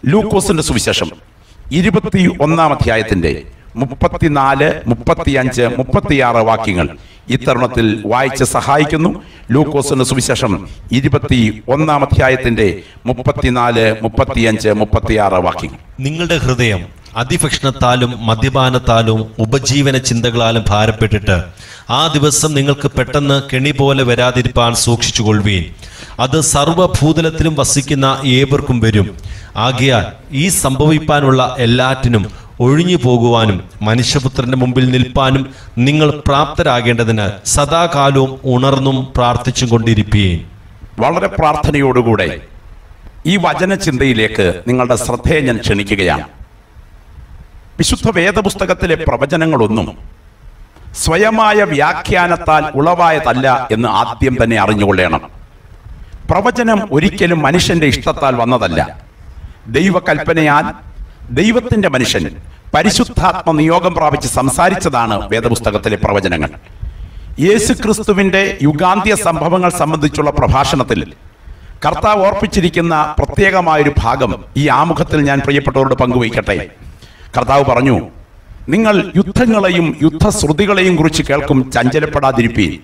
ലൂക്കോസിന്റെ സുവിശേഷം ഇരുപത്തി ഒന്നാം അധ്യായത്തിന്റെ മുപ്പത്തിനാല് മുപ്പത്തിയഞ്ച് മുപ്പത്തിയാറ് വാക്യങ്ങൾ ഇത്തരുണത്തിൽ വായിച്ച് സഹായിക്കുന്നു ലൂക്കോസിന്റെ സുവിശേഷം ഇരുപത്തി ഒന്നാം അധ്യായത്തിന്റെ മുപ്പത്തിനാല് മുപ്പത്തിയഞ്ച് മുപ്പത്തിയാറ് വാക്യങ്ങൾ നിങ്ങളുടെ ഹൃദയം അതിഭക്ഷണത്താലും മദ്യപാനത്താലും ഉപജീവന ചിന്തകളാലും ഭാരപ്പെട്ടിട്ട് ആ ദിവസം നിങ്ങൾക്ക് പെട്ടെന്ന് കെണി പോലെ വരാതിരിപ്പാൻ സൂക്ഷിച്ചുകൊള്ളുവീൻ അത് സർവ്വഭൂതലത്തിലും വസിക്കുന്ന ഏവർക്കും വരും ആകയാൽ ഈ സംഭവിപ്പാനുള്ള എല്ലാറ്റിനും ഒഴിഞ്ഞു പോകുവാനും മനുഷ്യപുത്രന്റെ മുമ്പിൽ നിൽപ്പാനും നിങ്ങൾ പ്രാപ്തരാകേണ്ടതിന് സദാകാലവും ഉണർന്നും പ്രാർത്ഥിച്ചും കൊണ്ടിരിപ്പീൻ വളരെ പ്രാർത്ഥനയോടുകൂടെ ഈ വചനചിന്തയിലേക്ക് നിങ്ങളുടെ ശ്രദ്ധയെ ഞാൻ ക്ഷണിക്കുകയാണ് വിശുദ്ധ വേദപുസ്തകത്തിലെ പ്രവചനങ്ങളൊന്നും സ്വയമായ വ്യാഖ്യാനത്താൽ ഉളവായതല്ല എന്ന് ആദ്യം തന്നെ അറിഞ്ഞുകൊള്ളണം പ്രവചനം ഒരിക്കലും മനുഷ്യന്റെ ഇഷ്ടത്താൽ വന്നതല്ല ദൈവകൽപ്പനയാൽ ദൈവത്തിന്റെ മനുഷ്യൻ പരിശുദ്ധാത്മ നിയോഗം പ്രാപിച്ച് സംസാരിച്ചതാണ് വേദപുസ്തകത്തിലെ പ്രവചനങ്ങൾ യേശുക്രിസ്തുവിന്റെ യുഗാന്ത്യ സംഭവങ്ങൾ സംബന്ധിച്ചുള്ള പ്രഭാഷണത്തിൽ കർത്താവ് ഓർപ്പിച്ചിരിക്കുന്ന പ്രത്യേകമായൊരു ഭാഗം ഈ ആമുഖത്തിൽ ഞാൻ പ്രിയപ്പെട്ടവരോട് പങ്കുവയ്ക്കട്ടെ കർത്താവ് പറഞ്ഞു നിങ്ങൾ യുദ്ധങ്ങളെയും യുദ്ധശ്രുതികളെയും കുറിച്ച് കേൾക്കും ചഞ്ചലപ്പെടാതിരിപ്പീൻ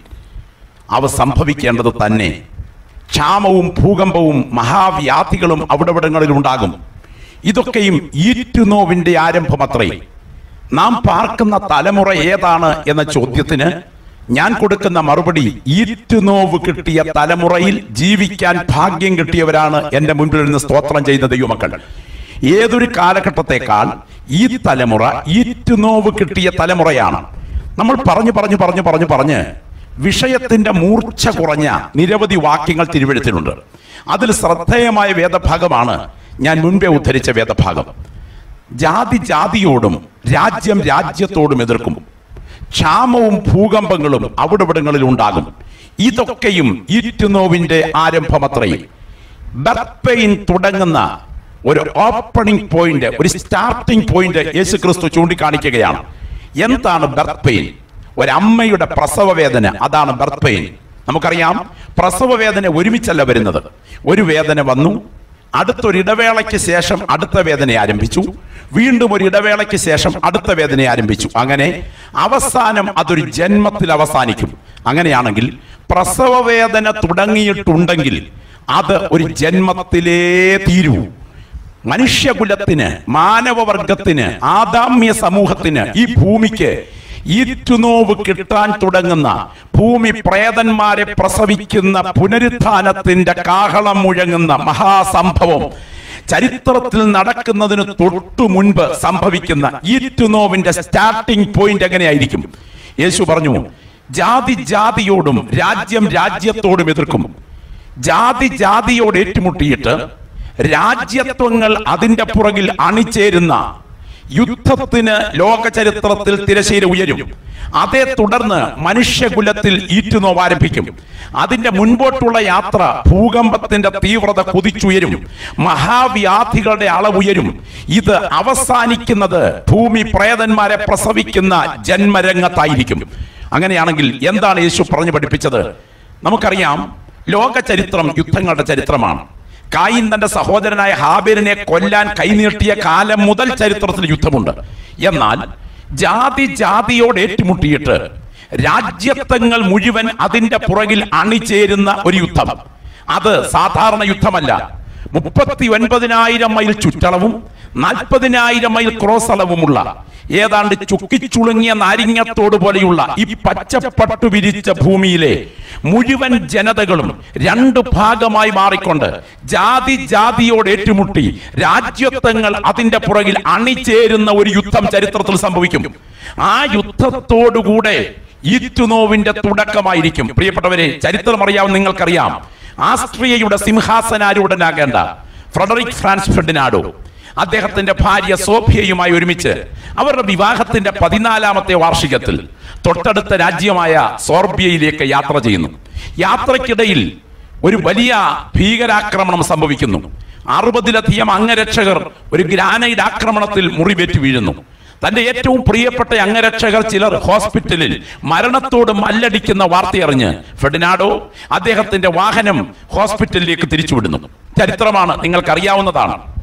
അവ സംഭവിക്കേണ്ടത് തന്നെ ക്ഷാമവും ഭൂകമ്പവും മഹാവ്യാധികളും അവിടവിടങ്ങളിൽ ഉണ്ടാകും ഇതൊക്കെയും ഈറ്റുനോവിന്റെ ആരംഭമത്രേ നാം പാർക്കുന്ന തലമുറ ഏതാണ് എന്ന ചോദ്യത്തിന് ഞാൻ കൊടുക്കുന്ന മറുപടി ഈറ്റുനോവ് കിട്ടിയ തലമുറയിൽ ജീവിക്കാൻ ഭാഗ്യം കിട്ടിയവരാണ് എന്റെ മുൻപിൽ നിന്ന് സ്തോത്രം ചെയ്യുന്ന ദൈവമക്കൾ ഏതൊരു കാലഘട്ടത്തെക്കാൾ ഈ തലമുറ ഈറ്റുനോവ് കിട്ടിയ തലമുറയാണ് നമ്മൾ പറഞ്ഞു പറഞ്ഞു പറഞ്ഞു പറഞ്ഞു പറഞ്ഞ് വിഷയത്തിന്റെ മൂർച്ച കുറഞ്ഞ നിരവധി വാക്യങ്ങൾ തിരുവഴുത്തിലുണ്ട് അതിൽ ശ്രദ്ധേയമായ വേദഭാഗമാണ് ഞാൻ മുൻപേ ഉദ്ധരിച്ച വേദഭാഗം ജാതി ജാതിയോടും രാജ്യം രാജ്യത്തോടും എതിർക്കും ക്ഷാമവും ഭൂകമ്പങ്ങളും അവിടവിടങ്ങളിൽ ഉണ്ടാകും ഇതൊക്കെയും ഈറ്റുനോവിന്റെ ആരംഭമത്രയും ബർത്ത് പെയിൻ തുടങ്ങുന്ന ഒരു ഓപ്പണിംഗ് പോയിന്റ് ഒരു സ്റ്റാർട്ടിംഗ് പോയിന്റ് യേശു ക്രിസ്തു ചൂണ്ടിക്കാണിക്കുകയാണ് എന്താണ് ബർത്ത് പെയിൻ ഒരമ്മയുടെ പ്രസവ വേദന അതാണ് ബർത്ത് പെയിൻ നമുക്കറിയാം പ്രസവ വേദന ഒരുമിച്ചല്ല വരുന്നത് ഒരു വേദന വന്നു അടുത്തൊരു ഇടവേളയ്ക്ക് ശേഷം അടുത്ത വേദന ആരംഭിച്ചു വീണ്ടും ഒരു ഇടവേളയ്ക്ക് ശേഷം അടുത്ത വേദന ആരംഭിച്ചു അങ്ങനെ അവസാനം അതൊരു ജന്മത്തിൽ അവസാനിക്കും അങ്ങനെയാണെങ്കിൽ പ്രസവ വേദന തുടങ്ങിയിട്ടുണ്ടെങ്കിൽ അത് ഒരു ജന്മത്തിലേ തീരൂ മനുഷ്യകുലത്തിന് മാനവവർഗത്തിന് ആദാമ്യ സമൂഹത്തിന് ഈ ഭൂമിക്ക് ഈറ്റുനോവ് കിട്ടാൻ തുടങ്ങുന്ന ഭൂമി പ്രേതന്മാരെ പ്രസവിക്കുന്ന പുനരുത്ഥാനത്തിന്റെ കാഹളം മുഴങ്ങുന്ന മഹാസംഭവം ചരിത്രത്തിൽ നടക്കുന്നതിന് തൊട്ടു മുൻപ് സംഭവിക്കുന്ന ഈറ്റുനോവിന്റെ സ്റ്റാർട്ടിംഗ് പോയിന്റ് എങ്ങനെയായിരിക്കും യേശു പറഞ്ഞു ജാതി ജാതിയോടും രാജ്യം രാജ്യത്തോടും എതിർക്കും ജാതി ജാതിയോട് ഏറ്റുമുട്ടിയിട്ട് രാജ്യത്വങ്ങൾ അതിന്റെ പുറകിൽ അണിചേരുന്ന യുദ്ധത്തിന് ലോക ചരിത്രത്തിൽ തിരശീല ഉയരും അതേ തുടർന്ന് മനുഷ്യകുലത്തിൽ ഈറ്റുനോവ് ആരംഭിക്കും അതിന്റെ മുൻപോട്ടുള്ള യാത്ര ഭൂകമ്പത്തിന്റെ തീവ്രത കുതിച്ചുയരും മഹാവ്യാധികളുടെ അളവുയരും ഇത് അവസാനിക്കുന്നത് ഭൂമി പ്രേതന്മാരെ പ്രസവിക്കുന്ന ജന്മരംഗത്തായിരിക്കും അങ്ങനെയാണെങ്കിൽ എന്താണ് യേശു പറഞ്ഞു പഠിപ്പിച്ചത് നമുക്കറിയാം ലോക ചരിത്രം യുദ്ധങ്ങളുടെ ചരിത്രമാണ് കായിൻ തന്റെ സഹോദരനായ ഹാബേലിനെ കൊല്ലാൻ കൈനീട്ടിയ കാലം മുതൽ ചരിത്രത്തിൽ യുദ്ധമുണ്ട് എന്നാൽ ജാതി ജാതിയോട് ഏറ്റുമുട്ടിയിട്ട് രാജ്യത്വങ്ങൾ മുഴുവൻ അതിന്റെ പുറകിൽ അണിചേരുന്ന ഒരു യുദ്ധം അത് സാധാരണ യുദ്ധമല്ല മുപ്പത്തി ഒൻപതിനായിരം മൈൽ ചുറ്റളവും നാൽപ്പതിനായിരം മൈൽ ക്രോസ് അളവുമുള്ള ഏതാണ്ട് ചുക്കിച്ചുളുങ്ങിയ നാരിങ്ങത്തോട് പോലെയുള്ള ഈ പച്ചപ്പട്ടു വിരിച്ച ഭൂമിയിലെ മുഴുവൻ ജനതകളും രണ്ട് ഭാഗമായി മാറിക്കൊണ്ട് ജാതി ജാതിയോട് ഏറ്റുമുട്ടി രാജ്യത്വങ്ങൾ അതിന്റെ പുറകിൽ അണിചേരുന്ന ഒരു യുദ്ധം ചരിത്രത്തിൽ സംഭവിക്കും ആ യുദ്ധത്തോടുകൂടെ ഈറ്റുനോവിന്റെ തുടക്കമായിരിക്കും പ്രിയപ്പെട്ടവരെ ചരിത്രം അറിയാവും നിങ്ങൾക്കറിയാം ആസ്ട്രിയയുടെ സിംഹാസനാരൂഢനാകേണ്ട ഫ്രെഡറിക് ഫ്രാൻസ് ഫെർഡിനാഡോ അദ്ദേഹത്തിന്റെ ഭാര്യ സോഫിയയുമായി ഒരുമിച്ച് അവരുടെ വിവാഹത്തിന്റെ പതിനാലാമത്തെ വാർഷികത്തിൽ തൊട്ടടുത്ത രാജ്യമായ സോർബിയയിലേക്ക് യാത്ര ചെയ്യുന്നു യാത്രക്കിടയിൽ ഒരു വലിയ ഭീകരാക്രമണം സംഭവിക്കുന്നു അറുപതിലധികം അംഗരക്ഷകർ ഒരു ഗ്രാനൈഡ് ആക്രമണത്തിൽ മുറിവേറ്റ് വീഴുന്നു തന്റെ ഏറ്റവും പ്രിയപ്പെട്ട അംഗരക്ഷകർ ചിലർ ഹോസ്പിറ്റലിൽ മരണത്തോട് മല്ലടിക്കുന്ന വാർത്തയറിഞ്ഞ് ഫെഡിനാഡോ അദ്ദേഹത്തിന്റെ വാഹനം ഹോസ്പിറ്റലിലേക്ക് തിരിച്ചുവിടുന്നു ചരിത്രമാണ് നിങ്ങൾക്കറിയാവുന്നതാണ്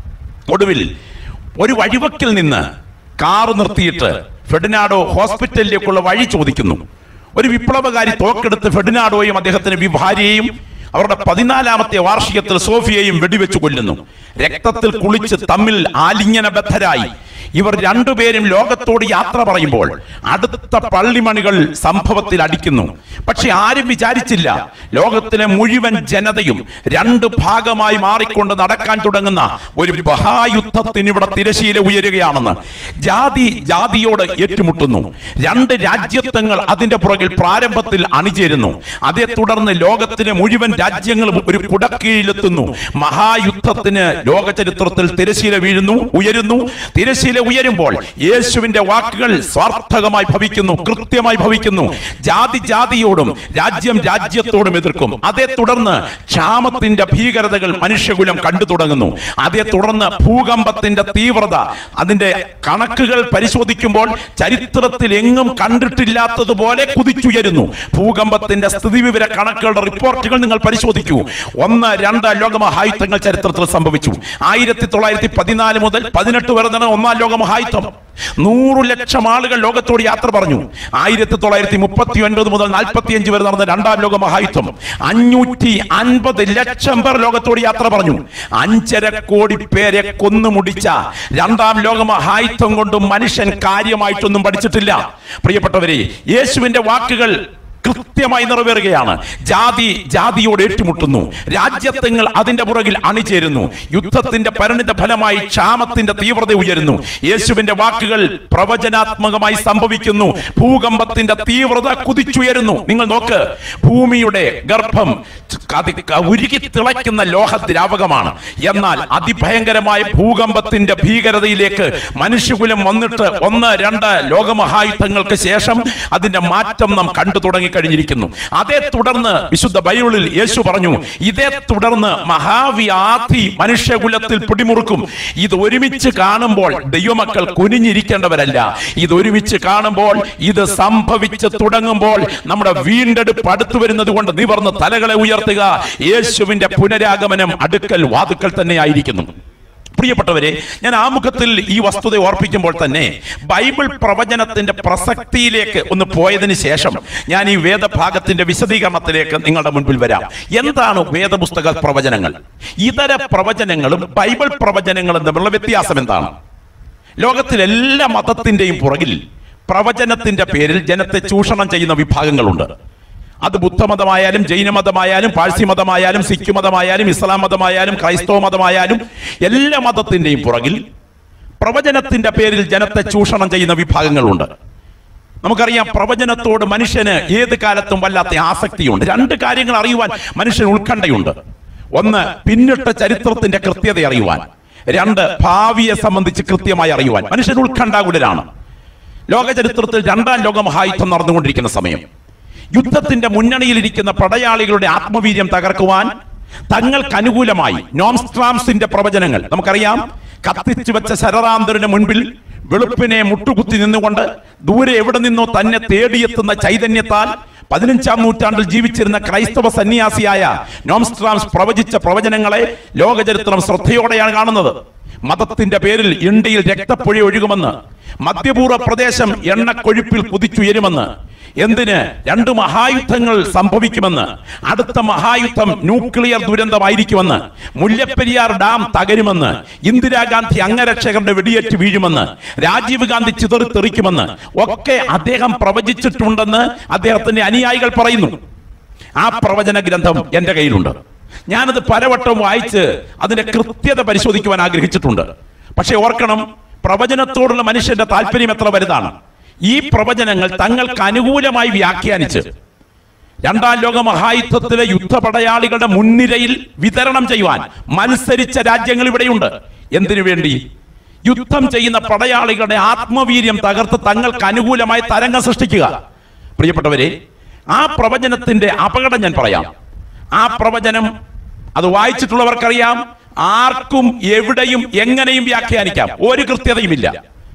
ഒടുവിൽ ഒരു വഴിവക്കിൽ നിന്ന് കാറ് നിർത്തിയിട്ട് ഫെഡിനാഡോ ഹോസ്പിറ്റലിലേക്കുള്ള വഴി ചോദിക്കുന്നു ഒരു വിപ്ലവകാരി തോക്കെടുത്ത് ഫെഡിനാഡോയും അദ്ദേഹത്തിന്റെ ഭാര്യയെയും അവരുടെ പതിനാലാമത്തെ വാർഷികത്തിൽ സോഫിയയും വെടിവെച്ച് കൊല്ലുന്നു രക്തത്തിൽ കുളിച്ച് തമ്മിൽ ആലിംഗനബദ്ധരായി ഇവർ രണ്ടുപേരും ലോകത്തോട് യാത്ര പറയുമ്പോൾ അടുത്ത പള്ളിമണികൾ സംഭവത്തിൽ അടിക്കുന്നു പക്ഷെ ആരും വിചാരിച്ചില്ല ലോകത്തിലെ മുഴുവൻ ജനതയും രണ്ട് ഭാഗമായി മാറിക്കൊണ്ട് നടക്കാൻ തുടങ്ങുന്ന ഒരു മഹായുദ്ധത്തിന് ഇവിടെ തിരശീല ഉയരുകയാണെന്ന് ജാതി ജാതിയോട് ഏറ്റുമുട്ടുന്നു രണ്ട് രാജ്യത്വങ്ങൾ അതിന്റെ പുറകിൽ പ്രാരംഭത്തിൽ അണിചേരുന്നു അതേ തുടർന്ന് ലോകത്തിലെ മുഴുവൻ രാജ്യങ്ങളും ഒരു കുടക്കീഴിലെത്തുന്നു മഹായുദ്ധത്തിന് ലോക ചരിത്രത്തിൽ തിരശീല വീഴുന്നു ഉയരുന്നു തിരശീല ഉയരുമ്പോൾ യേശുവിന്റെ വാക്കുകൾ സ്വാർത്ഥകമായി ഭവിക്കുന്നു കൃത്യമായി ഭവിക്കുന്നു ജാതി ജാതിയോടും രാജ്യം രാജ്യത്തോടും എതിർക്കും അതേ തുടർന്ന് ക്ഷാമത്തിന്റെ ഭീകരതകൾ മനുഷ്യകുലം കണ്ടു തുടങ്ങുന്നു അതേ തുടർന്ന് ഭൂകമ്പത്തിന്റെ തീവ്രത അതിന്റെ കണക്കുകൾ പരിശോധിക്കുമ്പോൾ ചരിത്രത്തിൽ എങ്ങും കണ്ടിട്ടില്ലാത്തതുപോലെ കുതിച്ചുയരുന്നു ഭൂകമ്പത്തിന്റെ സ്ഥിതിവിവര കണക്കുകളുടെ റിപ്പോർട്ടുകൾ നിങ്ങൾ പരിശോധിക്കൂ ഒന്ന് രണ്ട് ലോകമഹായുദ്ധങ്ങൾ ചരിത്രത്തിൽ സംഭവിച്ചു ആയിരത്തി തൊള്ളായിരത്തി പതിനാല് മുതൽ പതിനെട്ട് വരെ നടന്ന ഒന്നാം ലോകമഹായുദ്ധം നൂറു ലക്ഷം ആളുകൾ ലോകത്തോട് യാത്ര പറഞ്ഞു ആയിരത്തി തൊള്ളായിരത്തി മുപ്പത്തി ഒൻപത് മുതൽ നാൽപ്പത്തി അഞ്ച് വരെ നടന്ന രണ്ടാം ലോക മഹായുദ്ധം അഞ്ഞൂറ്റി അൻപത് ലക്ഷം പേർ ലോകത്തോട് യാത്ര പറഞ്ഞു അഞ്ചര കോടി പേരെ കൊന്നുമുടിച്ച രണ്ടാം ലോക മഹായുദ്ധം കൊണ്ട് മനുഷ്യൻ കാര്യമായിട്ടൊന്നും പഠിച്ചിട്ടില്ല പ്രിയപ്പെട്ടവരെ യേശുവിന്റെ വാക്കുകൾ കൃത്യമായി നിറവേറുകയാണ് ജാതി ജാതിയോട് ഏറ്റുമുട്ടുന്നു രാജ്യത്വങ്ങൾ അതിന്റെ പുറകിൽ അണിചേരുന്നു യുദ്ധത്തിന്റെ പരിണിത ഫലമായി ക്ഷാമത്തിന്റെ തീവ്രത ഉയരുന്നു യേശുവിന്റെ വാക്കുകൾ പ്രവചനാത്മകമായി സംഭവിക്കുന്നു ഭൂകമ്പത്തിന്റെ തീവ്രത കുതിച്ചുയരുന്നു നിങ്ങൾ നോക്ക് ഭൂമിയുടെ ഗർഭം കതി- ഉരുകി തിളയ്ക്കുന്ന ലോഹദ്രാവകമാണ് എന്നാൽ അതിഭയങ്കരമായ ഭൂകമ്പത്തിന്റെ ഭീകരതയിലേക്ക് മനുഷ്യകുലം വന്നിട്ട് ഒന്ന് രണ്ട് ലോകമഹായുദ്ധങ്ങൾക്ക് ശേഷം അതിന്റെ മാറ്റം നാം കണ്ടു തുടങ്ങി കഴിഞ്ഞിരിക്കുന്നു അതേ തുടർന്ന് വിശുദ്ധ ബൈബിളിൽ യേശു പറഞ്ഞു ഇതേ തുടർന്ന് മഹാവ്യാധി മനുഷ്യകുലത്തിൽ പിടിമുറുക്കും ഇത് ഒരുമിച്ച് കാണുമ്പോൾ ദൈവമക്കൾ കുനിഞ്ഞിരിക്കേണ്ടവരല്ല ഇത് ഒരുമിച്ച് കാണുമ്പോൾ ഇത് സംഭവിച്ച് തുടങ്ങുമ്പോൾ നമ്മുടെ വീണ്ടെടുപ്പ് അടുത്തു വരുന്നത് കൊണ്ട് നിവർന്ന് തലകളെ ഉയർത്തുക യേശുവിന്റെ പുനരാഗമനം അടുക്കൽ വാതുക്കൽ തന്നെ ആയിരിക്കുന്നു പ്രിയപ്പെട്ടവരെ ഞാൻ ആമുഖത്തിൽ ഈ വസ്തുത ഓർപ്പിക്കുമ്പോൾ തന്നെ ബൈബിൾ പ്രവചനത്തിന്റെ പ്രസക്തിയിലേക്ക് ഒന്ന് പോയതിന് ശേഷം ഞാൻ ഈ വേദഭാഗത്തിന്റെ വിശദീകരണത്തിലേക്ക് നിങ്ങളുടെ മുൻപിൽ വരാം എന്താണ് വേദപുസ്തക പ്രവചനങ്ങൾ ഇതര പ്രവചനങ്ങളും ബൈബിൾ പ്രവചനങ്ങളും തമ്മിലുള്ള വ്യത്യാസം എന്താണ് ലോകത്തിലെ എല്ലാ മതത്തിന്റെയും പുറകിൽ പ്രവചനത്തിന്റെ പേരിൽ ജനത്തെ ചൂഷണം ചെയ്യുന്ന വിഭാഗങ്ങളുണ്ട് അത് ബുദ്ധമതമായാലും ജൈനമതമായാലും പാഴ്സി മതമായാലും സിഖ് മതമായാലും ഇസ്ലാം മതമായാലും ക്രൈസ്തവ മതമായാലും എല്ലാ മതത്തിന്റെയും പുറകിൽ പ്രവചനത്തിന്റെ പേരിൽ ജനത്തെ ചൂഷണം ചെയ്യുന്ന വിഭാഗങ്ങളുണ്ട് നമുക്കറിയാം പ്രവചനത്തോട് മനുഷ്യന് ഏത് കാലത്തും വല്ലാത്ത ആസക്തിയുണ്ട് രണ്ട് കാര്യങ്ങൾ അറിയുവാൻ മനുഷ്യന് ഉത്കണ്ഠയുണ്ട് ഒന്ന് പിന്നിട്ട ചരിത്രത്തിന്റെ കൃത്യത അറിയുവാൻ രണ്ട് ഭാവിയെ സംബന്ധിച്ച് കൃത്യമായി അറിയുവാൻ മനുഷ്യൻ ഉത്കണ്ഠാകുലരാണ് ലോക ചരിത്രത്തിൽ രണ്ടാം ലോക മഹായുദ്ധം നടന്നുകൊണ്ടിരിക്കുന്ന സമയം യുദ്ധത്തിന്റെ മുന്നണിയിലിരിക്കുന്ന പടയാളികളുടെ ആത്മവീര്യം തകർക്കുവാൻ തങ്ങൾക്ക് അനുകൂലമായി നോംസ്ട്രാംസിന്റെ പ്രവചനങ്ങൾ നമുക്കറിയാം കത്തിച്ചു വെച്ച ശരറാന്തരന് മുൻപിൽ വെളുപ്പിനെ മുട്ടുകുത്തി നിന്നുകൊണ്ട് ദൂരെ എവിടെ നിന്നോ തന്നെ തേടിയെത്തുന്ന ചൈതന്യത്താൽ പതിനഞ്ചാം നൂറ്റാണ്ടിൽ ജീവിച്ചിരുന്ന ക്രൈസ്തവ സന്യാസിയായ നോംസ്ട്രാംസ് പ്രവചിച്ച പ്രവചനങ്ങളെ ലോകചരിത്രം ശ്രദ്ധയോടെയാണ് കാണുന്നത് മതത്തിന്റെ പേരിൽ ഇന്ത്യയിൽ രക്തപ്പുഴ ഒഴുകുമെന്ന് മധ്യപൂർവ്വ പ്രദേശം എണ്ണക്കൊഴുപ്പിൽ കുതിച്ചുയരുമെന്ന് എന്തിന് രണ്ട് മഹായുദ്ധങ്ങൾ സംഭവിക്കുമെന്ന് അടുത്ത മഹായുദ്ധം ന്യൂക്ലിയർ ദുരന്തമായിരിക്കുമെന്ന് മുല്ലപ്പെരിയാർ ഡാം തകരുമെന്ന് ഇന്ദിരാഗാന്ധി അംഗരക്ഷകരുടെ വെടിയേറ്റ് വീഴുമെന്ന് രാജീവ് ഗാന്ധി ചിതറിത്തെറിക്കുമെന്ന് ഒക്കെ അദ്ദേഹം പ്രവചിച്ചിട്ടുണ്ടെന്ന് അദ്ദേഹത്തിന്റെ അനുയായികൾ പറയുന്നു ആ പ്രവചന ഗ്രന്ഥം എന്റെ കയ്യിലുണ്ട് ഞാനത് പലവട്ടം വായിച്ച് അതിന്റെ കൃത്യത പരിശോധിക്കുവാൻ ആഗ്രഹിച്ചിട്ടുണ്ട് പക്ഷെ ഓർക്കണം പ്രവചനത്തോടുള്ള മനുഷ്യന്റെ താല്പര്യം എത്ര വലുതാണ് ഈ പ്രവചനങ്ങൾ തങ്ങൾക്ക് അനുകൂലമായി വ്യാഖ്യാനിച്ച് രണ്ടാം ലോക മഹായുദ്ധത്തിലെ യുദ്ധപടയാളികളുടെ മുൻനിരയിൽ വിതരണം ചെയ്യുവാൻ മത്സരിച്ച രാജ്യങ്ങൾ ഇവിടെയുണ്ട് എന്തിനു വേണ്ടി യുദ്ധം ചെയ്യുന്ന പടയാളികളുടെ ആത്മവീര്യം തകർത്ത് തങ്ങൾക്ക് അനുകൂലമായി തരംഗം സൃഷ്ടിക്കുക പ്രിയപ്പെട്ടവരെ ആ പ്രവചനത്തിന്റെ അപകടം ഞാൻ പറയാം ആ പ്രവചനം അത് വായിച്ചിട്ടുള്ളവർക്കറിയാം ആർക്കും എവിടെയും എങ്ങനെയും വ്യാഖ്യാനിക്കാം ഒരു കൃത്യതയുമില്ല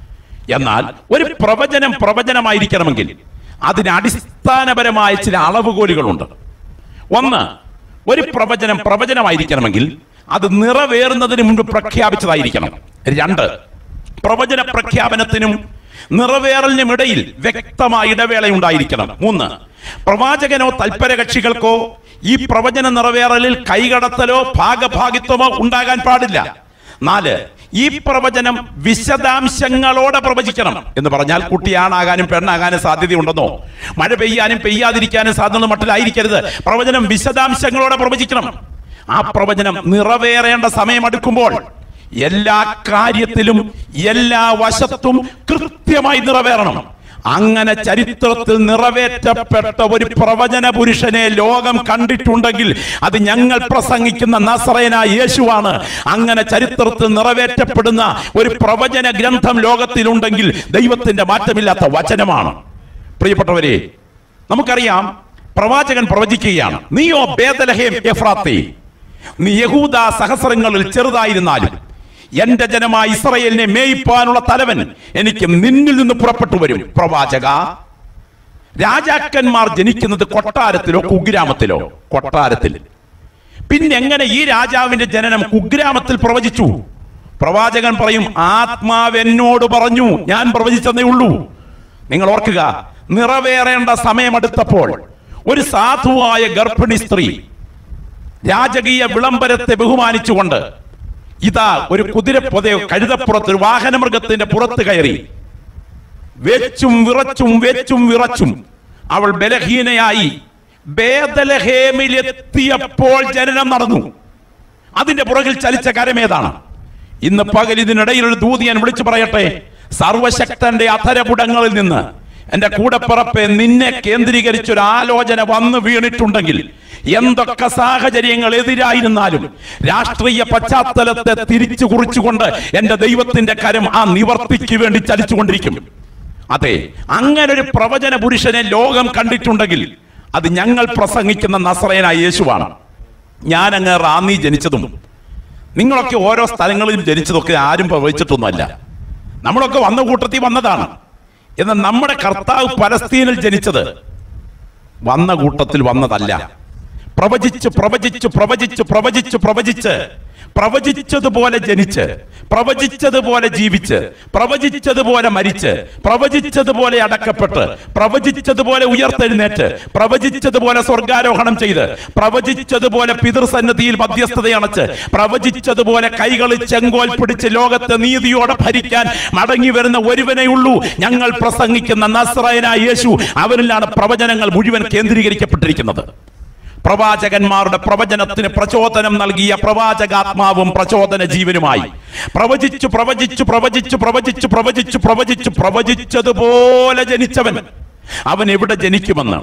എന്നാൽ ഒരു പ്രവചനം പ്രവചനമായിരിക്കണമെങ്കിൽ അതിന് അടിസ്ഥാനപരമായ ചില അളവുകോലുകളുണ്ട് ഒന്ന് ഒരു പ്രവചനം പ്രവചനമായിരിക്കണമെങ്കിൽ അത് നിറവേറുന്നതിന് മുൻപ് പ്രഖ്യാപിച്ചതായിരിക്കണം രണ്ട് പ്രവചന പ്രഖ്യാപനത്തിനും നിറവേറലിനും ഇടയിൽ വ്യക്തമായ ഇടവേള ഉണ്ടായിരിക്കണം മൂന്ന് പ്രവാചകനോ തൽപര കക്ഷികൾക്കോ ഈ പ്രവചന നിറവേറലിൽ കൈകടത്തലോ ഭാഗഭാഗിത്വമോ ഉണ്ടാകാൻ പാടില്ല നാല് ഈ പ്രവചനം വിശദാംശങ്ങളോടെ പ്രവചിക്കണം എന്ന് പറഞ്ഞാൽ കുട്ടി ആണാകാനും പെണ്ണാകാനും സാധ്യതയുണ്ടെന്നോ മഴ പെയ്യാനും പെയ്യാതിരിക്കാനും സാധ്യത മട്ടിലായിരിക്കരുത് പ്രവചനം വിശദാംശങ്ങളോടെ പ്രവചിക്കണം ആ പ്രവചനം നിറവേറേണ്ട സമയമെടുക്കുമ്പോൾ എല്ലാ കാര്യത്തിലും എല്ലാ വശത്തും കൃത്യമായി നിറവേറണം അങ്ങനെ ചരിത്രത്തിൽ നിറവേറ്റപ്പെട്ട ഒരു പ്രവചന പുരുഷനെ ലോകം കണ്ടിട്ടുണ്ടെങ്കിൽ അത് ഞങ്ങൾ പ്രസംഗിക്കുന്ന നസറേന യേശുവാണ് അങ്ങനെ ചരിത്രത്തിൽ നിറവേറ്റപ്പെടുന്ന ഒരു പ്രവചന ഗ്രന്ഥം ലോകത്തിലുണ്ടെങ്കിൽ ദൈവത്തിന്റെ മാറ്റമില്ലാത്ത വചനമാണ് പ്രിയപ്പെട്ടവരെ നമുക്കറിയാം പ്രവാചകൻ പ്രവചിക്കുകയാണ് നീയോ ബേദലഹേം എഫ്രാത്തി നീ യഹൂദ സഹസ്രങ്ങളിൽ ചെറുതായിരുന്നാലും എന്റെ ജനമായ ഇസ്രയേലിനെ മേയിപ്പാനുള്ള തലവൻ എനിക്ക് നിന്നിൽ നിന്ന് പുറപ്പെട്ടു വരും പ്രവാചക രാജാക്കന്മാർ ജനിക്കുന്നത് കൊട്ടാരത്തിലോ കുഗ്രാമത്തിലോ കൊട്ടാരത്തിൽ പിന്നെ എങ്ങനെ ഈ രാജാവിന്റെ ജനനം കുഗ്രാമത്തിൽ പ്രവചിച്ചു പ്രവാചകൻ പറയും ആത്മാവ് എന്നോട് പറഞ്ഞു ഞാൻ പ്രവചിച്ചതേ ഉള്ളൂ നിങ്ങൾ ഓർക്കുക നിറവേറേണ്ട സമയമെടുത്തപ്പോൾ ഒരു സാധുവായ ഗർഭിണി സ്ത്രീ രാജകീയ വിളംബരത്തെ ബഹുമാനിച്ചുകൊണ്ട് ഇതാ ഒരു കുതിരപ്പൊതയോ കഴുതപ്പുറത്ത് ഒരു വാഹനമൃഗത്തിന്റെ പുറത്ത് കയറി വെച്ചും വിറച്ചും വെച്ചും വിറച്ചും അവൾ ബലഹീനയായി ബേദലഹേമിലെത്തിയപ്പോൾ ജനനം നടന്നു അതിന്റെ പുറകിൽ ചലിച്ച കരമേതാണ് ഇന്ന് പകൽ ഇതിനിടയിൽ ഒരു ദൂതി ഞാൻ വിളിച്ചു പറയട്ടെ സർവശക്തന്റെ അധരപുടങ്ങളിൽ നിന്ന് എന്റെ കൂടപ്പിറപ്പെ നിന്നെ കേന്ദ്രീകരിച്ച ഒരു ആലോചന വന്നു വീണിട്ടുണ്ടെങ്കിൽ എന്തൊക്കെ സാഹചര്യങ്ങൾ എതിരായിരുന്നാലും രാഷ്ട്രീയ പശ്ചാത്തലത്തെ തിരിച്ചു കുറിച്ചുകൊണ്ട് എന്റെ ദൈവത്തിന്റെ കരം ആ നിവർത്തിക്ക് വേണ്ടി ചലിച്ചുകൊണ്ടിരിക്കും അതെ അങ്ങനെ ഒരു പ്രവചന പുരുഷനെ ലോകം കണ്ടിട്ടുണ്ടെങ്കിൽ അത് ഞങ്ങൾ പ്രസംഗിക്കുന്ന നസ്രയനായ യേശുവാണ് ഞാൻ അങ്ങ് റാന്നി ജനിച്ചതും നിങ്ങളൊക്കെ ഓരോ സ്ഥലങ്ങളിലും ജനിച്ചതൊക്കെ ആരും പ്രവചിച്ചിട്ടൊന്നുമല്ല നമ്മളൊക്കെ വന്ന കൂട്ടത്തിൽ വന്നതാണ് എന്നാൽ നമ്മുടെ കർത്താവ് പലസ്തീനിൽ ജനിച്ചത് വന്ന കൂട്ടത്തിൽ വന്നതല്ല പ്രവചിച്ച് പ്രവചിച്ച് പ്രവചിച്ച് പ്രവചിച്ച് പ്രവചിച്ച് പ്രവചിച്ചതുപോലെ ജനിച്ച് പ്രവചിച്ചതുപോലെ ജീവിച്ച് പ്രവചിച്ചതുപോലെ മരിച്ച് പ്രവചിച്ചതുപോലെ അടക്കപ്പെട്ട് പ്രവചിച്ചതുപോലെ ഉയർത്തെഴുന്നേറ്റ് പ്രവചിച്ചതുപോലെ സ്വർഗാരോഹണം ചെയ്ത് പ്രവചിച്ചതുപോലെ പിതൃസന്നിധിയിൽ മധ്യസ്ഥതയണച്ച് പ്രവചിച്ചതുപോലെ കൈകളിൽ ചെങ്കോൽ പിടിച്ച് ലോകത്തെ നീതിയോടെ ഭരിക്കാൻ മടങ്ങി വരുന്ന ഒരുവനേ ഉള്ളൂ ഞങ്ങൾ പ്രസംഗിക്കുന്ന നസ്രയനായ യേശു അവരിലാണ് പ്രവചനങ്ങൾ മുഴുവൻ കേന്ദ്രീകരിക്കപ്പെട്ടിരിക്കുന്നത് പ്രവാചകന്മാരുടെ പ്രവചനത്തിന് പ്രചോദനം നൽകിയ പ്രവാചകാത്മാവും പ്രചോദന ജീവനുമായി പ്രവചിച്ചു പ്രവചിച്ചു പ്രവചിച്ചു പ്രവചിച്ചു പ്രവചിച്ചു പ്രവചിച്ചു പ്രവചിച്ചതുപോലെ ജനിച്ചവൻ അവൻ എവിടെ ജനിക്കുമെന്ന്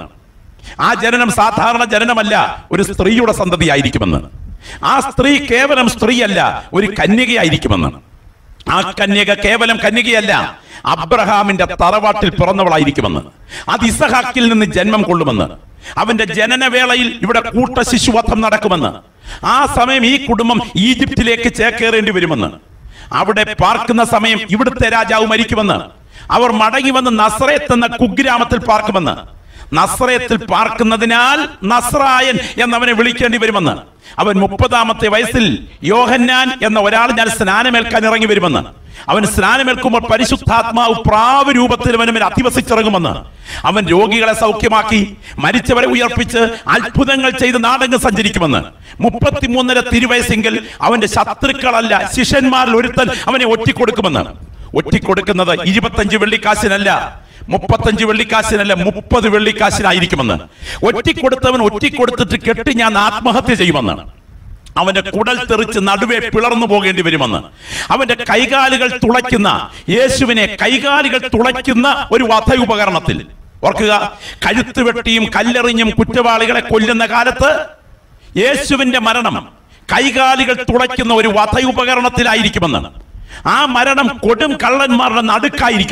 ആ ജനനം സാധാരണ ജനനമല്ല ഒരു സ്ത്രീയുടെ സന്തതിയായിരിക്കുമെന്ന് ആ സ്ത്രീ കേവലം സ്ത്രീയല്ല ഒരു കന്യകയായിരിക്കുമെന്ന് ആ കന്യക കേവലം കന്യകയല്ല അബ്രഹാമിന്റെ തറവാട്ടിൽ പിറന്നവളായിരിക്കുമെന്ന് അത് ഇസഹാക്കിൽ നിന്ന് ജന്മം കൊള്ളുമെന്ന് അവന്റെ ജനനവേളയിൽ ഇവിടെ കൂട്ട ശിശുവധം നടക്കുമെന്ന് ആ സമയം ഈ കുടുംബം ഈജിപ്തിലേക്ക് ചേക്കേറേണ്ടി വരുമെന്ന് അവിടെ പാർക്കുന്ന സമയം ഇവിടുത്തെ രാജാവ് മരിക്കുമെന്ന് അവർ മടങ്ങി വന്ന് നസ്രയത്ത് എന്ന കുഗ്രാമത്തിൽ പാർക്കുമെന്ന് നസ്രയത്തിൽ പാർക്കുന്നതിനാൽ നസ്രായൻ എന്നവനെ വിളിക്കേണ്ടി വരുമെന്ന് അവൻ മുപ്പതാമത്തെ വയസ്സിൽ യോഹന്നാൻ എന്ന ഒരാൾ ഞാൻ സ്നാനമേൽക്കാൻ ഇറങ്ങി വരുമെന്ന് അവൻ സ്നാനമേൽക്കുമ്പോൾ പരിശുദ്ധാത്മാവ് പ്രാവ് രൂപത്തിൽ അവന് അധിവസിച്ചിറങ്ങുമെന്ന് അവൻ രോഗികളെ സൗഖ്യമാക്കി മരിച്ചവരെ ഉയർപ്പിച്ച് അത്ഭുതങ്ങൾ ചെയ്ത് നാടകം സഞ്ചരിക്കുമെന്ന് മുപ്പത്തിമൂന്നര തിരുവയസ്സെങ്കിൽ അവന്റെ ശത്രുക്കളല്ല ശിഷ്യന്മാരിൽ ഒരുത്തൻ അവനെ ഒറ്റിക്കൊടുക്കുമെന്ന് ഒറ്റിക്കൊടുക്കുന്നത് ഇരുപത്തഞ്ച് വെള്ളിക്കാശിനല്ല മുപ്പത്തഞ്ച് വെള്ളിക്കാശിനല്ല മുപ്പത് വെള്ളിക്കാശിനായിരിക്കുമെന്ന് ഒറ്റിക്കൊടുത്തവൻ ഒറ്റിക്കൊടുത്തിട്ട് കെട്ടി ഞാൻ ആത്മഹത്യ ചെയ്യുമെന്ന് അവന്റെ കുടൽ തെറിച്ച് നടുവെ പിളർന്നു പോകേണ്ടി വരുമെന്ന് അവന്റെ കൈകാലുകൾ തുളയ്ക്കുന്ന യേശുവിനെ കൈകാലുകൾ തുളയ്ക്കുന്ന ഒരു വധ ഉപകരണത്തിൽ ഓർക്കുക കഴുത്ത് വെട്ടിയും കല്ലെറിഞ്ഞും കുറ്റവാളികളെ കൊല്ലുന്ന കാലത്ത് യേശുവിന്റെ മരണം കൈകാലുകൾ തുളയ്ക്കുന്ന ഒരു വധ ഉപകരണത്തിലായിരിക്കുമെന്ന് ആ മരണം കൊടും കള്ളന്മാരുടെ നടുക്കായിരിക്കുമെന്ന്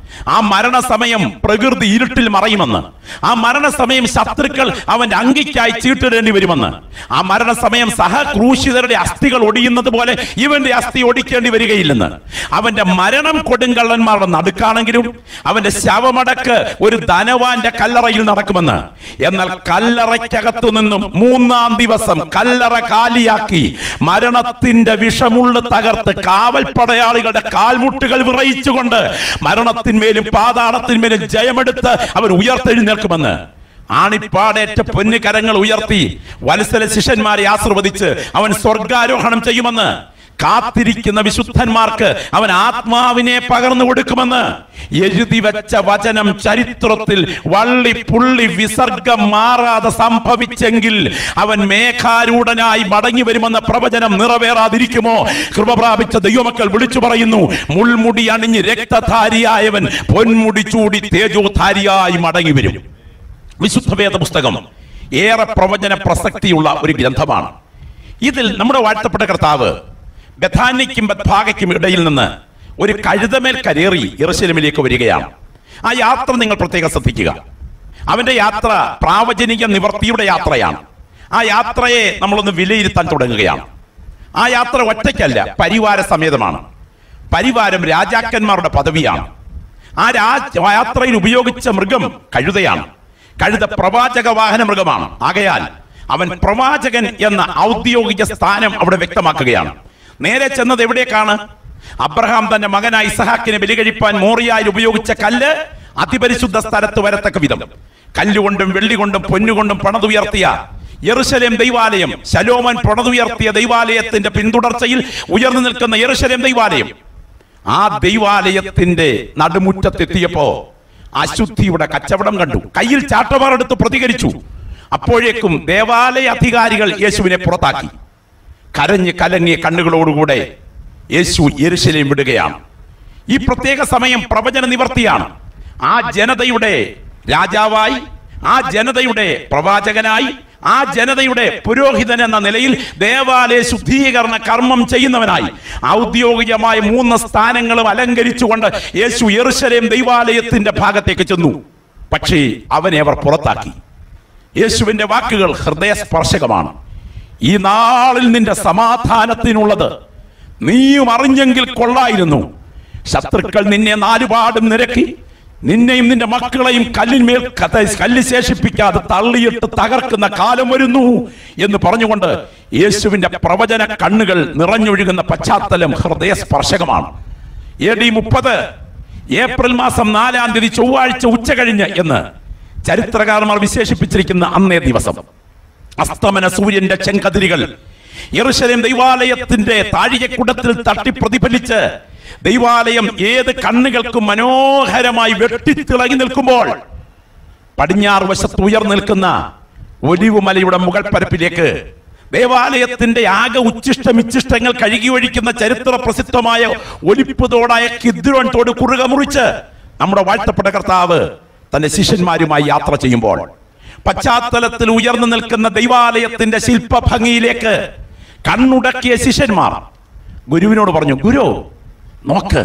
ആ മരണസമയം പ്രകൃതി ഇരുട്ടിൽ മറയുമെന്ന് ആ മരണസമയം ശത്രുക്കൾ അവന്റെ അങ്കിക്കായി ചീട്ടിടേണ്ടി വരുമെന്ന് ആ മരണസമയം സഹക്രൂശിതരുടെ അസ്ഥികൾ ഒടിയുന്നത് പോലെ ഇവന്റെ അസ്ഥി ഒടിക്കേണ്ടി വരികയില്ലെന്ന് അവന്റെ മരണം കൊടുങ്കള്ളന്മാരുടെ നടുക്കാണെങ്കിലും അവന്റെ ശവമടക്ക് ഒരു ധനവാന്റെ കല്ലറയിൽ നടക്കുമെന്ന് എന്നാൽ കല്ലറയ്ക്കകത്തു നിന്നും മൂന്നാം ദിവസം കല്ലറ കാലിയാക്കി മരണത്തിന്റെ വിഷമുള്ള തകർത്ത് കാവൽ പടയാളികളുടെ കാൽമുട്ടുകൾ വിറയിച്ചുകൊണ്ട് മരണത്തിന്മേലും പാതാളത്തിന്മേലും ജയമെടുത്ത് അവൻ ഉയർത്തെഴുന്നേൽക്കുമെന്ന് ആണിപ്പാടേറ്റ പൊന്നു കരങ്ങൾ ഉയർത്തി വത്സല ശിഷ്യന്മാരെ ആശീർവദിച്ച് അവൻ സ്വർഗാരോഹണം ചെയ്യുമെന്ന് കാത്തിരിക്കുന്ന വിശുദ്ധന്മാർക്ക് അവൻ ആത്മാവിനെ പകർന്നു കൊടുക്കുമെന്ന് എഴുതി വെച്ച വചനം ചരിത്രത്തിൽ വള്ളി പുള്ളി വിസർഗം മാറാതെ സംഭവിച്ചെങ്കിൽ അവൻ മേഘാരൂഢനായി മടങ്ങി വരുമെന്ന പ്രവചനം നിറവേറാതിരിക്കുമോ കൃപ പ്രാപിച്ച ദൈവമക്കൾ വിളിച്ചു പറയുന്നു മുൾമുടി അണിഞ്ഞ് രക്തധാരിയായവൻ പൊന്മുടി ചൂടി തേജോധാരിയായി മടങ്ങി വരും വിശുദ്ധ വേദ പുസ്തകം ഏറെ പ്രവചന പ്രസക്തിയുള്ള ഒരു ഗ്രന്ഥമാണ് ഇതിൽ നമ്മുടെ വാഴ്ത്തപ്പെട്ട കർത്താവ് ബഥാനിക്കും ബദ്ഭാഗയ്ക്കും ഇടയിൽ നിന്ന് ഒരു കഴുതമേൽ കരേറി ഇറശലമിലേക്ക് വരികയാണ് ആ യാത്ര നിങ്ങൾ പ്രത്യേകം ശ്രദ്ധിക്കുക അവന്റെ യാത്ര പ്രാവചനിക നിവർത്തിയുടെ യാത്രയാണ് ആ യാത്രയെ നമ്മളൊന്ന് വിലയിരുത്താൻ തുടങ്ങുകയാണ് ആ യാത്ര ഒറ്റയ്ക്കല്ല പരിവാര സമേതമാണ് പരിവാരം രാജാക്കന്മാരുടെ പദവിയാണ് ആ രാജ യാത്രയിൽ ഉപയോഗിച്ച മൃഗം കഴുതയാണ് കഴുത പ്രവാചക വാഹന മൃഗമാണ് ആകയാൽ അവൻ പ്രവാചകൻ എന്ന ഔദ്യോഗിക സ്ഥാനം അവിടെ വ്യക്തമാക്കുകയാണ് നേരെ ചെന്നത് എവിടേക്കാണ് അബ്രഹാം തന്റെ മകനായ ഇസഹാക്കിനെ ബലികഴിപ്പാൻ മോറിയായിൽ ഉപയോഗിച്ച കല്ല് അതിപരിശുദ്ധ സ്ഥലത്ത് വരത്തക്ക വിധം കല്ലുകൊണ്ടും വെള്ളികൊണ്ടും പൊന്നുകൊണ്ടും പണതുയർത്തിയ യെറുശലേം ദൈവാലയം ശലോമൻ പണതുയർത്തിയ ദൈവാലയത്തിന്റെ പിന്തുടർച്ചയിൽ ഉയർന്നു നിൽക്കുന്ന യെറുശലേം ദൈവാലയം ആ ദൈവാലയത്തിന്റെ നടുമുറ്റത്തെത്തിയപ്പോ അശുദ്ധിയുടെ കച്ചവടം കണ്ടു കയ്യിൽ ചാട്ടവാറെടുത്ത് പ്രതികരിച്ചു അപ്പോഴേക്കും ദേവാലയ അധികാരികൾ യേശുവിനെ പുറത്താക്കി കരഞ്ഞ് കലങ്ങിയ കണ്ണുകളോടുകൂടെ യേശു യെരുശലേം വിടുകയാണ് ഈ പ്രത്യേക സമയം പ്രവചന നിവർത്തിയാണ് ആ ജനതയുടെ രാജാവായി ആ ജനതയുടെ പ്രവാചകനായി ആ ജനതയുടെ പുരോഹിതൻ എന്ന നിലയിൽ ദേവാലയ ശുദ്ധീകരണ കർമ്മം ചെയ്യുന്നവനായി ഔദ്യോഗികമായ മൂന്ന് സ്ഥാനങ്ങളും അലങ്കരിച്ചുകൊണ്ട് യേശു യെറുശലേം ദൈവാലയത്തിന്റെ ഭാഗത്തേക്ക് ചെന്നു പക്ഷേ അവനെ അവർ പുറത്താക്കി യേശുവിന്റെ വാക്കുകൾ ഹൃദയസ്പർശകമാണ് ഈ നാളിൽ നിന്റെ സമാധാനത്തിനുള്ളത് നീയും അറിഞ്ഞെങ്കിൽ കൊള്ളായിരുന്നു ശത്രുക്കൾ നിന്നെ നാലുപാടും നിരക്കി നിന്നെയും നിന്റെ മക്കളെയും കല്ലിന്മേൽ കഥ- കല്ല് ശേഷിപ്പിക്കാതെ തള്ളിയിട്ട് തകർക്കുന്ന കാലം വരുന്നു എന്ന് പറഞ്ഞുകൊണ്ട് യേശുവിന്റെ പ്രവചന കണ്ണുകൾ നിറഞ്ഞൊഴുകുന്ന പശ്ചാത്തലം ഹൃദയസ്പർശകമാണ് എ ഡി മുപ്പത് ഏപ്രിൽ മാസം നാലാം തീയതി ചൊവ്വാഴ്ച ഉച്ച കഴിഞ്ഞ് എന്ന് ചരിത്രകാരന്മാർ വിശേഷിപ്പിച്ചിരിക്കുന്ന അന്നേ ദിവസം അസ്തമന സൂര്യന്റെ ചെങ്കതിരികൾ യെറുശലേം ദൈവാലയത്തിന്റെ താഴികക്കുടത്തിൽ തട്ടി പ്രതിഫലിച്ച് ദൈവാലയം ഏത് കണ്ണുകൾക്കും മനോഹരമായി വെട്ടിത്തിളങ്ങി നിൽക്കുമ്പോൾ പടിഞ്ഞാറ് വശത്ത് ഉയർന്നു നിൽക്കുന്ന ഒലിവുമലയുടെ മുകൾ പരപ്പിലേക്ക് ദേവാലയത്തിന്റെ ആകെ ഉച്ചിഷ്ടം ഇച്ചിഷ്ടങ്ങൾ കഴുകി ഒഴിക്കുന്ന ചരിത്ര പ്രസിദ്ധമായ ഒലിപ്പുതോടായ കിദ്രോൻ തോട് കുറുക മുറിച്ച് നമ്മുടെ വാഴ്ത്തപ്പെട്ട കർത്താവ് തന്റെ ശിഷ്യന്മാരുമായി യാത്ര ചെയ്യുമ്പോൾ പശ്ചാത്തലത്തിൽ ഉയർന്നു നിൽക്കുന്ന ദൈവാലയത്തിന്റെ ശില്പഭംഗിയിലേക്ക് കണ്ണുടക്കിയ ശിഷ്യന്മാർ ഗുരുവിനോട് പറഞ്ഞു ഗുരു നോക്ക്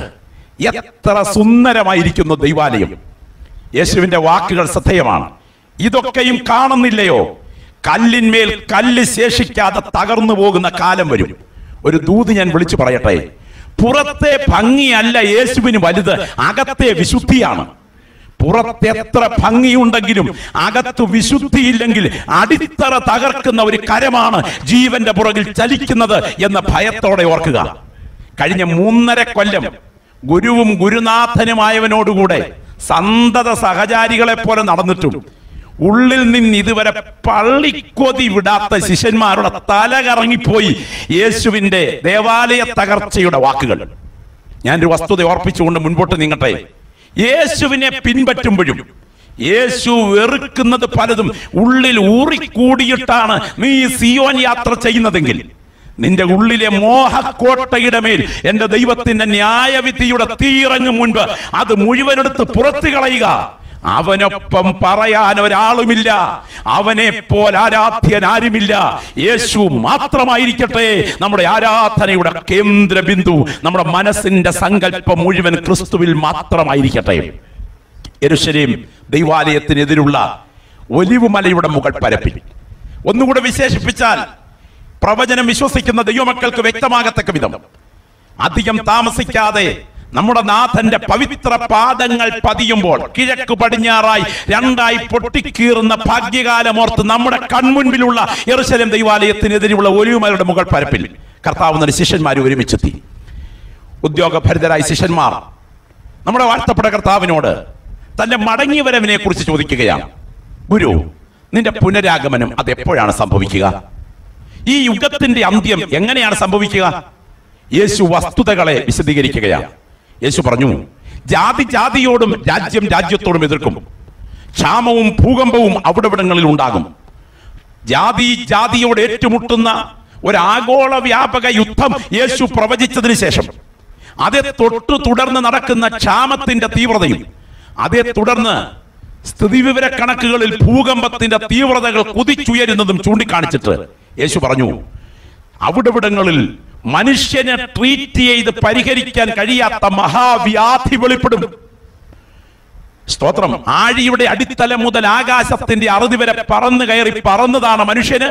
എത്ര സുന്ദരമായിരിക്കുന്നു ദൈവാലയം യേശുവിന്റെ വാക്കുകൾ ശ്രദ്ധേയമാണ് ഇതൊക്കെയും കാണുന്നില്ലയോ കല്ലിന്മേൽ കല്ല് ശേഷിക്കാതെ തകർന്നു പോകുന്ന കാലം വരും ഒരു ദൂത് ഞാൻ വിളിച്ചു പറയട്ടെ പുറത്തെ ഭംഗിയല്ല യേശുവിന് വലുത് അകത്തെ വിശുദ്ധിയാണ് പുറത്ത് എത്ര ഭംഗിയുണ്ടെങ്കിലും അകത്ത് വിശുദ്ധിയില്ലെങ്കിൽ അടിത്തറ തകർക്കുന്ന ഒരു കരമാണ് ജീവന്റെ പുറകിൽ ചലിക്കുന്നത് എന്ന ഭയത്തോടെ ഓർക്കുക കഴിഞ്ഞ മൂന്നര കൊല്ലം ഗുരുവും ഗുരുനാഥനുമായവനോടുകൂടെ സന്തത സഹചാരികളെ പോലെ നടന്നിട്ടും ഉള്ളിൽ നിന്ന് ഇതുവരെ പള്ളിക്കൊതി വിടാത്ത ശിഷ്യന്മാരുടെ തല കറങ്ങിപ്പോയി യേശുവിന്റെ ദേവാലയ തകർച്ചയുടെ വാക്കുകൾ ഞാനൊരു വസ്തുത ഓർപ്പിച്ചുകൊണ്ട് മുൻപോട്ട് നീങ്ങട്ടെ യേശുവിനെ പിൻപറ്റുമ്പോഴും യേശു വെറുക്കുന്നത് പലതും ഉള്ളിൽ ഊറിക്കൂടിയിട്ടാണ് നീ സിയോൻ യാത്ര ചെയ്യുന്നതെങ്കിൽ നിന്റെ ഉള്ളിലെ മോഹക്കോട്ടയുടെ മേൽ എന്റെ ദൈവത്തിന്റെ ന്യായവിധിയുടെ തീറങ്ങും മുൻപ് അത് മുഴുവനെടുത്ത് പുറത്തു കളയുക അവനൊപ്പം പറയാൻ ഒരാളുമില്ല അവനെ പോൽ ആരാധ്യൻ ആരുമില്ല യേശു മാത്രമായിരിക്കട്ടെ നമ്മുടെ ആരാധനയുടെ കേന്ദ്ര ബിന്ദു നമ്മുടെ മനസ്സിന്റെ സങ്കല്പം മുഴുവൻ ക്രിസ്തുവിൽ മാത്രമായിരിക്കട്ടെ യെരുശലേം ദൈവാലയത്തിനെതിരുള്ള ഒലിവുമലയുടെ മുകൾ പരപ്പിൽ ഒന്നുകൂടെ വിശേഷിപ്പിച്ചാൽ പ്രവചനം വിശ്വസിക്കുന്ന ദൈവമക്കൾക്ക് വ്യക്തമാകത്തക്ക വിധം അധികം താമസിക്കാതെ നമ്മുടെ നാഥന്റെ പവിത്ര പാദങ്ങൾ പതിയുമ്പോൾ കിഴക്ക് പടിഞ്ഞാറായി രണ്ടായി പൊട്ടിക്കീറുന്ന ഭാഗ്യകാലമോർത്ത് നമ്മുടെ കൺമുൻപിലുള്ള യെറുശലേം ദൈവാലയത്തിനെതിരെയുള്ള ഒലിവുമലയുടെ മുകൾ പരപ്പിൽ കർത്താവുന്ന ശിഷ്യന്മാർ ഒരുമിച്ചെത്തി ഉദ്യോഗഭരിതരായ ശിഷ്യന്മാർ നമ്മുടെ വാഴ്ത്തപ്പെട്ട കർത്താവിനോട് തന്റെ മടങ്ങിവരവിനെ കുറിച്ച് ചോദിക്കുകയാണ് ഗുരു നിന്റെ പുനരാഗമനം അത് എപ്പോഴാണ് സംഭവിക്കുക ഈ യുഗത്തിന്റെ അന്ത്യം എങ്ങനെയാണ് സംഭവിക്കുക യേശു വസ്തുതകളെ വിശദീകരിക്കുകയാണ് യേശു പറഞ്ഞു ജാതി ജാതിയോടും രാജ്യം രാജ്യത്തോടും എതിർക്കും ക്ഷാമവും ഭൂകമ്പവും അവിടെവിടങ്ങളിൽ ഉണ്ടാകും ജാതി ജാതിയോട് ഏറ്റുമുട്ടുന്ന ഒരു ആഗോള വ്യാപക യുദ്ധം യേശു പ്രവചിച്ചതിന് ശേഷം അതേ തൊട്ടു തുടർന്ന് നടക്കുന്ന ക്ഷാമത്തിന്റെ തീവ്രതയും അതേ തുടർന്ന് സ്ഥിതിവിവര കണക്കുകളിൽ ഭൂകമ്പത്തിന്റെ തീവ്രതകൾ കുതിച്ചുയരുന്നതും ചൂണ്ടിക്കാണിച്ചിട്ട് യേശു പറഞ്ഞു അവിടെവിടങ്ങളിൽ മനുഷ്യനെ ട്രീറ്റ് ചെയ്ത് പരിഹരിക്കാൻ കഴിയാത്ത മഹാവ്യാധി വെളിപ്പെടും സ്തോത്രം ആഴിയുടെ അടിത്തലം മുതൽ ആകാശത്തിന്റെ അറുതി വരെ പറന്നു കയറി പറന്നതാണ് മനുഷ്യന്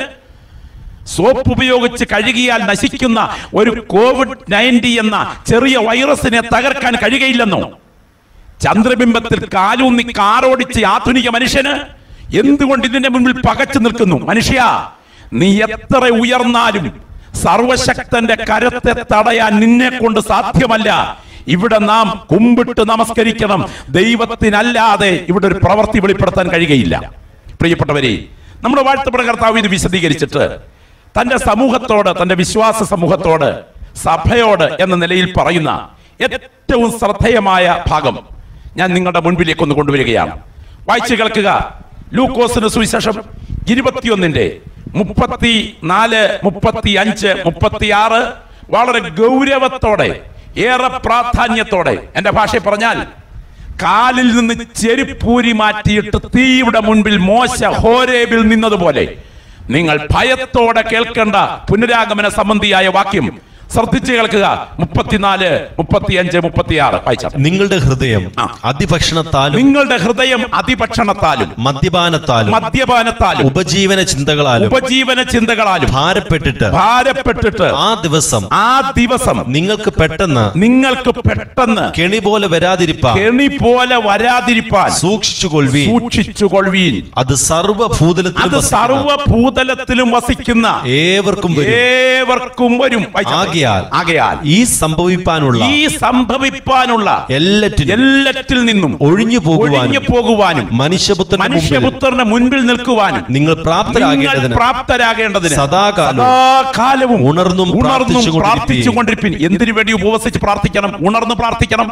സോപ്പ് ഉപയോഗിച്ച് കഴുകിയാൽ നശിക്കുന്ന ഒരു കോവിഡ് നയൻറ്റി എന്ന ചെറിയ വൈറസിനെ തകർക്കാൻ കഴിയുകയില്ലെന്നോ ചന്ദ്രബിംബത്തിൽ കാലൂന്നി കാറോടിച്ച് ആധുനിക മനുഷ്യന് എന്തുകൊണ്ട് ഇതിന്റെ മുമ്പിൽ പകച്ചു നിൽക്കുന്നു മനുഷ്യ നീ എത്ര ഉയർന്നാലും സർവശക്തന്റെ കരത്തെ തടയാൻ നിന്നെ കൊണ്ട് സാധ്യമല്ല ഇവിടെ നാം കുമ്പിട്ട് നമസ്കരിക്കണം ദൈവത്തിനല്ലാതെ ഇവിടെ ഒരു പ്രവൃത്തി വെളിപ്പെടുത്താൻ കഴിയുകയില്ല പ്രിയപ്പെട്ടവരെ നമ്മുടെ വാഴ്ത്തപ്പെട്ട കർത്താവ് ഇത് വിശദീകരിച്ചിട്ട് തന്റെ സമൂഹത്തോട് തന്റെ വിശ്വാസ സമൂഹത്തോട് സഭയോട് എന്ന നിലയിൽ പറയുന്ന ഏറ്റവും ശ്രദ്ധേയമായ ഭാഗം ഞാൻ നിങ്ങളുടെ മുൻപിലേക്ക് ഒന്ന് കൊണ്ടുവരികയാണ് വായിച്ചു കേൾക്കുക ലൂക്കോസിന് സുവിശേഷം ഇരുപത്തിയൊന്നിന്റെ മുപ്പത്തി നാല് മുപ്പത്തി അഞ്ച് മുപ്പത്തി ആറ് വളരെ ഗൗരവത്തോടെ ഏറെ പ്രാധാന്യത്തോടെ എന്റെ ഭാഷയിൽ പറഞ്ഞാൽ കാലിൽ നിന്ന് ചെരുപ്പൂരി മാറ്റിയിട്ട് തീയുടെ മുൻപിൽ മോശ ഹോരേബിൽ നിന്നതുപോലെ നിങ്ങൾ ഭയത്തോടെ കേൾക്കേണ്ട പുനരാഗമന സംബന്ധിയായ വാക്യം ശ്രദ്ധിച്ചു കേൾക്കുക മുപ്പത്തിനാല് മുപ്പത്തിയഞ്ച് മുപ്പത്തിയാറ് വായിച്ചാൽ നിങ്ങളുടെ ഹൃദയം ആ. അതിഭക്ഷണത്താലും നിങ്ങളുടെ ഹൃദയം അതിഭക്ഷണത്താലും മദ്യപാനത്താലും മദ്യപാനത്താലും ഉപജീവന ചിന്തകളാലും ഉപജീവന ചിന്തകളാലും ഭാരപ്പെട്ടിട്ട് ഭാരപ്പെട്ടിട്ട് ആ ദിവസം ആ ദിവസം നിങ്ങൾക്ക് പെട്ടെന്ന് നിങ്ങൾക്ക് പെട്ടെന്ന് കെണി പോലെ വരാതിരിപ്പാൻ കെണി പോലെ വരാതിരിപ്പാൻ സൂക്ഷിച്ചുകൊള്ളുവീൻ സൂക്ഷിച്ചുകൊള്ളുവീൻ അത് സർവഭൂതലത്തിലും അത് വസിക്കുന്ന സർവഭൂതലത്തിലും വസിക്കുന്ന ഏവർക്കും വരും ഏവർക്കും വരും ആകയാൽ ആകയാൽ ഈ സംഭവിപ്പാനുള്ള ഈ സംഭവിപ്പാനുള്ള എല്ലാറ്റിനും എല്ലാറ്റിൽ നിന്നും ഒഴിഞ്ഞു പോകുവാനും ഒഴിഞ്ഞു പോകുവാനും മനുഷ്യപുത്രന്റെ മുമ്പിൽ മനുഷ്യപുത്രന്റെ മുൻപിൽ നിൽക്കുവാനും നിങ്ങൾ നിങ്ങൾ പ്രാപ്തരാകേണ്ടതിന് പ്രാപ്തരാകേണ്ടതിന് സദാകാലവും സദാകാലവും ഉണർന്നും ഉണർന്നും പ്രാർത്ഥിച്ചുകൊണ്ടിരിപ്പീൻ. പ്രാർത്ഥിച്ചുകൊണ്ടിരിപ്പിൻ എന്തിനു വേണ്ടി ഉപവസിച്ച് പ്രാർത്ഥിക്കണം ഉണർന്ന് പ്രാർത്ഥിക്കണം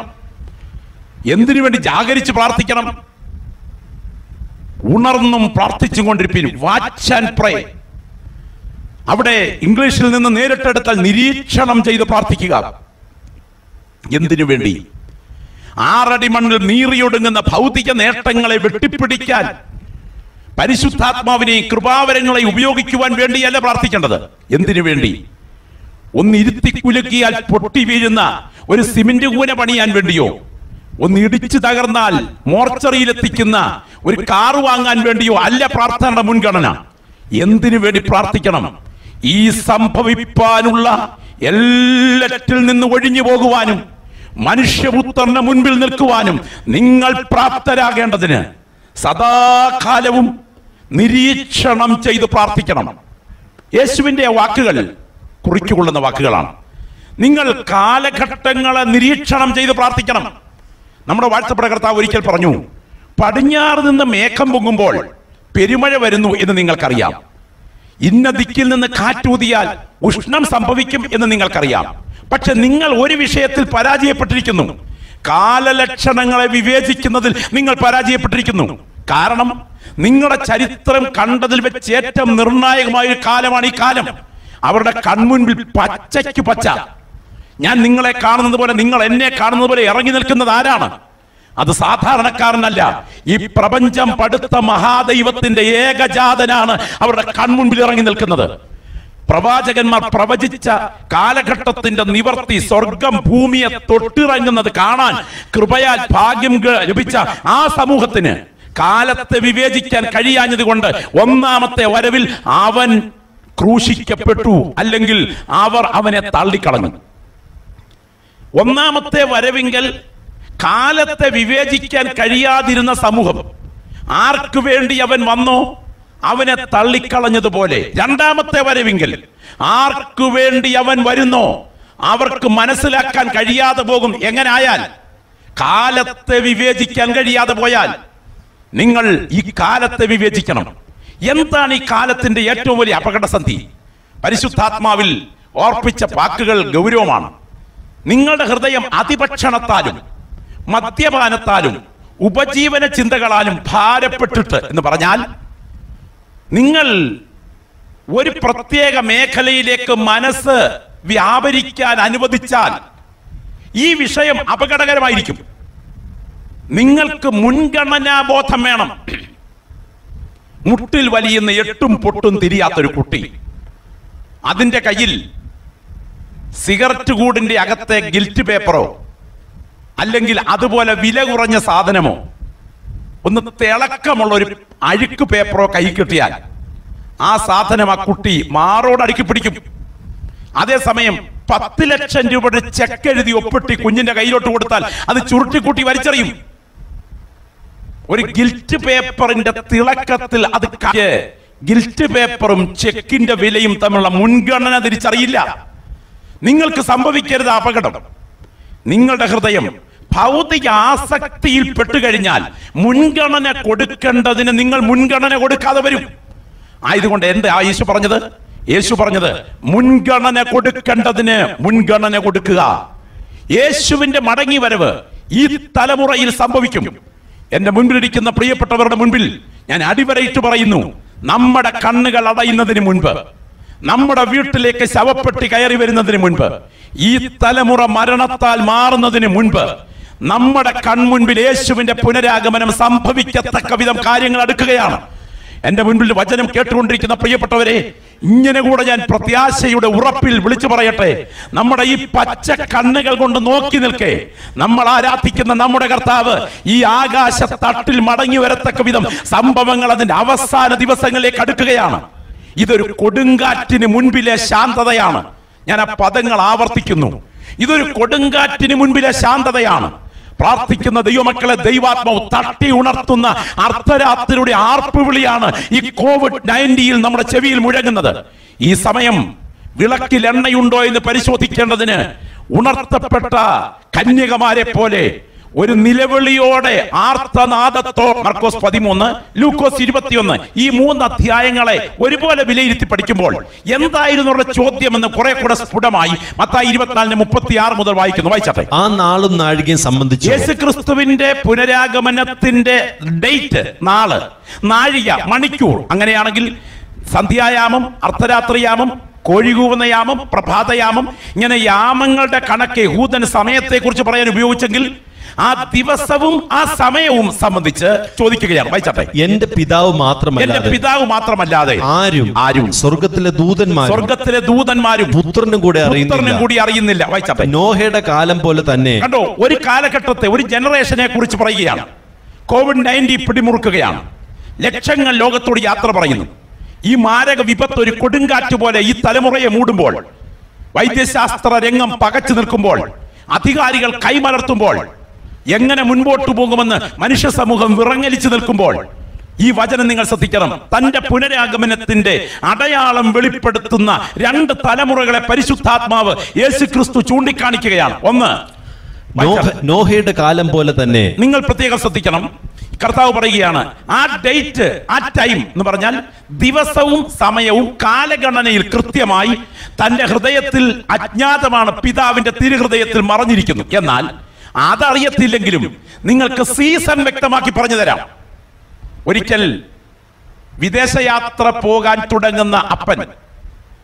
എന്തിനു വേണ്ടി ജാഗരിച്ച് പ്രാർത്ഥിക്കണം ഉണർന്നും പ്രാർത്ഥിച്ചുകൊണ്ടിരിപ്പിൻ വാച്ച് ആൻഡ് പ്രേ അവിടെ ഇംഗ്ലീഷിൽ നിന്ന് നേരിട്ടെടുത്താൽ നിരീക്ഷണം ചെയ്ത് പ്രാർത്ഥിക്കുക എന്തിനു വേണ്ടി ആറടി മണ്ണിൽ നീറിയൊടുങ്ങുന്ന ഭൗതിക നേട്ടങ്ങളെ വെട്ടിപ്പിടിക്കാൻ പരിശുദ്ധാത്മാവിനെയും കൃപാവരങ്ങളെ ഉപയോഗിക്കുവാൻ വേണ്ടിയല്ല പ്രാർത്ഥിക്കേണ്ടത് എന്തിനു വേണ്ടി ഒന്ന് ഇരുത്തി കുലുക്കിയാൽ പൊട്ടി വീഴുന്ന ഒരു സിമന്റ് കൂന പണിയാൻ വേണ്ടിയോ ഒന്ന് ഇടിച്ചു തകർന്നാൽ മോർച്ചറിയിലെത്തിക്കുന്ന ഒരു കാർ വാങ്ങാൻ വേണ്ടിയോ അല്ല പ്രാർത്ഥനയുടെ മുൻഗണന എന്തിനു വേണ്ടി പ്രാർത്ഥിക്കണം ഈ സംഭവിപ്പാനുള്ള എല്ലാറ്റിൽ നിന്ന് ഒഴിഞ്ഞു പോകുവാനും മനുഷ്യപുത്രന്റെ മുൻപിൽ നിൽക്കുവാനും നിങ്ങൾ പ്രാപ്തരാകേണ്ടതിന് സദാകാലവും നിരീക്ഷണം ചെയ്ത് പ്രാർത്ഥിക്കണം യേശുവിന്റെ ആ വാക്കുകൾ കുറിക്കൊള്ളുന്ന വാക്കുകളാണ് നിങ്ങൾ കാലഘട്ടങ്ങളെ നിരീക്ഷണം ചെയ്ത് പ്രാർത്ഥിക്കണം നമ്മുടെ വാഴ്ത്തപ്പെട്ട കർത്താവ് ഒരിക്കൽ പറഞ്ഞു പടിഞ്ഞാറ് നിന്ന് മേഘം പൊങ്ങുമ്പോൾ പെരുമഴ വരുന്നു എന്ന് നിങ്ങൾക്കറിയാം ഇന്ന ദിക്കിൽ നിന്ന് കാറ്റൂതിയാൽ ഉഷ്ണം സംഭവിക്കും എന്ന് നിങ്ങൾക്കറിയാം പക്ഷെ നിങ്ങൾ ഒരു വിഷയത്തിൽ പരാജയപ്പെട്ടിരിക്കുന്നു കാലലക്ഷണങ്ങളെ വിവേചിക്കുന്നതിൽ നിങ്ങൾ പരാജയപ്പെട്ടിരിക്കുന്നു കാരണം നിങ്ങളുടെ ചരിത്രം കണ്ടതിൽ വെച്ച് ഏറ്റവും നിർണായകമായ ഒരു കാലമാണ് ഈ കാലം അവരുടെ കൺമുൻപിൽ പച്ചയ്ക്ക് പച്ച ഞാൻ നിങ്ങളെ കാണുന്നത് പോലെ നിങ്ങൾ എന്നെ കാണുന്നത് പോലെ ഇറങ്ങി നിൽക്കുന്നത് ആരാണ് അത് സാധാരണക്കാരനല്ല ഈ പ്രപഞ്ചം പടുത്ത മഹാദൈവത്തിന്റെ ഏകജാതനാണ് അവരുടെ കൺമുൻപിൽ ഇറങ്ങി നിൽക്കുന്നത് പ്രവാചകന്മാർ പ്രവചിച്ച കാലഘട്ടത്തിന്റെ നിവർത്തി സ്വർഗം ഭൂമിയെ തൊട്ടിറങ്ങുന്നത് കാണാൻ കൃപയാൽ ഭാഗ്യം ഗ- ലഭിച്ച ആ സമൂഹത്തിന് കാലത്തെ വിവേചിക്കാൻ കഴിയാഞ്ഞത് കൊണ്ട് ഒന്നാമത്തെ വരവിൽ അവൻ ക്രൂശിക്കപ്പെട്ടു അല്ലെങ്കിൽ അവർ അവനെ തള്ളിക്കളഞ്ഞു ഒന്നാമത്തെ വരവിങ്കൽ കാലത്തെ വിവേചിക്കാൻ കഴിയാതിരുന്ന സമൂഹം ആർക്കു വേണ്ടി അവൻ വന്നോ അവനെ തള്ളിക്കളഞ്ഞതുപോലെ രണ്ടാമത്തെ വരവിങ്കൽ ആർക്കു വേണ്ടി അവൻ വരുന്നോ അവർക്ക് മനസ്സിലാക്കാൻ കഴിയാതെ പോകും എങ്ങനായാൽ കാലത്തെ വിവേചിക്കാൻ കഴിയാതെ പോയാൽ നിങ്ങൾ ഈ കാലത്തെ വിവേചിക്കണം എന്താണ് ഈ കാലത്തിന്റെ ഏറ്റവും വലിയ അപകടസന്ധി പരിശുദ്ധാത്മാവിൽ ഓർപ്പിച്ച വാക്കുകൾ ഗൗരവമാണ് നിങ്ങളുടെ ഹൃദയം അതിഭക്ഷണത്താലും മദ്യപാനത്താലും ഉപജീവന ചിന്തകളാലും ഭാരപ്പെട്ടിട്ട് എന്ന് പറഞ്ഞാൽ നിങ്ങൾ ഒരു പ്രത്യേക മേഖലയിലേക്ക് മനസ്സ് വ്യാപരിക്കാൻ അനുവദിച്ചാൽ ഈ വിഷയം അപകടകരമായിരിക്കും നിങ്ങൾക്ക് മുൻഗണനാബോധം വേണം മുട്ടിൽ വലിയുന്ന എട്ടും പൊട്ടും തിരിയാത്തൊരു കുട്ടി അതിന്റെ കയ്യിൽ സിഗരറ്റ് കൂടിന്റെ അകത്തെ ഗിൽറ്റ് പേപ്പറോ അല്ലെങ്കിൽ അതുപോലെ വില കുറഞ്ഞ സാധനമോ ഒന്ന് തിളക്കമുള്ള ഒരു അഴുക്ക് പേപ്പറോ കൈ കിട്ടിയാൽ ആ സാധനം ആ കുട്ടി മാറോട് അടുക്കി പിടിക്കും അതേസമയം പത്ത് ലക്ഷം രൂപയുടെ ചെക്ക് എഴുതി ഒപ്പിട്ടി കുഞ്ഞിന്റെ കയ്യിലോട്ട് കൊടുത്താൽ അത് ചുരുട്ടിക്കൂട്ടി വലിച്ചെറിയും ഒരു ഗിൽറ്റ് പേപ്പറിന്റെ തിളക്കത്തിൽ അത് ക- ഗിൽറ്റ് പേപ്പറും ചെക്കിന്റെ വിലയും തമ്മിലുള്ള മുൻഗണന തിരിച്ചറിയില്ല നിങ്ങൾക്ക് സംഭവിക്കരുത് ആ അപകടം നിങ്ങളുടെ ഹൃദയം ഭൗതിക ആസക്തിയിൽ പെട്ടുകഴിഞ്ഞാൽ മുൻഗണന കൊടുക്കേണ്ടതിന് നിങ്ങൾ മുൻഗണന കൊടുക്കാതെ വരും ആയതുകൊണ്ട് എന്താ ആ യേശു പറഞ്ഞത് യേശു പറഞ്ഞത് മുൻഗണന കൊടുക്കേണ്ടതിന് മുൻഗണന കൊടുക്കുക യേശുവിന്റെ മടങ്ങി വരവ് ഈ തലമുറയിൽ സംഭവിക്കും എന്റെ മുൻപിലിരിക്കുന്ന പ്രിയപ്പെട്ടവരുടെ മുൻപിൽ ഞാൻ അടിവരയിട്ട് പറയുന്നു നമ്മുടെ കണ്ണുകൾ അടയുന്നതിന് മുൻപ് നമ്മുടെ വീട്ടിലേക്ക് ശവപ്പെട്ടി കയറി വരുന്നതിന് മുൻപ് ഈ തലമുറ മരണത്താൽ മാറുന്നതിന് മുൻപ് നമ്മുടെ കൺമുൻപിൽ യേശുവിന്റെ പുനരാഗമനം സംഭവിക്കത്തക്ക വിധം കാര്യങ്ങൾ അടുക്കുകയാണ് എന്റെ മുൻപിൽ വചനം കേട്ടുകൊണ്ടിരിക്കുന്ന പ്രിയപ്പെട്ടവരെ ഇങ്ങനെ കൂടെ ഞാൻ പ്രത്യാശയുടെ ഉറപ്പിൽ വിളിച്ചു പറയട്ടെ നമ്മുടെ ഈ പച്ച കണ്ണുകൾ കൊണ്ട് നോക്കി നിൽക്കേ നമ്മൾ ആരാധിക്കുന്ന നമ്മുടെ കർത്താവ് ഈ ആകാശ തട്ടിൽ മടങ്ങി വരത്തക്ക വിധം സംഭവങ്ങൾ അതിന്റെ അവസാന ദിവസങ്ങളിലേക്ക് അടുക്കുകയാണ് ഇതൊരു കൊടുങ്കാറ്റിന് മുൻപിലെ ശാന്തതയാണ് ഞാൻ ആ പദങ്ങൾ ആവർത്തിക്കുന്നു ഇതൊരു കൊടുങ്കാറ്റിന് മുൻപിലെ ശാന്തതയാണ് പ്രാർത്ഥിക്കുന്ന ദൈവമക്കളെ ദൈവാത്മാവ് തട്ടി ഉണർത്തുന്ന അർദ്ധരാത്രിയുടെ ആർപ്പുവിളിയാണ് ഈ കോവിഡ് നയൻറ്റീനിൽ നമ്മുടെ ചെവിയിൽ മുഴങ്ങുന്നത് ഈ സമയം വിളക്കിൽ എണ്ണയുണ്ടോ എന്ന് പരിശോധിക്കേണ്ടതിന് ഉണർത്തപ്പെട്ട കന്യകമാരെ പോലെ ഒരു നിലവിളിയോടെ ആർത്തനാദത്തോ മർക്കോസ് പതിമൂന്ന് ലൂക്കോസ് ഇരുപത്തിയൊന്ന് ഈ മൂന്ന് അധ്യായങ്ങളെ ഒരുപോലെ വിലയിരുത്തി പഠിക്കുമ്പോൾ എന്തായിരുന്നു അവരുടെ ചോദ്യം എന്ന് കുറെ കൂടെ സ്ഫുടമായി മത്തായി ഇരുപത്തിനാലിന് മുപ്പത്തി ആറ് മുതൽ വായിക്കുന്നു വായിച്ചാട്ടെ ആ നാളും നാഴികയും സംബന്ധിച്ച് യേശു ക്രിസ്തുവിന്റെ പുനരാഗമനത്തിന്റെ ഡേറ്റ് നാള് നാഴിക മണിക്കൂർ അങ്ങനെയാണെങ്കിൽ സന്ധ്യായാമം അർദ്ധരാത്രിയാമം കോഴികൂവുന്ന യാമം പ്രഭാതയാമം ഇങ്ങനെ യാമങ്ങളുടെ കണക്ക് യഹൂദൻ സമയത്തെ കുറിച്ച് പറയാൻ ഉപയോഗിച്ചെങ്കിൽ ആ ദിവസവും ആ സമയവും സംബന്ധിച്ച് ചോദിക്കുകയാണ് വായിച്ചാട്ടെ എന്റെ പിതാവ് എന്റെ മാത്രമല്ല പിതാവ് മാത്രമല്ലാതെ ആരും ആരും സ്വർഗത്തിലെ ദൂതന്മാരും സ്വർഗത്തിലെ ദൂതന്മാരും പുത്രനും കൂടെ പുത്രനും അറിയുന്നില്ല കൂടി അറിയുന്നില്ല വായിച്ചാട്ടെ നോഹയുടെ കാലം പോലെ തന്നെ കണ്ടോ ഒരു കാലഘട്ടത്തെ ഒരു ജനറേഷനെ കുറിച്ച് പറയുകയാണ് കോവിഡ് നയൻറ്റീൻ പിടിമുറുക്കുകയാണ് ലക്ഷങ്ങൾ ലോകത്തോട് യാത്ര പറയുന്നു ഈ മാരക വിപത്ത് ഒരു കൊടുങ്കാറ്റ് പോലെ ഈ തലമുറയെ മൂടുമ്പോൾ വൈദ്യശാസ്ത്ര രംഗം പകച്ചു നിൽക്കുമ്പോൾ അധികാരികൾ കൈമലർത്തുമ്പോൾ എങ്ങനെ മുൻപോട്ട് പോകുമെന്ന് മനുഷ്യ സമൂഹം വിറങ്ങലിച്ചു നിൽക്കുമ്പോൾ ഈ വചനം നിങ്ങൾ ശ്രദ്ധിക്കണം തന്റെ പുനരാഗമനത്തിന്റെ അടയാളം വെളിപ്പെടുത്തുന്ന രണ്ട് തലമുറകളെ പരിശുദ്ധാത്മാവ് യേശു ക്രിസ്തു ചൂണ്ടിക്കാണിക്കുകയാണ് ഒന്ന് നോഹ- നോഹയുടെ കാലം പോലെ തന്നെ നിങ്ങൾ പ്രത്യേകം ശ്രദ്ധിക്കണം കർത്താവ് പറയുകയാണ് ആ ഡേറ്റ് ആ ടൈം എന്ന് പറഞ്ഞാൽ ദിവസവും സമയവും കാലഗണനയിൽ കൃത്യമായി തന്റെ ഹൃദയത്തിൽ അജ്ഞാതമാണ് പിതാവിന്റെ തിരുഹൃദയത്തിൽ മറഞ്ഞിരിക്കുന്നു എന്നാൽ അതറിയത്തില്ലെങ്കിലും നിങ്ങൾക്ക് സീസൺ വ്യക്തമാക്കി പറഞ്ഞു തരാം ഒരിക്കൽ വിദേശയാത്ര പോകാൻ തുടങ്ങുന്ന അപ്പൻ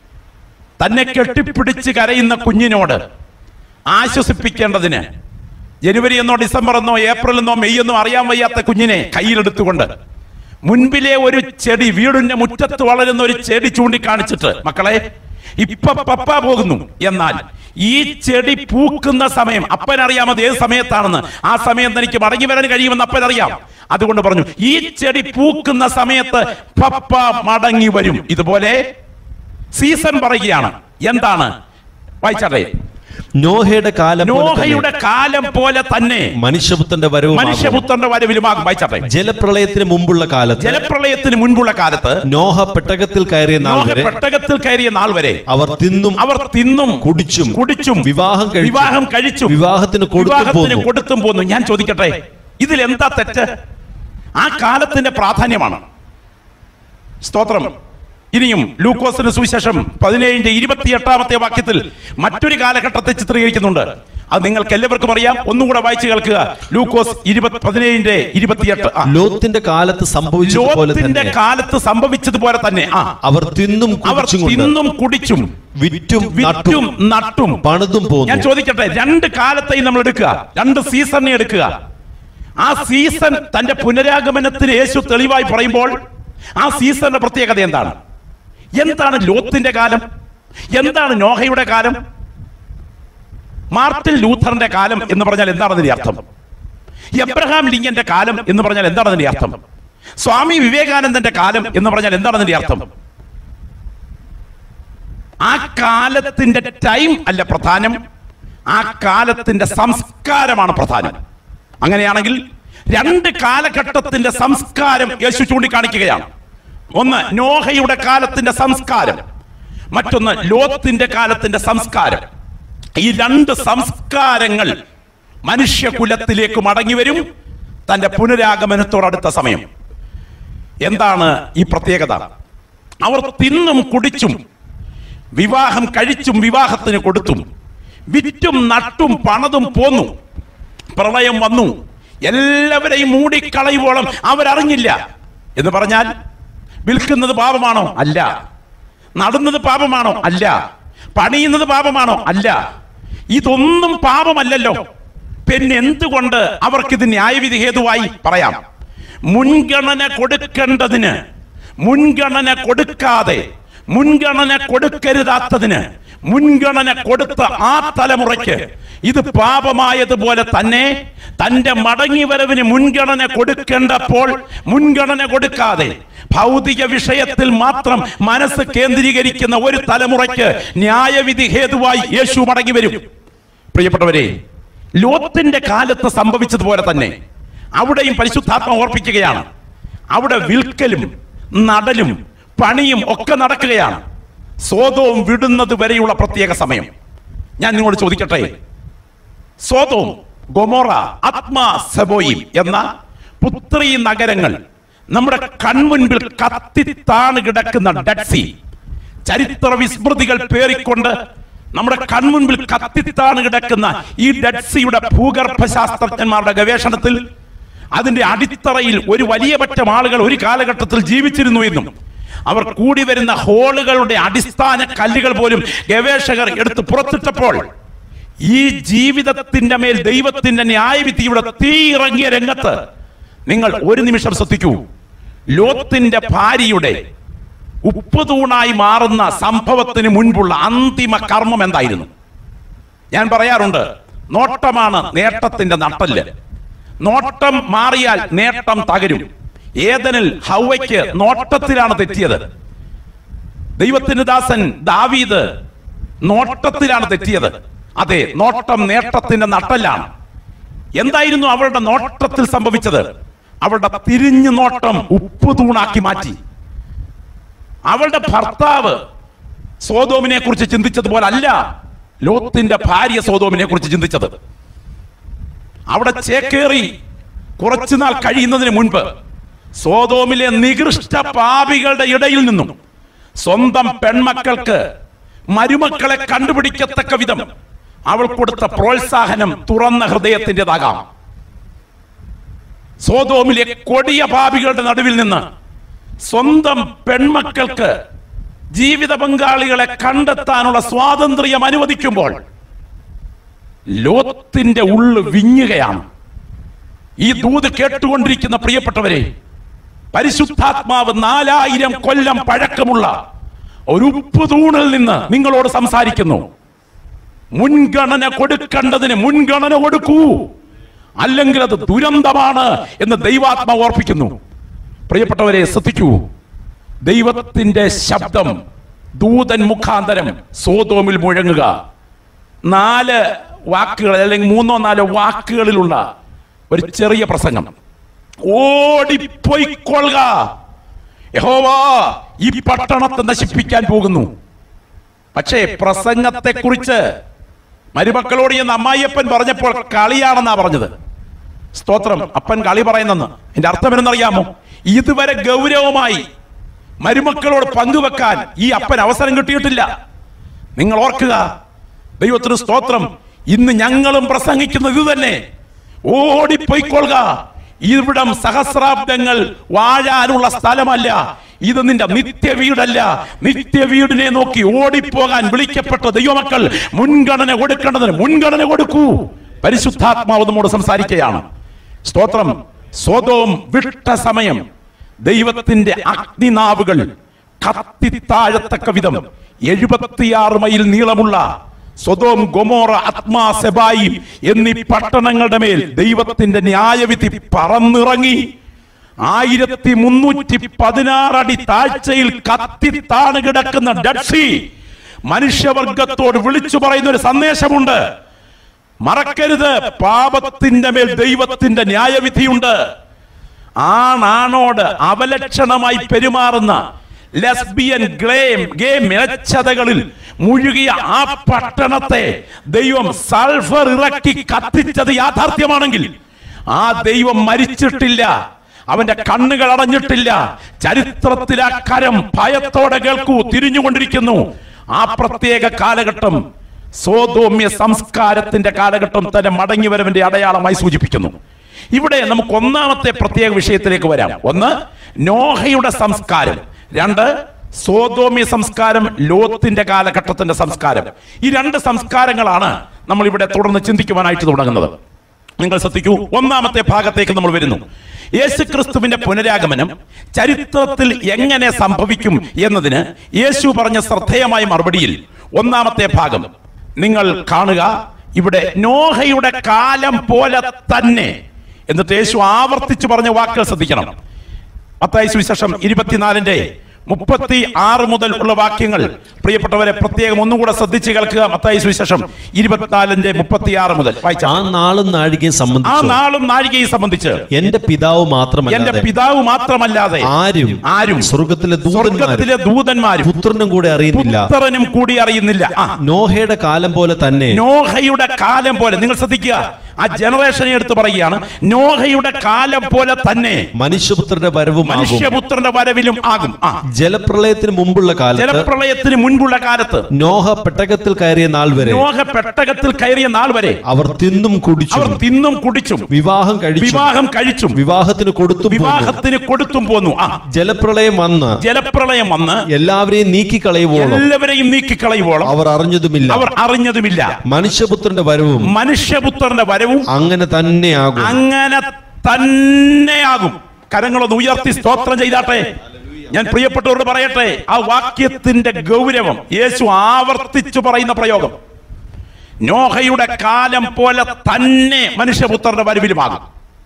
തന്നെ കെട്ടിപ്പിടിച്ച് കരയുന്ന കുഞ്ഞിനോട് ആശ്വസിപ്പിക്കേണ്ടതിന് ജനുവരി എന്നോ ഡിസംബർ എന്നോ ഏപ്രിൽ എന്നോ മെയ് എന്നോ അറിയാൻ വയ്യാത്ത കുഞ്ഞിനെ കയ്യിലെടുത്തുകൊണ്ട് മുൻപിലെ ഒരു ചെടി വീടിന്റെ മുറ്റത്ത് വളരുന്ന ഒരു ചെടി ചൂണ്ടിക്കാണിച്ചിട്ട് മക്കളെ ഇപ്പൊ പപ്പ പോകുന്നു എന്നാൽ ഈ ചെടി പൂക്കുന്ന സമയം അപ്പനറിയാം അത് ഏത് സമയത്താണെന്ന് ആ സമയത്ത് എനിക്ക് മടങ്ങി വരാൻ കഴിയുമെന്ന് അപ്പനറിയാം അതുകൊണ്ട് പറഞ്ഞു ഈ ചെടി പൂക്കുന്ന സമയത്ത് പപ്പ മടങ്ങി വരും ഇതുപോലെ സീസൺ പറയുകയാണ് എന്താണ് വായിച്ചാട്ടെ നോഹയുടെ കാലം പോലെ തന്നെ നോഹയുടെ കാലം പോലെ തന്നെ മനുഷ്യപുത്രന്റെ വരവും മനുഷ്യപുത്രന്റെ വരവിലുമാകും വായിച്ചാട്ടെ ജലപ്രളയത്തിന് മുമ്പുള്ള കാലത്ത് ജലപ്രളയത്തിന് മുൻപുള്ള കാലത്ത് നോഹ പെട്ടകത്തിൽ കയറിയ നാൾ നോഹ വരെ പെട്ടകത്തിൽ കയറിയ നാൾ വരെ അവർ തിന്നും അവർ തിന്നും കുടിച്ചും കുടിച്ചും വിവാഹം കഴിച്ചും വിവാഹം കഴിച്ചും വിവാഹത്തിന് കൊടുത്തും വിവാഹത്തിന് പോന്നു. കൊടുത്തും പോന്നു ഞാൻ ചോദിക്കട്ടെ ഇതിൽ എന്താ തെറ്റ് ആ കാലത്തിന്റെ പ്രാധാന്യമാണ് സ്തോത്രം ഇനിയും ലൂക്കോസിന് സുവിശേഷം പതിനേഴിന്റെ ഇരുപത്തിയെട്ടാമത്തെ വാക്യത്തിൽ മറ്റൊരു കാലഘട്ടത്തെ ചിത്രീകരിക്കുന്നുണ്ട് അത് നിങ്ങൾക്ക് എല്ലാവർക്കും അറിയാം ഒന്നുകൂടെ വായിച്ചു കേൾക്കുക ലൂക്കോസ് ഇരുപത്തി പതിനേഴിന്റെ ഇരുപത്തിയെട്ട് ആ. ലോത്തിന്റെ കാലത്ത് സംഭവിച്ചതുപോലെ ലോത്തിന്റെ തന്നെ കാലത്ത് സംഭവിച്ചതുപോലെ തന്നെ ആ അവർ തിന്നും അവർ കുടിച്ചും കൊണ്ട് തിന്നും കുടിച്ചും വിറ്റും വിറ്റും നട്ടും നട്ടും പണിതും ഞാൻ പോന്നു ചോദിക്കട്ടെ രണ്ട് കാലത്തെയും നമ്മൾ എടുക്കുക രണ്ട് സീസണിനെ എടുക്കുക ആ സീസൺ തന്റെ പുനരാഗമനത്തിന് യേശു തെളിവായി പറയുമ്പോൾ ആ സീസണിന്റെ പ്രത്യേകത എന്താണ് എന്താണ് ലോത്തിന്റെ കാലം എന്താണ് നോഹയുടെ കാലം മാർട്ടിൻ ലൂഥറിന്റെ കാലം എന്ന് പറഞ്ഞാൽ എന്താണ് അതിന്റെ അർത്ഥം എബ്രഹാം ലിങ്കന്റെ കാലം എന്ന് പറഞ്ഞാൽ എന്താണ് അതിന്റെ അർത്ഥം സ്വാമി വിവേകാനന്ദന്റെ കാലം എന്ന് പറഞ്ഞാൽ എന്താണ് അതിന്റെ അർത്ഥം ആ കാലത്തിന്റെ ടൈം അല്ല പ്രധാനം ആ കാലത്തിന്റെ സംസ്കാരമാണ് പ്രധാനം അങ്ങനെയാണെങ്കിൽ രണ്ട് കാലഘട്ടത്തിന്റെ സംസ്കാരം യേശു ചൂണ്ടിക്കാണിക്കുകയാണ് ഒന്ന് നോഹയുടെ കാലത്തിന്റെ സംസ്കാരം മറ്റൊന്ന് ലോത്തിന്റെ കാലത്തിന്റെ സംസ്കാരം ഈ രണ്ട് സംസ്കാരങ്ങൾ മനുഷ്യകുലത്തിലേക്ക് മടങ്ങി വരും തന്റെ പുനരാഗമനത്തോടടുത്ത സമയം എന്താണ് ഈ പ്രത്യേകത അവർ തിന്നും കുടിച്ചും വിവാഹം കഴിച്ചും വിവാഹത്തിന് കൊടുത്തും വിറ്റും നട്ടും പണതും പോന്നു പ്രളയം വന്നു എല്ലാവരെയും മൂടിക്കളയുവോളം അവരറിഞ്ഞില്ല എന്ന് പറഞ്ഞാൽ വിൽക്കുന്നത് പാപമാണോ അല്ല നടുന്നത് പാപമാണോ അല്ല പണിയുന്നത് പാപമാണോ അല്ല ഇതൊന്നും പാപമല്ലല്ലോ പിന്നെ എന്തുകൊണ്ട് അവർക്കിത് ന്യായവിധി ഹേതുവായി പറയാം മുൻഗണന കൊടുക്കേണ്ടതിന് മുൻഗണന കൊടുക്കാതെ മുൻഗണന കൊടുക്കരുതാത്തതിന് മുൻഗണന കൊടുത്ത ആ തലമുറയ്ക്ക് ഇത് പാപമായതുപോലെ തന്നെ തന്റെ മടങ്ങിവരവിന് മുൻഗണന കൊടുക്കേണ്ടപ്പോൾ മുൻഗണന കൊടുക്കാതെ ഭൗതിക വിഷയത്തിൽ മാത്രം മനസ്സ് കേന്ദ്രീകരിക്കുന്ന ഒരു തലമുറയ്ക്ക് ന്യായവിധി ഹേതുവായി യേശു മടങ്ങി വരും പ്രിയപ്പെട്ടവരെ ലോത്തിന്റെ കാലത്ത് സംഭവിച്ചതുപോലെ തന്നെ അവിടെയും പരിശുദ്ധാത്മ ഓർപ്പിക്കുകയാണ് അവിടെ വിൽക്കലും നടലും പണിയും ഒക്കെ നടക്കുകയാണ് സ്വതവും വിടുന്നത് വരെയുള്ള പ്രത്യേക സമയം ഞാൻ നിങ്ങളോട് ചോദിക്കട്ടെ സ്വതവും ഗൊമോറ ആത്മാ സെബോയിം എന്ന പുത്രി നഗരങ്ങൾ നമ്മുടെ കൺമുൻപിൽ കത്തിത്താണ് കിടക്കുന്ന ഡെഡ് ചരിത്ര വിസ്മൃതികൾ പേറിക്കൊണ്ട് നമ്മുടെ കൺമുൻപിൽ കത്തിത്താണ് കിടക്കുന്ന ഈ ഡെഡ് സിയുടെ ഭൂഗർഭ ശാസ്ത്രജ്ഞന്മാരുടെ ഗവേഷണത്തിൽ അതിന്റെ അടിത്തറയിൽ ഒരു വലിയ പറ്റം ആളുകൾ ഒരു കാലഘട്ടത്തിൽ ജീവിച്ചിരുന്നു എന്നും അവർ കൂടി വരുന്ന ഹോളുകളുടെ അടിസ്ഥാന കല്ലുകൾ പോലും ഗവേഷകർ എടുത്ത് പുറത്തിട്ടപ്പോൾ ഈ ജീവിതത്തിന്റെ മേൽ ദൈവത്തിന്റെ ന്യായവിധിയുടെ തീ ഇറങ്ങിയ രംഗത്ത് നിങ്ങൾ ഒരു നിമിഷം ശ്രദ്ധിക്കൂ ലോത്തിന്റെ ഭാര്യയുടെ ഉപ്പ് തൂണായി മാറുന്ന സംഭവത്തിന് മുൻപുള്ള അന്തിമ കർമ്മം എന്തായിരുന്നു ഞാൻ പറയാറുണ്ട് നോട്ടമാണ് നേട്ടത്തിന്റെ നട്ടല് നോട്ടം മാറിയാൽ നേട്ടം തകരും ഏതനിൽ ഹൗവയ്ക്ക് നോട്ടത്തിലാണ് തെറ്റിയത് ദൈവത്തിന്റെ ദാസൻ ദാവീദ് നോട്ടത്തിലാണ് തെറ്റിയത് അതെ നോട്ടം നേട്ടത്തിന്റെ നട്ടലാണ് എന്തായിരുന്നു അവളുടെ നോട്ടത്തിൽ സംഭവിച്ചത് അവളുടെ തിരിഞ്ഞു നോട്ടം ഉപ്പ് തൂണാക്കി മാറ്റി അവളുടെ ഭർത്താവ് സോതോമിനെ കുറിച്ച് ചിന്തിച്ചതുപോലെ അല്ല ലോത്തിന്റെ ഭാര്യ സോതോമിനെ കുറിച്ച് ചിന്തിച്ചത് അവിടെ ചേക്കേറി കുറച്ചുനാൾ കഴിയുന്നതിന് മുൻപ് സോതോമിലെ നികൃഷ്ട പാപികളുടെ ഇടയിൽ നിന്നും സ്വന്തം പെൺമക്കൾക്ക് മരുമക്കളെ കണ്ടുപിടിക്കത്തക്ക വിധം അവൾ കൊടുത്ത പ്രോത്സാഹനം തുറന്ന ഹൃദയത്തിൻ്റെതാകാം സോതോമിലെ കൊടിയ പാപികളുടെ നടുവിൽ നിന്ന് സ്വന്തം പെൺമക്കൾക്ക് ജീവിത പങ്കാളികളെ കണ്ടെത്താനുള്ള സ്വാതന്ത്ര്യം അനുവദിക്കുമ്പോൾ ലോത്തിന്റെ ഉള്ളു വിങ്ങുകയാണ് ഈ ദൂത് കേട്ടുകൊണ്ടിരിക്കുന്ന പ്രിയപ്പെട്ടവരെ പരിശുദ്ധാത്മാവ് നാലായിരം കൊല്ലം പഴക്കമുള്ള ഒരു ഉപ്പ് തൂണിൽ നിന്ന് നിങ്ങളോട് സംസാരിക്കുന്നു മുൻഗണന കൊടുക്കേണ്ടതിന് മുൻഗണന കൊടുക്കൂ അല്ലെങ്കിൽ അത് ദുരന്തമാണ് എന്ന് ദൈവാത്മാവ് ഓർപ്പിക്കുന്നു പ്രിയപ്പെട്ടവരെ ശ്രദ്ധിക്കൂ ദൈവത്തിന്റെ ശബ്ദം ദൂതൻ മുഖാന്തരം സോതോമിൽ മുഴങ്ങുക നാല് വാക്കുകൾ അല്ലെങ്കിൽ മൂന്നോ നാലോ വാക്കുകളിലുള്ള ഒരു ചെറിയ പ്രസംഗം ഓടിപ്പോയിക്കൊള്ളുക യഹോവാ ഈ പട്ടണത്തെ നശിപ്പിക്കാൻ പോകുന്നു പക്ഷേ പ്രസംഗത്തെ കുറിച്ച് മരുമക്കളോട് എന്ന് അമ്മായിയപ്പൻ പറഞ്ഞപ്പോൾ കളിയാണെന്നാ പറഞ്ഞത് സ്തോത്രം അപ്പൻ കളി പറയുന്നെന്ന് എന്റെ അർത്ഥം എന്തെന്നറിയാമോ ഇതുവരെ ഗൗരവമായി മരുമക്കളോട് പങ്കുവെക്കാൻ ഈ അപ്പൻ അവസരം കിട്ടിയിട്ടില്ല നിങ്ങൾ ഓർക്കുക ദൈവത്തിന് സ്തോത്രം ഇന്ന് ഞങ്ങളും പ്രസംഗിക്കുന്നത് ഇത് തന്നെ ഓടിപ്പോയിക്കൊള്ളുക ഇവിടം സഹസ്രാബ്ദങ്ങൾ വാഴാനുള്ള സ്ഥലമല്ല ഇത് നിന്റെ നിത്യ വീടല്ല നിത്യ വീടിനെ നോക്കി ഓടിപ്പോകാൻ വിളിക്കപ്പെട്ട ദൈവമക്കൾ മുൻഗണന കൊടുക്കേണ്ടതിന് മുൻഗണന കൊടുക്കൂ പരിശുദ്ധാത്മാവ് നമ്മോട് സംസാരിക്കുകയാണ് സ്തോത്രം സ്വതവും വിട്ട സമയം ദൈവത്തിന്റെ അഗ്നിനാവുകൾ കത്തിത്താഴത്തക്ക വിധം എഴുപത്തിയാറ് മൈൽ നീളമുള്ള സ്വതോം ഗൊമോറ ആത്മാ സെബായി എന്നീ പട്ടണങ്ങളുടെ മേൽ ദൈവത്തിന്റെ ന്യായവിധി പറന്നിറങ്ങി ആയിരത്തി മുന്നൂറ്റി പതിനാറ് അടി താഴ്ചയിൽ കത്തിത്താണ് കിടക്കുന്ന ഡഡ്സി മനുഷ്യവർഗത്തോട് വിളിച്ചു പറയുന്ന ഒരു സന്ദേശമുണ്ട് മറക്കരുത് പാപത്തിന്റെ മേൽ ദൈവത്തിന്റെ ന്യായവിധിയുണ്ട് ആണാണോട് അവലക്ഷണമായി പെരുമാറുന്ന ലെസ്ബിയൻ ഗ്ലേം ഗേ മിളച്ചതകളിൽ മുഴുകിയ ആ പട്ടണത്തെ ദൈവം സൾഫർ ഇറക്കി കത്തിച്ചത് യാഥാർത്ഥ്യമാണെങ്കിൽ ആ ദൈവം മരിച്ചിട്ടില്ല അവന്റെ കണ്ണുകൾ അടഞ്ഞിട്ടില്ല ചരിത്രത്തിൽ ആ കരം ഭയത്തോടെ കേൾക്കൂ തിരിഞ്ഞുകൊണ്ടിരിക്കുന്നു ആ പ്രത്യേക കാലഘട്ടം സോതോമ്യ സംസ്കാരത്തിന്റെ കാലഘട്ടം തന്നെ മടങ്ങി വരവിന്റെ അടയാളമായി സൂചിപ്പിക്കുന്നു ഇവിടെ നമുക്ക് ഒന്നാമത്തെ പ്രത്യേക വിഷയത്തിലേക്ക് വരാം ഒന്ന് നോഹയുടെ സംസ്കാരം രണ്ട് സോതോമ്യ സംസ്കാരം ലോത്തിന്റെ കാലഘട്ടത്തിന്റെ സംസ്കാരം ഈ രണ്ട് സംസ്കാരങ്ങളാണ് നമ്മൾ ഇവിടെ തുടർന്ന് ചിന്തിക്കുവാനായിട്ട് തുടങ്ങുന്നത് നിങ്ങൾ ശ്രദ്ധിക്കൂ ഒന്നാമത്തെ ഭാഗത്തേക്ക് നമ്മൾ വരുന്നു യേശു ക്രിസ്തുവിന്റെ പുനരാഗമനം ചരിത്രത്തിൽ എങ്ങനെ സംഭവിക്കും എന്നതിന് യേശു പറഞ്ഞ ശ്രദ്ധേയമായ മറുപടിയിൽ ഒന്നാമത്തെ ഭാഗം നിങ്ങൾ കാണുക ഇവിടെ നോഹയുടെ കാലം പോലെ തന്നെ എന്നിട്ട് യേശു ആവർത്തിച്ചു പറഞ്ഞ വാക്കുകൾ ശ്രദ്ധിക്കണം മത്തായി സുവിശേഷം ഇരുപത്തിനാലിന്റെ മുപ്പത്തി ആറ് മുതൽ ഉള്ള വാക്യങ്ങൾ പ്രിയപ്പെട്ടവരെ പ്രത്യേകം ഒന്നുകൂടെ ശ്രദ്ധിച്ച് കേൾക്കുക മത്തായി സുവിശേഷം ഇരുപത്തിനാലിന്റെ മുപ്പത്തി ആറ് മുതൽ വായിച്ച ആ നാളും നാഴികയും ആ സംബന്ധിച്ച് നാളും നാഴികയെ സംബന്ധിച്ച് എന്റെ പിതാവ് എന്റെ മാത്രമല്ല പിതാവ് മാത്രമല്ലാതെ ആരും ആരും സ്വർഗത്തിലെ ദൂതന്മാരും സ്വർഗത്തിലെ ദൂതന്മാരും പുത്രനും കൂടെ അറിയുന്നില്ല പുത്രനും കൂടി അറിയുന്നില്ല ആ നോഹയുടെ കാലം പോലെ തന്നെ നോഹയുടെ കാലം പോലെ നിങ്ങൾ ശ്രദ്ധിക്കുക ആ ജനറേഷനെ എടുത്ത് പറയുകയാണ് നോഹയുടെ കാലം പോലെ തന്നെ മനുഷ്യപുത്രന്റെ വരവുമാകും മനുഷ്യപുത്രന്റെ വരവിലും ആകും ആ ജലപ്രളയത്തിന് മുമ്പുള്ള കാലത്ത് ജലപ്രളയത്തിന് മുൻപുള്ള കാലത്ത് നോഹ പെട്ടകത്തിൽ കയറിയ നാൾ വരെ നോഹ പെട്ടകത്തിൽ കയറിയ നാൾ വരെ അവർ തിന്നും കുടിച്ചും അവർ തിന്നും കുടിച്ചും വിവാഹം കഴിച്ചും വിവാഹം കഴിച്ചും വിവാഹത്തിന് കൊടുത്തും പോന്നു. വിവാഹത്തിന് കൊടുത്തും പോന്നു ആ ജലപ്രളയം വന്ന് ജലപ്രളയം വന്ന് എല്ലാവരെയും നീക്കിക്കളയുവോളം എല്ലാവരെയും നീക്കിക്കളയുവോളം അവർ അറിഞ്ഞതുമില്ല അവർ അറിഞ്ഞതുമില്ല മനുഷ്യപുത്രന്റെ വരവും മനുഷ്യപുത്രന്റെ വരവും അങ്ങനെ തന്നെയാകും അങ്ങനെ തന്നെയാകും കരങ്ങളൊന്ന് ഉയർത്തി സ്തോത്രം ചെയ്താട്ടെ ഞാൻ പ്രിയപ്പെട്ടവരോട് പറയട്ടെ ആ വാക്യത്തിന്റെ ഗൗരവം യേശു ആവർത്തിച്ചു പറയുന്ന പ്രയോഗം നോഹയുടെ കാലം പോലെ തന്നെ മനുഷ്യപുത്രന്റെ വരവിലുമാകും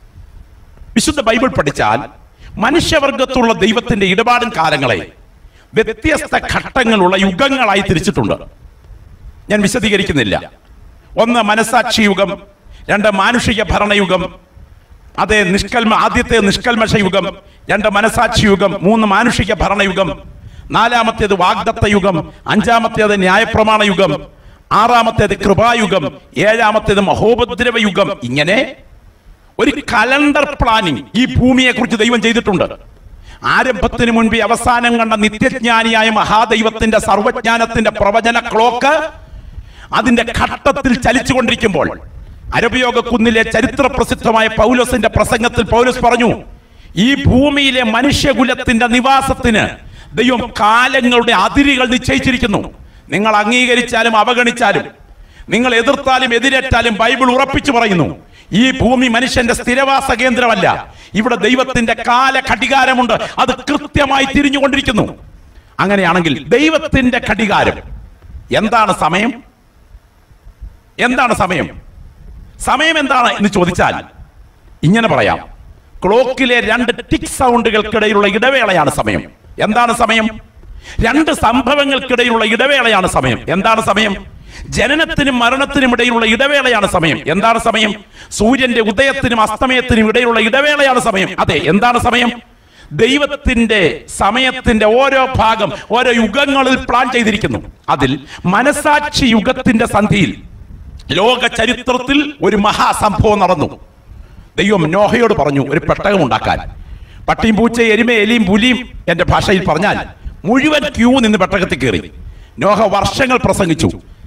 വിശുദ്ധ ബൈബിൾ പഠിച്ചാൽ മനുഷ്യവർഗത്തുള്ള ദൈവത്തിന്റെ ഇടപാടും കാലങ്ങളെ വ്യത്യസ്ത ഘട്ടങ്ങളുള്ള യുഗങ്ങളായി തിരിച്ചിട്ടുണ്ട് ഞാൻ വിശദീകരിക്കുന്നില്ല ഒന്ന് മനസാക്ഷി യുഗം രണ്ട് മാനുഷിക ഭരണയുഗം അതെ നിഷ്കൽമ ആദ്യത്തെ നിഷ്കൽമഷ യുഗം രണ്ട് മനസാക്ഷി യുഗം മൂന്ന് മാനുഷിക ഭരണയുഗം നാലാമത്തേത് വാഗ്ദത്ത യുഗം അഞ്ചാമത്തേത് ന്യായപ്രമാണ യുഗം ആറാമത്തേത് കൃപായുഗം ഏഴാമത്തേത് മഹോപദ്രവ യുഗം ഇങ്ങനെ ഒരു കലണ്ടർ പ്ലാനിങ് ഈ ഭൂമിയെ കുറിച്ച് ദൈവം ചെയ്തിട്ടുണ്ട് ആരംഭത്തിന് മുൻപ് അവസാനം കണ്ട നിത്യജ്ഞാനിയായ മഹാദൈവത്തിന്റെ സർവജ്ഞാനത്തിന്റെ പ്രവചന ക്ലോക്ക് അതിന്റെ ഘട്ടത്തിൽ ചലിച്ചുകൊണ്ടിരിക്കുമ്പോൾ അരബിയോഗ കുന്നിലെ ചരിത്ര പ്രസിദ്ധമായ പൗലോസിന്റെ പ്രസംഗത്തിൽ പൗലോസ് പറഞ്ഞു ഈ ഭൂമിയിലെ മനുഷ്യകുലത്തിന്റെ നിവാസത്തിന് ദൈവം കാലങ്ങളുടെ അതിരുകൾ നിശ്ചയിച്ചിരിക്കുന്നു നിങ്ങൾ അംഗീകരിച്ചാലും അവഗണിച്ചാലും നിങ്ങൾ എതിർത്താലും എതിരേറ്റാലും ബൈബിൾ ഉറപ്പിച്ചു പറയുന്നു ഈ ഭൂമി മനുഷ്യന്റെ സ്ഥിരവാസ കേന്ദ്രമല്ല ഇവിടെ ദൈവത്തിന്റെ കാല ഘടികാരമുണ്ട് അത് കൃത്യമായി തിരിഞ്ഞുകൊണ്ടിരിക്കുന്നു അങ്ങനെയാണെങ്കിൽ ദൈവത്തിന്റെ ഘടികാരം എന്താണ് സമയം എന്താണ് സമയം സമയം എന്താണ് എന്ന് ചോദിച്ചാൽ ഇങ്ങനെ പറയാം ക്ലോക്കിലെ രണ്ട് ടിക് സൗണ്ടുകൾക്കിടയിലുള്ള ഇടവേളയാണ് സമയം എന്താണ് സമയം രണ്ട് സംഭവങ്ങൾക്കിടയിലുള്ള ഇടവേളയാണ് സമയം എന്താണ് സമയം ജനനത്തിനും മരണത്തിനും ഇടയിലുള്ള ഇടവേളയാണ് സമയം എന്താണ് സമയം സൂര്യന്റെ ഉദയത്തിനും അസ്തമയത്തിനും ഇടയിലുള്ള ഇടവേളയാണ് സമയം അതെ എന്താണ് സമയം ദൈവത്തിന്റെ സമയത്തിന്റെ ഓരോ ഭാഗം ഓരോ യുഗങ്ങളിൽ പ്ലാൻ ചെയ്തിരിക്കുന്നു അതിൽ മനസാക്ഷി യുഗത്തിന്റെ സന്ധിയിൽ ലോക ചരിത്രത്തിൽ ഒരു മഹാസംഭവം നടന്നു ദൈവം നോഹയോട് പറഞ്ഞു ഒരു പെട്ടകം ഉണ്ടാക്കാൻ പട്ടിയും പൂച്ചയും എരുമ എലിയും പുലിയും എന്റെ ഭാഷയിൽ പറഞ്ഞാൽ മുഴുവൻ ക്യൂ നിന്ന് പെട്ടകത്തിൽ കയറി നോഹ വർഷങ്ങൾ പ്രസംഗിച്ചു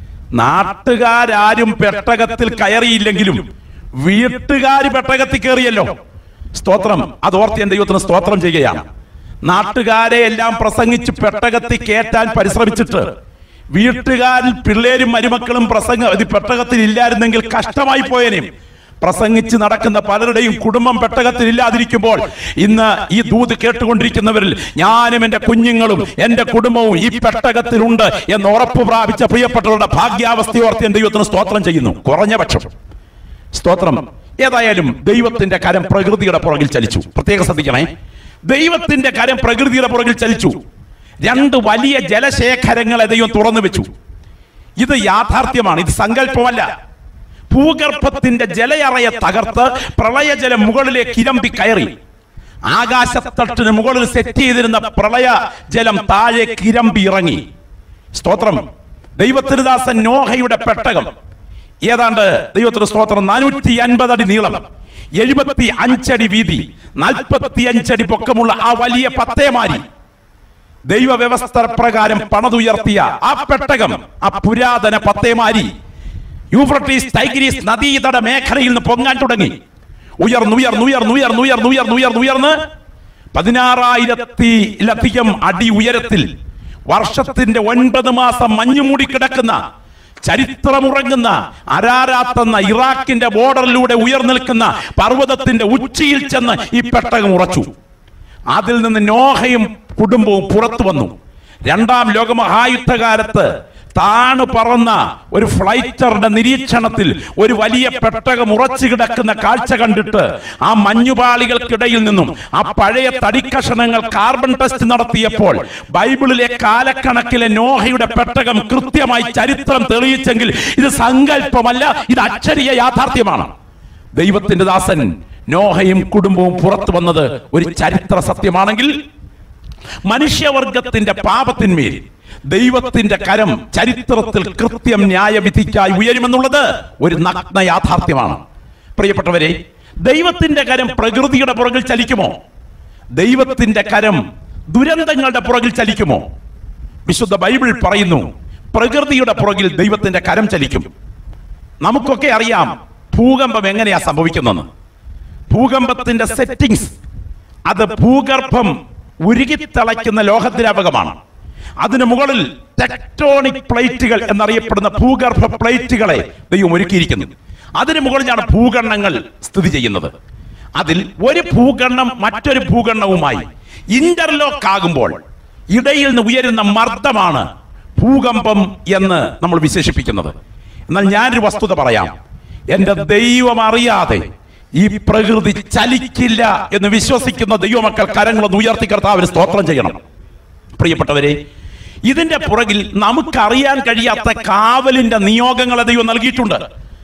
നാട്ടുകാരും പെട്ടകത്തിൽ കയറിയില്ലെങ്കിലും വീട്ടുകാർ പെട്ടകത്തിൽ കയറിയല്ലോ സ്തോത്രം അത് ഓർത്ത് ഞാൻ ദൈവത്തിന് സ്തോത്രം ചെയ്യുകയാണ് നാട്ടുകാരെ എല്ലാം പ്രസംഗിച്ച് പെട്ടകത്തിൽ കയറ്റാൻ പരിശ്രമിച്ചിട്ട് വീട്ടുകാരിൽ പിള്ളേരും മരുമക്കളും പ്രസംഗ ഇത് പെട്ടകത്തിൽ ഇല്ലായിരുന്നെങ്കിൽ കഷ്ടമായി പോയേനെയും പ്രസംഗിച്ച് നടക്കുന്ന പലരുടെയും കുടുംബം പെട്ടകത്തിൽ ഇല്ലാതിരിക്കുമ്പോൾ ഇന്ന് ഈ ദൂത് കേട്ടുകൊണ്ടിരിക്കുന്നവരിൽ ഞാനും എന്റെ കുഞ്ഞുങ്ങളും എന്റെ കുടുംബവും ഈ പെട്ടകത്തിലുണ്ട് എന്ന് ഉറപ്പ് പ്രാപിച്ച പ്രിയപ്പെട്ടവരുടെ ഭാഗ്യാവസ്ഥയോർത്ത് ഞാൻ ദൈവത്തിന് സ്തോത്രം ചെയ്യുന്നു കുറഞ്ഞ പക്ഷം സ്തോത്രം ഏതായാലും ദൈവത്തിന്റെ കരം പ്രകൃതിയുടെ പുറകിൽ ചലിച്ചു പ്രത്യേകം ശ്രദ്ധിക്കണേ ദൈവത്തിന്റെ കരം പ്രകൃതിയുടെ പുറകിൽ ചലിച്ചു രണ്ട് വലിയ ജലശേഖരങ്ങളെ ദൈവം തുറന്നു വെച്ചു ഇത് യാഥാർത്ഥ്യമാണ് ഇത് സങ്കല്പമല്ല ഭൂഗർഭത്തിന്റെ ജലയറയെ തകർത്ത് പ്രളയജലം മുകളിലേക്ക് ഇരമ്പി കയറി ആകാശത്തട്ടിന് മുകളിൽ സെറ്റ് ചെയ്തിരുന്ന പ്രളയ ജലം താഴെ കിരമ്പി ഇറങ്ങി സ്തോത്രം ദൈവത്തിരുദാസൻ നോഹയുടെ പെട്ടകം ഏതാണ്ട് ദൈവത്തിന് സ്തോത്രം നാനൂറ്റി അൻപത് അടി നീളം എഴുപത്തി അഞ്ചടി വീതി നാൽപ്പത്തി അഞ്ചടി പൊക്കമുള്ള ആ വലിയ പത്തേമാരി ദൈവവ്യവസ്ഥ പ്രകാരം പണതുയർത്തിയ ആ പെട്ടകം ആ പുരാതന പത്തേമാരി യൂഫ്രട്ടീസ് ടൈഗ്രീസ് നദീതട മേഖലയിൽ നിന്ന് പൊങ്ങാൻ തുടങ്ങി ഉയർന്നുയർന്നുയർന്നുയർന്നുയർന്നുയർന്നുയർന്നുയർന്നുയർന്ന് പതിനാറായിരത്തിലധികം അടി ഉയരത്തിൽ വർഷത്തിന്റെ ഒൻപത് മാസം മഞ്ഞുമൂടി കിടക്കുന്ന ചരിത്രമുറങ്ങുന്ന അരാരാത്ത് എന്ന ഇറാഖിന്റെ ബോർഡറിലൂടെ ഉയർന്നിൽക്കുന്ന പർവ്വതത്തിന്റെ ഉച്ചിയിൽ ചെന്ന് ഈ പെട്ടകം ഉറച്ചു അതിൽ നിന്ന് നോഹയും കുടുംബവും പുറത്തു വന്നു രണ്ടാം ലോകമഹായുദ്ധകാലത്ത് താണു പറന്ന ഒരു ഫ്ലൈറ്ററുടെ നിരീക്ഷണത്തിൽ ഒരു വലിയ പെട്ടകം ഉറച്ചു കിടക്കുന്ന കാഴ്ച കണ്ടിട്ട് ആ മഞ്ഞുപാളികൾക്കിടയിൽ നിന്നും ആ പഴയ തടിക്കഷണങ്ങൾ കാർബൺ ടെസ്റ്റ് നടത്തിയപ്പോൾ ബൈബിളിലെ കാലക്കണക്കിലെ നോഹയുടെ പെട്ടകം കൃത്യമായി ചരിത്രം തെളിയിച്ചെങ്കിൽ ഇത് സങ്കല്പമല്ല ഇത് അക്ഷരീയ യാഥാർത്ഥ്യമാണ് ദൈവത്തിന്റെ ദാസൻ നോഹയും കുടുംബവും പുറത്തു വന്നത് ഒരു ചരിത്ര സത്യമാണെങ്കിൽ മനുഷ്യവർഗത്തിന്റെ പാപത്തിന്മേൽ ദൈവത്തിന്റെ കരം ചരിത്രത്തിൽ കൃത്യം ന്യായവിധിക്കായി ഉയരുമെന്നുള്ളത് ഒരു നഗ്ന യാഥാർത്ഥ്യമാണ് പ്രിയപ്പെട്ടവരെ ദൈവത്തിന്റെ കരം പ്രകൃതിയുടെ പുറകിൽ ചലിക്കുമോ ദൈവത്തിന്റെ കരം ദുരന്തങ്ങളുടെ പുറകിൽ ചലിക്കുമോ വിശുദ്ധ ബൈബിൾ പറയുന്നു പ്രകൃതിയുടെ പുറകിൽ ദൈവത്തിന്റെ കരം ചലിക്കും നമുക്കൊക്കെ അറിയാം ഭൂകമ്പം എങ്ങനെയാ സംഭവിക്കുന്നതെന്ന് ഭൂകമ്പത്തിന്റെ സെറ്റിംഗ്സ് അത് ഭൂഗർഭം ഉരുകിത്തിളയ്ക്കുന്ന ലോഹദ്രാവകമാണ് അതിനു മുകളിൽ ടെക്ടോണിക് പ്ലേറ്റുകൾ എന്നറിയപ്പെടുന്ന ഭൂഗർഭ പ്ലേറ്റുകളെ ദൈവം ഒരുക്കിയിരിക്കുന്നു അതിനു മുകളിലാണ് ഭൂഖണ്ഡങ്ങൾ സ്ഥിതി ചെയ്യുന്നത് അതിൽ ഒരു ഭൂഖണ്ഡം മറ്റൊരു ഭൂഖണ്ഡവുമായി ഇന്റർലോക്ക് ആകുമ്പോൾ ഇടയിൽ നിന്ന് ഉയരുന്ന മർദ്ദമാണ് ഭൂകമ്പം എന്ന് നമ്മൾ വിശേഷിപ്പിക്കുന്നത് എന്നാൽ ഞാനൊരു വസ്തുത പറയാം എന്റെ ദൈവം അറിയാതെ ഈ പ്രകൃതി ചലിക്കില്ല എന്ന് വിശ്വസിക്കുന്ന ദൈവമക്കൾ കരങ്ങളൊന്ന് ഉയർത്തി കർത്താവിന് സ്തോത്രം ചെയ്യണം പ്രിയപ്പെട്ടവരെ ഇതിന്റെ പുറകിൽ നമുക്കറിയാൻ കഴിയാത്ത കാവലിന്റെ നിയോഗങ്ങളെ ദൈവം നൽകിയിട്ടുണ്ട്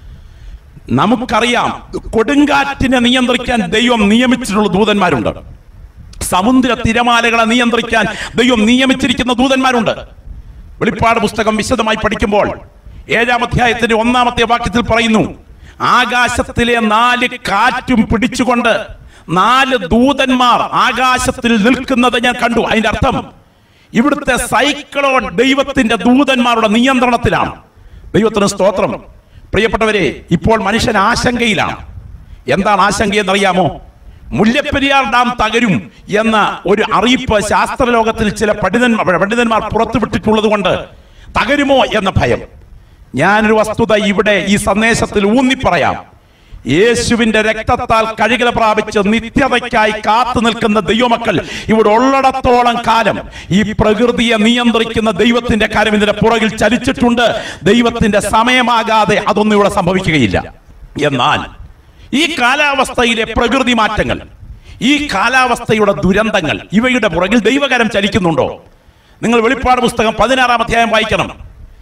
നമുക്കറിയാം കൊടുങ്കാറ്റിനെ നിയന്ത്രിക്കാൻ ദൈവം നിയമിച്ചിട്ടുള്ള ദൂതന്മാരുണ്ട് സമുദ്ര തിരമാലകളെ നിയന്ത്രിക്കാൻ ദൈവം നിയമിച്ചിരിക്കുന്ന ദൂതന്മാരുണ്ട് വെളിപ്പാട് പുസ്തകം വിശദമായി പഠിക്കുമ്പോൾ ഏഴാം അധ്യായത്തിന്റെ ഒന്നാമത്തെ വാക്യത്തിൽ പറയുന്നു ആകാശത്തിലെ നാല് കാറ്റും പിടിച്ചുകൊണ്ട് നാല് ദൂതന്മാർ ആകാശത്തിൽ നിൽക്കുന്നത് ഞാൻ കണ്ടു അതിന്റെ അർത്ഥം ഇവിടുത്തെ സൈക്ലോൺ ദൈവത്തിന്റെ ദൂതന്മാരുടെ നിയന്ത്രണത്തിലാണ് ദൈവത്തിന് സ്തോത്രം പ്രിയപ്പെട്ടവരെ ഇപ്പോൾ മനുഷ്യൻ ആശങ്കയിലാണ് എന്താണ് ആശങ്ക എന്നറിയാമോ മുല്ലപ്പെരിയാർ ഡാം തകരും എന്ന ഒരു അറിയിപ്പ് ശാസ്ത്രലോകത്തിൽ ചില പണ്ഡിതന്മാർ പണ്ഡിതന്മാർ പുറത്തുവിട്ടിട്ടുള്ളത് കൊണ്ട് തകരുമോ എന്ന ഭയം ഞാനൊരു വസ്തുത ഇവിടെ ഈ സന്ദേശത്തിൽ ഊന്നി പറയാം യേശുവിന്റെ രക്തത്താൽ കഴുകല പ്രാപിച്ച് നിത്യതയ്ക്കായി കാത്തു നിൽക്കുന്ന ദൈവമക്കൾ ഇവിടെ ഉള്ളിടത്തോളം കാലം ഈ പ്രകൃതിയെ നിയന്ത്രിക്കുന്ന ദൈവത്തിന്റെ കാര്യം ഇതിന്റെ പുറകിൽ ചലിച്ചിട്ടുണ്ട് ദൈവത്തിന്റെ സമയമാകാതെ അതൊന്നും ഇവിടെ സംഭവിക്കുകയില്ല എന്നാൽ ഈ കാലാവസ്ഥയിലെ പ്രകൃതി മാറ്റങ്ങൾ ഈ കാലാവസ്ഥയുടെ ദുരന്തങ്ങൾ ഇവയുടെ പുറകിൽ ദൈവകരം ചലിക്കുന്നുണ്ടോ നിങ്ങൾ വെളിപ്പാട് പുസ്തകം പതിനാറാം അധ്യായം വായിക്കണം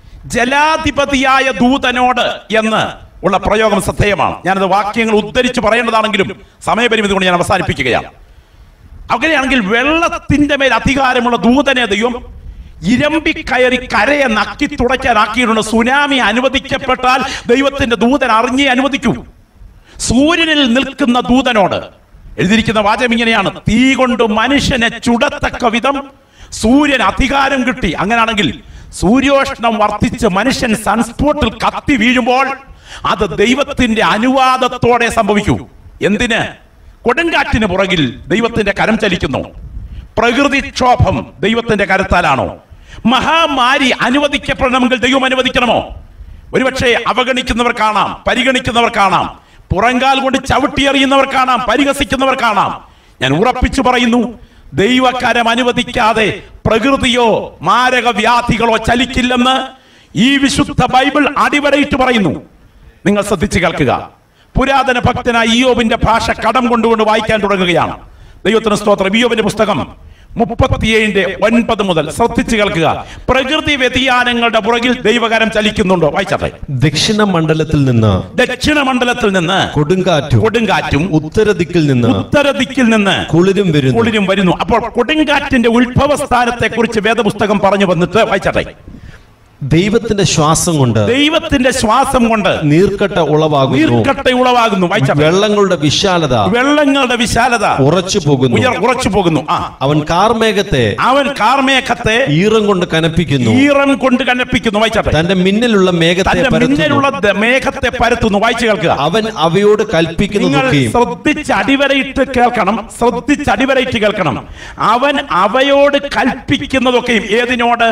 ജലാധിപതിയായ ദൂതനോട് എന്ന് ഉള്ള പ്രയോഗം ശ്രദ്ധേയമാണ് ഞാനത് വാക്യങ്ങൾ ഉദ്ധരിച്ച് പറയേണ്ടതാണെങ്കിലും സമയപരിമിതി കൊണ്ട് ഞാൻ അവസാനിപ്പിക്കുകയാണ് അങ്ങനെയാണെങ്കിൽ വെള്ളത്തിന്റെ മേൽ അധികാരമുള്ള ദൂതനെ ദൈവം ഇരമ്പി കയറി കരയെ നക്കി തുടയ്ക്കാനാക്കിയിട്ടുണ്ട് സുനാമി അനുവദിക്കപ്പെട്ടാൽ ദൈവത്തിന്റെ ദൂതൻ അറിഞ്ഞേ അനുവദിക്കൂ സൂര്യനിൽ നിൽക്കുന്ന ദൂതനോട് എഴുതിയിരിക്കുന്ന വാചകം ഇങ്ങനെയാണ് തീ കൊണ്ട് മനുഷ്യനെ ചുടത്തക്ക വിധം സൂര്യൻ അധികാരം കിട്ടി അങ്ങനെയാണെങ്കിൽ സൂര്യോഷ്ണം വർദ്ധിച്ച് മനുഷ്യൻ സൺസ്പോട്ടിൽ കത്തി വീഴുമ്പോൾ അത് ദൈവത്തിന്റെ അനുവാദത്തോടെ സംഭവിക്കൂ എന്തിന് കൊടുങ്കാറ്റിന് പുറകിൽ ദൈവത്തിന്റെ കരം ചലിക്കുന്നു പ്രകൃതിക്ഷോഭം ദൈവത്തിന്റെ കരത്താലാണോ മഹാമാരി അനുവദിക്കപ്പെടണമെങ്കിൽ ദൈവം അനുവദിക്കണമോ ഒരുപക്ഷെ അവഗണിക്കുന്നവർ കാണാം പരിഗണിക്കുന്നവർ കാണാം പുറങ്കാൽ കൊണ്ട് ചവിട്ടിയെറിയുന്നവർ കാണാം പരിഹസിക്കുന്നവർ കാണാം ഞാൻ ഉറപ്പിച്ചു പറയുന്നു ദൈവകരം അനുവദിക്കാതെ പ്രകൃതിയോ മാരക വ്യാധികളോ ചലിക്കില്ലെന്ന് ഈ വിശുദ്ധ ബൈബിൾ അടിവരയിട്ട് പറയുന്നു നിങ്ങൾ ശ്രദ്ധിച്ചു കേൾക്കുക പുരാതന ഭക്തനായ ഇയോബിന്റെ ഭാഷ കടം കൊണ്ടുകൊണ്ട് വായിക്കാൻ തുടങ്ങുകയാണ് ദൈവത്തിന് സ്തോത്രം ഇയോബിന്റെ പുസ്തകം മുപ്പത്തിയേഴിന്റെ ഒൻപത് മുതൽ ശ്രദ്ധിച്ചു കേൾക്കുക പ്രകൃതി വ്യതിയാനങ്ങളുടെ പുറകിൽ ദൈവകരം ചലിക്കുന്നുണ്ടോ വായിച്ചാട്ടെ ദക്ഷിണ മണ്ഡലത്തിൽ നിന്ന് ദക്ഷിണ മണ്ഡലത്തിൽ നിന്ന് കൊടുങ്കാറ്റും കൊടുങ്കാറ്റും ഉത്തര ദിക്കിൽ നിന്ന് ഉത്തര ദിക്കിൽ നിന്ന് കുളിരും വരുന്നു കുളിരും വരുന്നു അപ്പോൾ കൊടുങ്കാറ്റിന്റെ ഉത്ഭവ സ്ഥാനത്തെ കുറിച്ച് വേദപുസ്തകം പറഞ്ഞു വന്നിട്ട് വായിച്ചാട്ടെ ദൈവത്തിന്റെ ശ്വാസം കൊണ്ട് ദൈവത്തിന്റെ ശ്വാസം കൊണ്ട് നീർക്കട്ട ഉളവാകുന്നു നീർക്കട്ട ഉളവാകുന്നു വായിച്ചാട്ടെ വെള്ളങ്ങളുടെ വിശാലത വെള്ളങ്ങളുടെ വിശാലത ഉറച്ചു പോകുന്നു ഉയർ ഉറച്ചു പോകുന്നു ആ അവൻ കാർമേഘത്തെ അവൻ കാർമേഘത്തെ ഈറം കൊണ്ട് കനപ്പിക്കുന്നു ഈറം കൊണ്ട് കനപ്പിക്കുന്നു വായിച്ചാട്ടെ തന്റെ മിന്നലുള്ള മേഘത്തെ തന്റെ പരത്തുന്നു മിന്നലുള്ള ദ- മേഘത്തെ പരത്തുന്നു വായിച്ചു കേൾക്കുക അവൻ അവയോട് നിങ്ങൾ കൽപ്പിക്കുന്നതൊക്കെയും ശ്രദ്ധിച്ച് അടിവരയിട്ട് കേൾക്കണം ശ്രദ്ധിച്ച് അടിവരയിട്ട് കേൾക്കണം അവൻ അവയോട് കൽപ്പിക്കുന്നതൊക്കെയും ഏതിനോട്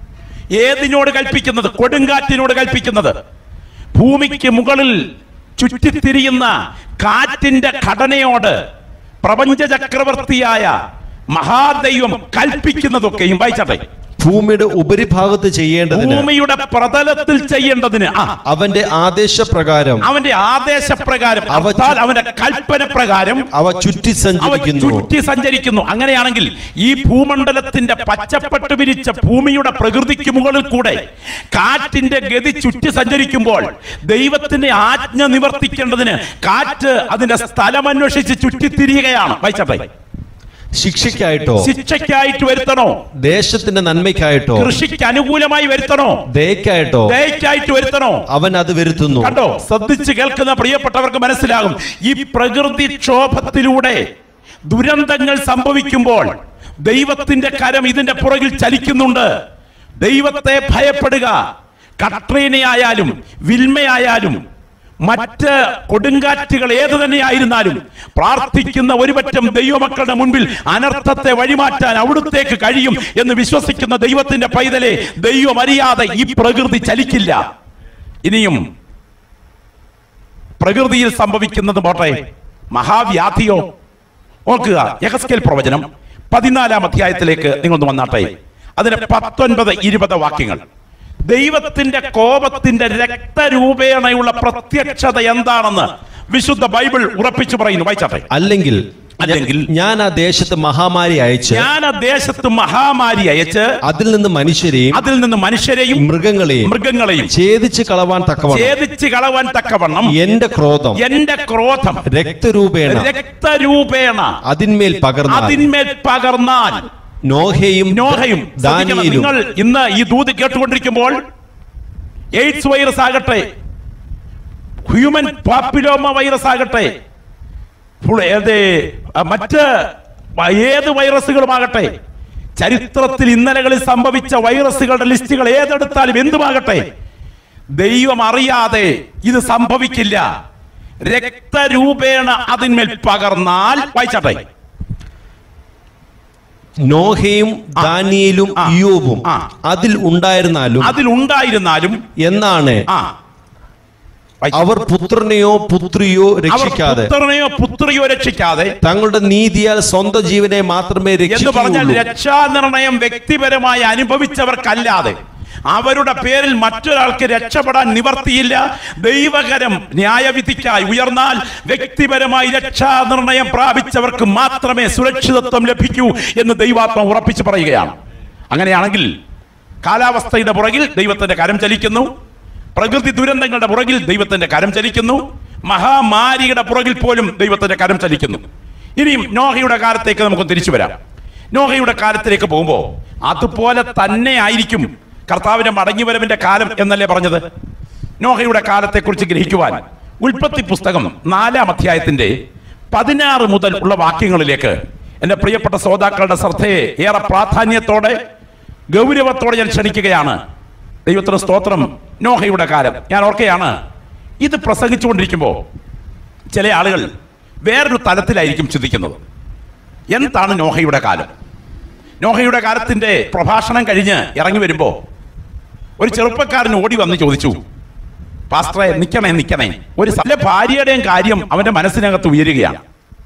ഏതിനോട് കൽപ്പിക്കുന്നത് കൊടുങ്കാറ്റിനോട് കൽപ്പിക്കുന്നത് ഭൂമിക്ക് മുകളിൽ ചുറ്റിത്തിരിയുന്ന കാറ്റിന്റെ ഘടനയോട് പ്രപഞ്ച ചക്രവർത്തിയായ മഹാദൈവം കൽപ്പിക്കുന്നതൊക്കെയും വായിച്ചട്ടെ ഭൂമിയുടെ ഉപരിഭാഗത്ത് ചെയ്യേണ്ടതിന് ഭൂമിയുടെ പ്രതലത്തിൽ ചെയ്യേണ്ടതിന് ആ അവന്റെ ആദേശപ്രകാരം അവന്റെ ആദേശപ്രകാരം അവ ചു- അർത്ഥാൽ അവന്റെ കൽപ്പന പ്രകാരം അവ ചുറ്റി അവ സഞ്ചരിക്കുന്നു ചുറ്റി സഞ്ചരിക്കുന്നു അങ്ങനെയാണെങ്കിൽ ഈ ഭൂമണ്ഡലത്തിന്റെ പച്ചപ്പട്ട് വിരിച്ച ഭൂമിയുടെ പ്രകൃതിക്ക് മുകളിൽ കൂടെ കാറ്റിന്റെ ഗതി ചുറ്റി സഞ്ചരിക്കുമ്പോൾ ദൈവത്തിന്റെ ആജ്ഞ നിവർത്തിക്കേണ്ടതിന് കാറ്റ് അതിന്റെ സ്ഥലം അന്വേഷിച്ച് ചുറ്റിത്തിരിയുകയാണ് വായിച്ചട്ടെ ശിക്ഷയ്ക്കായിട്ടോ ശിക്ഷയ്ക്കായിട്ട് വരുത്തണോ ദേശത്തിന്റെ നന്മയ്ക്കായിട്ടോ കൃഷിക്ക് അനുകൂലമായി വരുത്തണോ ദയക്കായിട്ടോ ദയക്കായിട്ട് വരുത്തണോ അവൻ അത് വരുത്തുന്നു കണ്ടോ ശ്രദ്ധിച്ച് കേൾക്കുന്ന പ്രിയപ്പെട്ടവർക്ക് മനസ്സിലാകും ഈ പ്രകൃതി ക്ഷോഭത്തിലൂടെ ദുരന്തങ്ങൾ സംഭവിക്കുമ്പോൾ ദൈവത്തിന്റെ കരം ഇതിന്റെ പുറകിൽ ചലിക്കുന്നുണ്ട് ദൈവത്തെ ഭയപ്പെടുക കട്രീനയായാലും വിൽമയായാലും മറ്റ് കൊടുങ്കാറ്റുകൾ ഏത് തന്നെയായിരുന്നാലും പ്രാർത്ഥിക്കുന്ന ഒരുപറ്റം ദൈവമക്കളുടെ മുൻപിൽ അനർത്ഥത്തെ വഴിമാറ്റാൻ അവിടുത്തേക്ക് കഴിയും എന്ന് വിശ്വസിക്കുന്ന ദൈവത്തിന്റെ പൈതലെ ദൈവം അറിയാതെ ഈ പ്രകൃതി ചലിക്കില്ല ഇനിയും പ്രകൃതിയിൽ സംഭവിക്കുന്നത് പോട്ടെ മഹാവ്യാധിയോ ഓർക്കുക യഹസ്കേൽ പ്രവചനം പതിനാലാം അധ്യായത്തിലേക്ക് നിങ്ങളൊന്ന് വന്നാട്ടെ അതിന് പത്തൊൻപത് ഇരുപത് വാക്യങ്ങൾ ദൈവത്തിന്റെ കോപത്തിന്റെ രക്തരൂപേണയുള്ള പ്രത്യക്ഷത എന്താണെന്ന് വിശുദ്ധ ബൈബിൾ ഉറപ്പിച്ചു പറയുന്നു വായിച്ചാട്ടെ അല്ലെങ്കിൽ അല്ലെങ്കിൽ ഞാൻ ആ ദേശത്ത് മഹാമാരി അയച്ച് ഞാൻ ആ ദേശത്ത് മഹാമാരി അയച്ച് അതിൽ നിന്ന് മനുഷ്യരെയും അതിൽ നിന്ന് മനുഷ്യരെയും മൃഗങ്ങളെയും മൃഗങ്ങളെയും ഛേദിച്ച് കളവാൻ തക്കവണ്ണം ഛേദിച്ച് കളവാൻ തക്കവണ്ണം എന്റെ ക്രോധം എന്റെ ക്രോധം രക്തരൂപേണ രക്തരൂപേണ അതിന്മേൽ പകർന്നാൽ അതിന്മേൽ പകർന്നാൽ നോഹയും നോഹയും ശ്രദ്ധിക്കണം, ദാനിയേലും നിങ്ങൾ ഇന്ന് ഈ ദൂത് കേട്ടുകൊണ്ടിരിക്കുമ്പോൾ എയ്ഡ്സ് വൈറസ് ആകട്ടെ ഹ്യൂമൻ പാപ്പിലോമ വൈറസ് ആകട്ടെ ഫുൾ ഏത് ആ, മറ്റ് വ- ഏത് വൈറസുകളുമാകട്ടെ ചരിത്രത്തിൽ ഇന്നലകളിൽ സംഭവിച്ച വൈറസുകളുടെ ലിസ്റ്റുകൾ ഏതെടുത്താലും എന്തുമാകട്ടെ ദൈവം അറിയാതെ ഇത് സംഭവിക്കില്ല രക്തരൂപേണ അതിന്മേൽ പകർന്നാൽ വായിച്ചാട്ടെ നോഹയും ആ. ദാനിയേലും ആ. ഇയോബും ആ. അതിൽ ഉണ്ടായിരുന്നാലും അതിലുണ്ടായിരുന്നാലും എന്നാണ് ആ അവർ പുത്രനെയോ പുത്രിയോ അവർ രക്ഷിക്കാതെ പുത്രനെയോ പുത്രിയോ രക്ഷിക്കാതെ തങ്ങളുടെ നീതിയാൽ സ്വന്തം ജീവനെ മാത്രമേ എന്ന് പറഞ്ഞാൽ രക്ഷിക്കുകയുള്ളൂ രക്ഷാനിർണയം വ്യക്തിപരമായി അനുഭവിച്ചവർക്കല്ലാതെ അവരുടെ പേരിൽ മറ്റൊരാൾക്ക് രക്ഷപ്പെടാൻ നിവർത്തിയില്ല ദൈവകരം ന്യായവിധിക്കായി ഉയർന്നാൽ വ്യക്തിപരമായി രക്ഷാനിർണയം പ്രാപിച്ചവർക്ക് മാത്രമേ സുരക്ഷിതത്വം ലഭിക്കൂ എന്ന് ദൈവാത്മ ഉറപ്പിച്ചു പറയുകയാണ് അങ്ങനെയാണെങ്കിൽ കാലാവസ്ഥയുടെ പുറകിൽ ദൈവത്തിന്റെ കരം ചലിക്കുന്നു പ്രകൃതി ദുരന്തങ്ങളുടെ പുറകിൽ ദൈവത്തിന്റെ കരം ചലിക്കുന്നു മഹാമാരിയുടെ പുറകിൽ പോലും ദൈവത്തിന്റെ കരം ചലിക്കുന്നു ഇനിയും നോഹയുടെ കാലത്തേക്ക് നമുക്ക് തിരിച്ചു വരാം നോഹയുടെ കാലത്തിലേക്ക് പോകുമ്പോൾ അതുപോലെ തന്നെ ആയിരിക്കും കർത്താവിന്റെ മടങ്ങിവരവിന്റെ കാലം എന്നല്ലേ പറഞ്ഞത് നോഹയുടെ കാലത്തെക്കുറിച്ച് ഗ്രഹിക്കുവാൻ ഉൽപ്പത്തി പുസ്തകം നാലാം അധ്യായത്തിന്റെ പതിനാറ് മുതൽ ഉള്ള വാക്യങ്ങളിലേക്ക് എന്റെ പ്രിയപ്പെട്ട ശ്രോതാക്കളുടെ ശ്രദ്ധയെ ഏറെ പ്രാധാന്യത്തോടെ ഗൗരവത്തോടെ ഞാൻ ക്ഷണിക്കുകയാണ് ദൈവത്തിന് സ്തോത്രം നോഹയുടെ കാലം ഞാൻ ഓർക്കുകയാണ് ഇത് പ്രസംഗിച്ചുകൊണ്ടിരിക്കുമ്പോൾ ചില ആളുകൾ വേറൊരു തലത്തിലായിരിക്കും ചിന്തിക്കുന്നത് എന്താണ് നോഹയുടെ കാലം നോഹയുടെ കാലത്തിന്റെ പ്രഭാഷണം കഴിഞ്ഞ് ഇറങ്ങി വരുമ്പോൾ ഒരു ചെറുപ്പക്കാരൻ ഓടി വന്ന് ചോദിച്ചു പാസ്റ്ററെ നിക്കണേ നിക്കണേ ഒരു സല്ല ഭാര്യയുടെയും കാര്യം അവന്റെ മനസ്സിനകത്ത് ഉയരുകയാണ്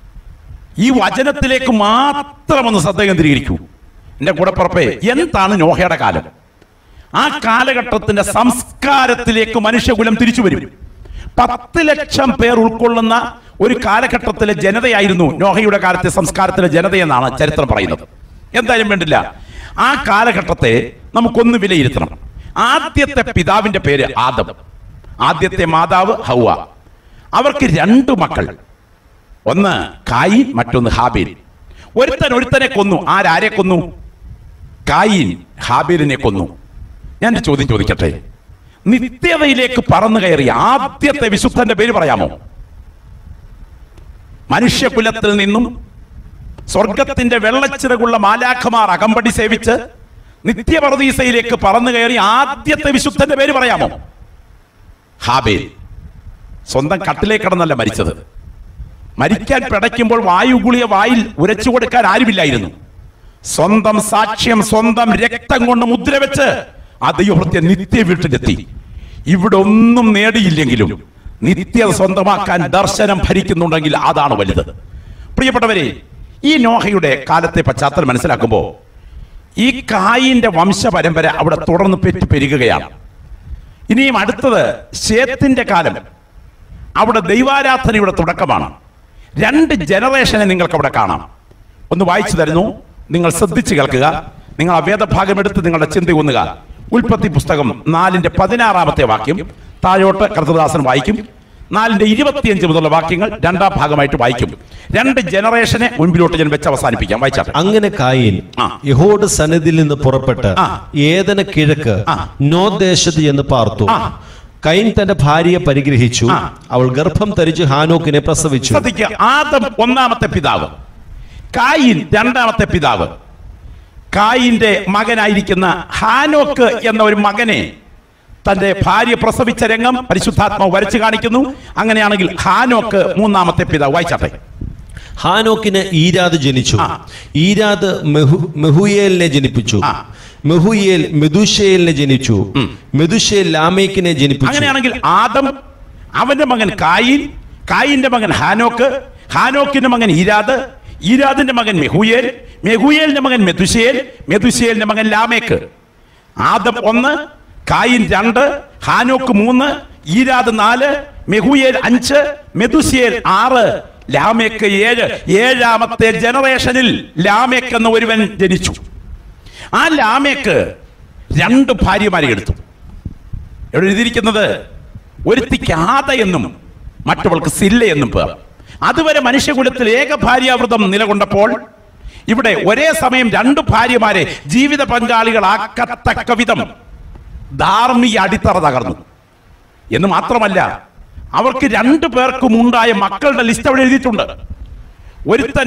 ഈ വചനത്തിലേക്ക് മാത്രം ഒന്ന് ശ്രദ്ധ കേന്ദ്രീകരിക്കൂ എന്റെ കൂടപ്പുറപ്പേ എന്താണ് നോഹയുടെ കാലം ആ കാലഘട്ടത്തിന്റെ സംസ്കാരത്തിലേക്ക് മനുഷ്യകുലം തിരിച്ചു വരും പത്ത് ലക്ഷം പേർ ഉൾക്കൊള്ളുന്ന ഒരു കാലഘട്ടത്തിലെ ജനതയായിരുന്നു നോഹയുടെ കാലത്തെ സംസ്കാരത്തിലെ ജനതയെന്നാണ് ചരിത്രം പറയുന്നത് എന്തായാലും വേണ്ടില്ല ആ കാലഘട്ടത്തെ നമുക്കൊന്ന് വിലയിരുത്തണം ആദ്യത്തെ പിതാവിന്റെ പേര് ആദം ആദ്യത്തെ മാതാവ് ഹൗവ അവർക്ക് രണ്ടു മക്കൾ ഒന്ന് കായിൻ മറ്റൊന്ന് ഹാബീൽ ഒരുത്തൻ ഒരുത്തനെ കൊന്നു ആരാരെ കൊന്നു കായിൻ ഹാബീലിനെ കൊന്നു ഞാൻ ഒരു ചോദ്യം ചോദിക്കട്ടെ നിത്യതയിലേക്ക് പറന്നു കയറിയ ആദ്യത്തെ വിശുദ്ധന്റെ പേര് പറയാമോ മനുഷ്യകുലത്തിൽ നിന്നും സ്വർഗത്തിന്റെ വെള്ളച്ചിറകുള്ള മാലാഖമാർ അകമ്പടി സേവിച്ച് നിത്യപറദീസയിലേക്ക് പറന്നു കയറി ആദ്യത്തെ വിശുദ്ധന്റെ പേര് പറയാമോ ഹാബേൽ സ്വന്തം കട്ടിലേക്ക് കിടന്നല്ല മരിച്ചത് മരിക്കാൻ പിടയ്ക്കുമ്പോൾ വായുഗുളിയ വായിൽ ഉരച്ചു കൊടുക്കാൻ ആരുമില്ലായിരുന്നു സ്വന്തം സാക്ഷ്യം സ്വന്തം രക്തം കൊണ്ട് മുദ്ര വെച്ച് ആ ദൈവഭൃത്യ നിത്യ വീട്ടിലെത്തി ഇവിടെ ഒന്നും നേടിയില്ലെങ്കിലും നിത്യത സ്വന്തമാക്കാൻ ദർശനം ഭരിക്കുന്നുണ്ടെങ്കിൽ അതാണ് വലുത് പ്രിയപ്പെട്ടവരെ ഈ നോഹയുടെ കാലത്തെ പശ്ചാത്തലം മനസ്സിലാക്കുമ്പോൾ ഈ കായിന്റെ വംശപരമ്പര അവിടെ തുടർന്ന് പെറ്റു പെരുകുകയാണ് ഇനിയും അടുത്തത് ശേത്തിന്റെ കാലം അവിടെ ദൈവാരാധനയുടെ തുടക്കമാണ് രണ്ട് ജനറേഷനെ നിങ്ങൾക്ക് അവിടെ കാണാം ഒന്ന് വായിച്ചു തരുന്നു നിങ്ങൾ ശ്രദ്ധിച്ചു കേൾക്കുക നിങ്ങൾ ആ വേദഭാഗം എടുത്ത് നിങ്ങളുടെ ചിന്ത ഒന്നുക ഉൽപ്പത്തി പുസ്തകം നാലിന്റെ പതിനാറാമത്തെ വാക്യം താഴോട്ട് കർത്തദാസൻ വായിക്കും നാലിന്റെ ഇരുപത്തിയഞ്ച് മുതലുള്ള വാക്യങ്ങൾ രണ്ടാം ഭാഗമായിട്ട് വായിക്കും രണ്ട് ജനറേഷനെ മുൻപിലോട്ട് ഞാൻ വെച്ച് അവസാനിപ്പിക്കാം വായിച്ചാട്ടെ അങ്ങനെ കായിൻ ആ. യഹോഡ് സന്നിധിയിൽ നിന്ന് പുറപ്പെട്ട് ആ. ഏതന കിഴക്ക് ആ. നോ ദേശത്ത് എന്ന് പാർത്തു ആ. കൈൻ തന്റെ ഭാര്യയെ പരിഗ്രഹിച്ചു ആ. അവൾ ഗർഭം ധരിച്ച് ഹാനോക്കിനെ പ്രസവിച്ചു ശ്രദ്ധിക്കുക ആദം ഒന്നാമത്തെ പിതാവ് കായിൻ രണ്ടാമത്തെ പിതാവ് കായിന്റെ മകനായിരിക്കുന്ന ഹാനോക്ക് എന്ന ഒരു മകനെ തന്റെ ഭാര്യ പ്രസവിച്ച രംഗം പരിശുദ്ധാത്മാവ് വരച്ചു കാണിക്കുന്നു അങ്ങനെയാണെങ്കിൽ ഹാനോക്ക് മൂന്നാമത്തെ പിതാവ് വായിച്ചാട്ടെ ഹാനോക്കിന് ഈരാദ് ജനിച്ചു ആ. ഈരാദ് മെഹു- മെഹുയേലിനെ ജനിപ്പിച്ചു ആ. മെഹുയേൽ മെതുഷേലിനെ ജനിച്ചു മെതുഷേൽ ലാമേക്കിനെ ജനിപ്പിച്ചു അങ്ങനെയാണെങ്കിൽ ആദം അവന്റെ മകൻ കായിൻ കായിന്റെ മകൻ ഹാനോക്ക് ഹാനോക്കിന്റെ മകൻ ഈരാദ് ഈരാദിന്റെ മകൻ മെഹുയേൽ മെഹുയേലിന്റെ മകൻ മെതുശേൽ മെതുശേലിന്റെ മകൻ ലാമേക്ക് ആദം ഒന്ന് കായിൻ രണ്ട് ഹാനോക്ക് മൂന്ന് ഈരാദ് നാല് മെഹുയേൽ അഞ്ച് മെതുശേൽ ആറ് ലാമേക്ക് ഏഴ് ഏഴാമത്തെ ജനറേഷനിൽ ലാമേക്ക് എന്ന ഒരുവൻ ജനിച്ചു ആ ലാമേക്ക് രണ്ട് ഭാര്യമാരെ എടുത്തു ഇവിടെ എഴുതിയിരിക്കുന്നത് ഒരുത്തിക്ക് ആദ എന്നും മറ്റവൾക്ക് സില്ല എന്നും പേർ അതുവരെ മനുഷ്യകുലത്തിൽ ഏക ഭാര്യാവൃതം നിലകൊണ്ടപ്പോൾ ഇവിടെ ഒരേ സമയം രണ്ട് ഭാര്യമാരെ ജീവിത പങ്കാളികളാക്കത്തക്ക വിധം ധാർമ്മിക അടിത്തറ തകർന്നു എന്ന് മാത്രമല്ല അവർക്ക് രണ്ടു പേർക്കും ഉണ്ടായ മക്കളുടെ ലിസ്റ്റ് അവിടെ എഴുതിയിട്ടുണ്ട് ഒരുത്തൻ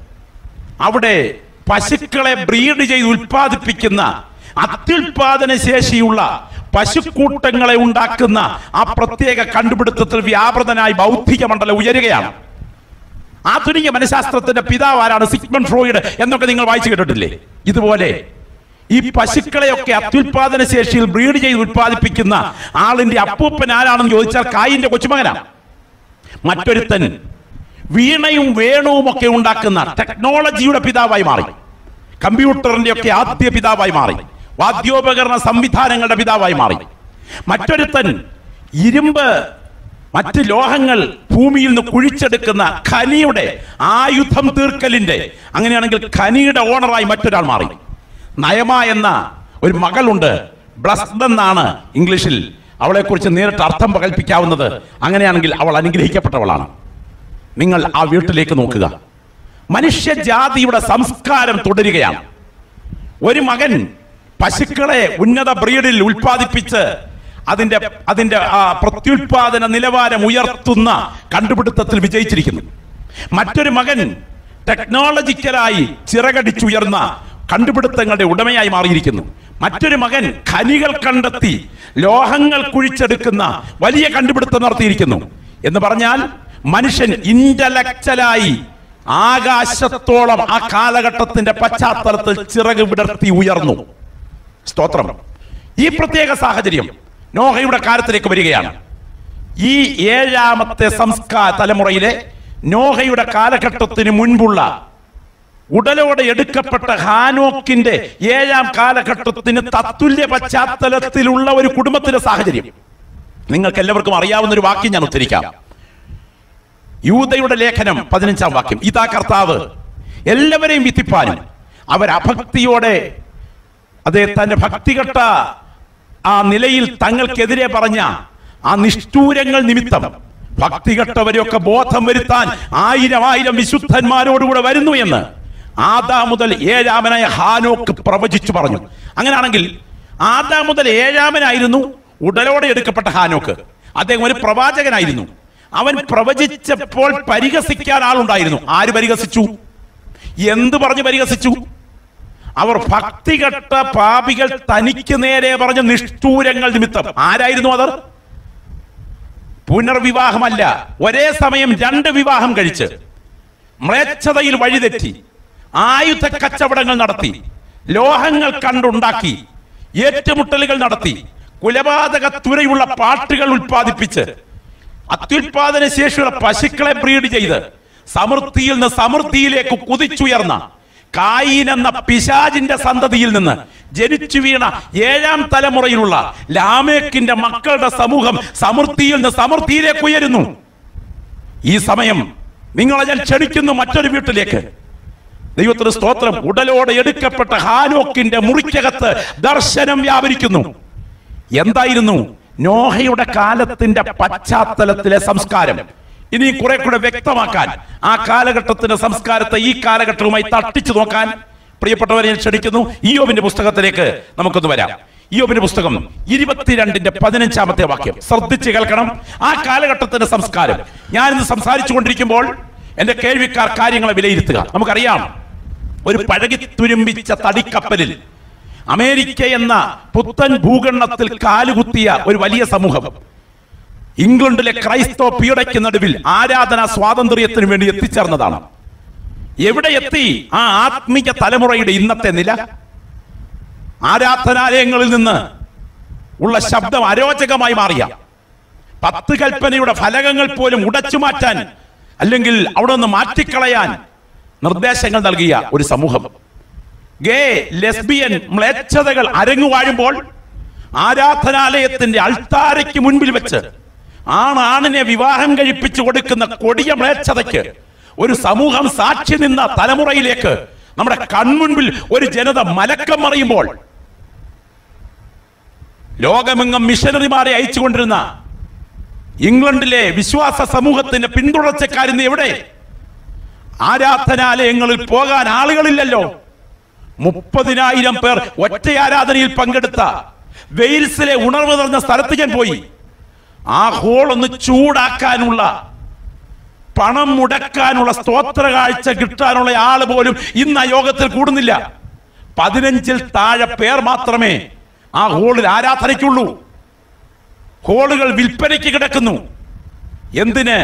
അവിടെ പശുക്കളെ ബ്രീഡ് ചെയ്ത് ഉൽപ്പാദിപ്പിക്കുന്ന അത്യുൽപാദന ശേഷിയുള്ള പശുക്കൂട്ടങ്ങളെ ഉണ്ടാക്കുന്ന ആ പ്രത്യേക കണ്ടുപിടുത്തത്തിൽ വ്യാപൃതനായി ബൗദ്ധിക മണ്ഡലം ഉയരുകയാണ് ആധുനിക മനഃശാസ്ത്രത്തിന്റെ പിതാവ് ആരാണ് സിഗ്മൺ ഫ്രോയിഡ് എന്നൊക്കെ നിങ്ങൾ വായിച്ചു കേട്ടിട്ടില്ലേ ഇതുപോലെ ഈ പശുക്കളെയൊക്കെ അത്യുൽപാദന ശേഷിയിൽ ബ്രീഡ് ചെയ്ത് ഉത്പാദിപ്പിക്കുന്ന ആളിന്റെ അപ്പൂപ്പൻ ആരാണെന്ന് ചോദിച്ചാൽ കായിന്റെ കൊച്ചുമകനാണ് മറ്റൊരുത്തൻ വീണയും വേണുവും ഒക്കെ ഉണ്ടാക്കുന്ന ടെക്നോളജിയുടെ പിതാവായി മാറി കമ്പ്യൂട്ടറിന്റെ ഒക്കെ ആദ്യ പിതാവായി മാറി വാദ്യോപകരണ സംവിധാനങ്ങളുടെ പിതാവായി മാറി മറ്റൊരുത്തൻ ഇരുമ്പ് മറ്റ് ലോഹങ്ങൾ ഭൂമിയിൽ നിന്ന് കുഴിച്ചെടുക്കുന്ന ഖനിയുടെ ആയുധം തീർക്കലിന്റെ അങ്ങനെയാണെങ്കിൽ ഖനിയുടെ ഓണറായി മറ്റൊരാൾ മാറി നയമ എന്ന ഒരു മകളുണ്ട് ബ്ലസ്ഡ് എന്നാണ് ഇംഗ്ലീഷിൽ അവളെക്കുറിച്ച് നേരിട്ട് അർത്ഥം കൽപ്പിക്കാവുന്നത് അങ്ങനെയാണെങ്കിൽ അവൾ അനുഗ്രഹിക്കപ്പെട്ടവളാണ് നിങ്ങൾ ആ വീട്ടിലേക്ക് നോക്കുക മനുഷ്യജാതിയുടെ സംസ്കാരം തുടരുകയാണ് ഒരു മകൻ പശുക്കളെ ഉന്നത ബ്രീഡിൽ ഉൽപ്പാദിപ്പിച്ച് അതിന്റെ അതിന്റെ ആ പ്രത്യുൽപാദന നിലവാരം ഉയർത്തുന്ന കണ്ടുപിടുത്തത്തിൽ വിജയിച്ചിരിക്കുന്നു മറ്റൊരു മകൻ ടെക്നോളജിക്കലായി ചിറകടിച്ചുയർന്ന കണ്ടുപിടുത്തങ്ങളുടെ ഉടമയായി മാറിയിരിക്കുന്നു മറ്റൊരു മകൻ ഖനികൾ കണ്ടെത്തി ലോഹങ്ങൾ കുഴിച്ചെടുക്കുന്ന വലിയ കണ്ടുപിടുത്തം നടത്തിയിരിക്കുന്നു എന്ന് പറഞ്ഞാൽ മനുഷ്യൻ ഇന്റലക്ച്വലായി ആകാശത്തോളം ആ കാലഘട്ടത്തിന്റെ പശ്ചാത്തലത്തിൽ ചിറക് വിടർത്തി ഉയർന്നു സ്തോത്രം ഈ പ്രത്യേക സാഹചര്യം നോഹയുടെ കാലത്തിലേക്ക് വരികയാണ് ഈ ഏഴാമത്തെ സംസ്കാര തലമുറയിലെ നോഹയുടെ കാലഘട്ടത്തിന് മുൻപുള്ള ഉടലോടെ എടുക്കപ്പെട്ട ഹാനോക്കിന്റെ ഏഴാം കാലഘട്ടത്തിന് തത്തുല്യ പശ്ചാത്തലത്തിലുള്ള ഒരു കുടുംബത്തിന്റെ സാഹചര്യം നിങ്ങൾക്ക് എല്ലാവർക്കും അറിയാവുന്ന ഒരു വാക്യം ഞാൻ ഉദ്ധരിക്കാം യൂതയുടെ ലേഖനം പതിനഞ്ചാം വാക്യം ഇതാ കർത്താവ് എല്ലാവരെയും വിധിപ്പാനും അവർ അഭക്തിയോടെ അതെ തന്റെ ഭക്തികെട്ട ആ നിലയിൽ തങ്ങൾക്കെതിരെ പറഞ്ഞ ആ നിഷ്ഠൂരങ്ങൾ നിമിത്തം ഭക്തികെട്ടവരെയൊക്കെ ബോധം വരുത്താൻ ആയിരം ആയിരം വിശുദ്ധന്മാരോടുകൂടെ വരുന്നു എന്ന് ആദാ മുതൽ ഏഴാമനായ ഹാനോക്ക് പ്രവചിച്ചു പറഞ്ഞു അങ്ങനെയാണെങ്കിൽ ആദാ മുതൽ ഏഴാമനായിരുന്നു ഉടലോടെ എടുക്കപ്പെട്ട ഹാനോക്ക് അദ്ദേഹം ഒരു പ്രവാചകനായിരുന്നു അവൻ പ്രവചിച്ചപ്പോൾ പരിഹസിക്കാൻ ആളുണ്ടായിരുന്നു ആര് പരിഹസിച്ചു എന്ത് പറഞ്ഞു പരിഹസിച്ചു അവർ ഭക്തികെട്ട പാപികൾ തനിക്ക് നേരെ പറഞ്ഞ നിഷ്ഠൂരങ്ങൾ നിമിത്തം ആരായിരുന്നു അവർ പുനർവിവാഹമല്ല ഒരേ സമയം രണ്ട് വിവാഹം കഴിച്ച് മ്ലേച്ഛതയിൽ വഴിതെറ്റി ആയുധ കച്ചവടങ്ങൾ നടത്തി ലോഹങ്ങൾ കണ്ടുണ്ടാക്കി ഏറ്റുമുട്ടലുകൾ നടത്തി കുലപാതക തുരയുള്ള പാട്ടുകൾ ഉൽപ്പാദിപ്പിച്ച് അത്യുൽപാദന ശേഷിയുള്ള പശുക്കളെ ബ്രീഡ് ചെയ്ത് സമൃദ്ധിയിൽ നിന്ന് സമൃദ്ധിയിലേക്ക് കുതിച്ചുയർന്ന കായീൻ എന്ന പിശാജിന്റെ സന്തതിയിൽ നിന്ന് ജനിച്ചു വീണ ഏഴാം തലമുറയിലുള്ള ലാമേക്കിന്റെ മക്കളുടെ സമൂഹം സമൃദ്ധിയിൽ നിന്ന് സമൃദ്ധിയിലേക്ക് ഉയരുന്നു ഈ സമയം നിങ്ങളെ ഞാൻ ക്ഷണിക്കുന്നു മറ്റൊരു വീട്ടിലേക്ക് ദൈവത്തിന് സ്തോത്രം ഉടലോടെ എടുക്കപ്പെട്ട ഹാനോക്കിന്റെ മുറിക്കകത്ത് ദർശനം വ്യാപരിക്കുന്നു എന്തായിരുന്നു നോഹയുടെ കാലത്തിന്റെ പശ്ചാത്തലത്തിലെ സംസ്കാരം ഇനി കുറെ കൂടെ വ്യക്തമാക്കാൻ ആ കാലഘട്ടത്തിന്റെ സംസ്കാരത്തെ ഈ കാലഘട്ടവുമായി തട്ടിച്ചു നോക്കാൻ പ്രിയപ്പെട്ടവരെ ഞാൻ ക്ഷണിക്കുന്നു ഇയോബിന്റെ പുസ്തകത്തിലേക്ക് നമുക്കൊന്ന് വരാം ഇയോബിന്റെ പുസ്തകം ഇരുപത്തിരണ്ടിന്റെ പതിനഞ്ചാമത്തെ വാക്യം ശ്രദ്ധിച്ച് കേൾക്കണം ആ കാലഘട്ടത്തിന്റെ സംസ്കാരം ഞാൻ ഇന്ന് സംസാരിച്ചു കൊണ്ടിരിക്കുമ്പോൾ എന്റെ കേൾവിക്കാർ കാര്യങ്ങളെ വിലയിരുത്തുക നമുക്കറിയാം ഒരു പഴകി തുരുമ്പിച്ച തടിക്കപ്പലിൽ അമേരിക്ക എന്ന പുത്തൻ ഭൂഖണ്ഡത്തിൽ കാലുകുത്തിയ ഒരു വലിയ സമൂഹം ഇംഗ്ലണ്ടിലെ ക്രൈസ്തവ പീഡയ്ക്ക് നടുവിൽ ആരാധനാ സ്വാതന്ത്ര്യത്തിന് വേണ്ടി എത്തിച്ചേർന്നതാണ് എവിടെ എത്തി ആ ആത്മീയ തലമുറയുടെ ഇന്നത്തെ നില ആരാധനാലയങ്ങളിൽ നിന്ന് ഉള്ള ശബ്ദം അരോചകമായി മാറിയ പത്ത് കൽപ്പനയുടെ ഫലകങ്ങൾ പോലും ഉടച്ചു മാറ്റാൻ അല്ലെങ്കിൽ അവിടെ നിന്ന് മാറ്റിക്കളയാൻ നിർദ്ദേശങ്ങൾ നൽകിയ ഒരു സമൂഹം ഗേ ലെസ്ബിയൻ മ്ലേച്ഛതകൾ അരങ്ങുവാഴുമ്പോൾ ആരാധനാലയത്തിന്റെ അൾത്താരയ്ക്ക് മുൻപിൽ വെച്ച് ആണാണിനെ വിവാഹം കഴിപ്പിച്ചു കൊടുക്കുന്ന കൊടിയ മ്ലേച്ഛതയ്ക്ക് ഒരു സമൂഹം സാക്ഷി നിന്ന തലമുറയിലേക്ക് നമ്മുടെ കൺമുൻപിൽ ഒരു ജനത മലക്കം മറിയുമ്പോൾ ലോകമെങ്ങും മിഷനറിമാരെ അയച്ചുകൊണ്ടിരുന്ന ഇംഗ്ലണ്ടിലെ വിശ്വാസ സമൂഹത്തിന്റെ പിന്തുടർച്ചക്കാരിന്ന് എവിടെ ആരാധനാലയങ്ങളിൽ പോകാൻ ആളുകളില്ലല്ലോ മുപ്പതിനായിരം പേർ ഒറ്റ ആരാധനയിൽ പങ്കെടുത്ത വെയിൽസിലെ ഉണർവ് നിറഞ്ഞ സ്ഥലത്ത് ഞാൻ പോയി ആ ഹോൾ ഒന്ന് ചൂടാക്കാനുള്ള പണം മുടക്കാനുള്ള സ്തോത്ര കാഴ്ച കിട്ടാനുള്ള ആള് പോലും ഇന്ന് ആ യോഗത്തിൽ കൂടുന്നില്ല പതിനഞ്ചിൽ താഴെ പേർ മാത്രമേ ആ ഹോളിൽ ആരാധനയ്ക്കുള്ളൂ ഹോളുകൾ വിൽപ്പനയ്ക്ക് കിടക്കുന്നു എന്തിന്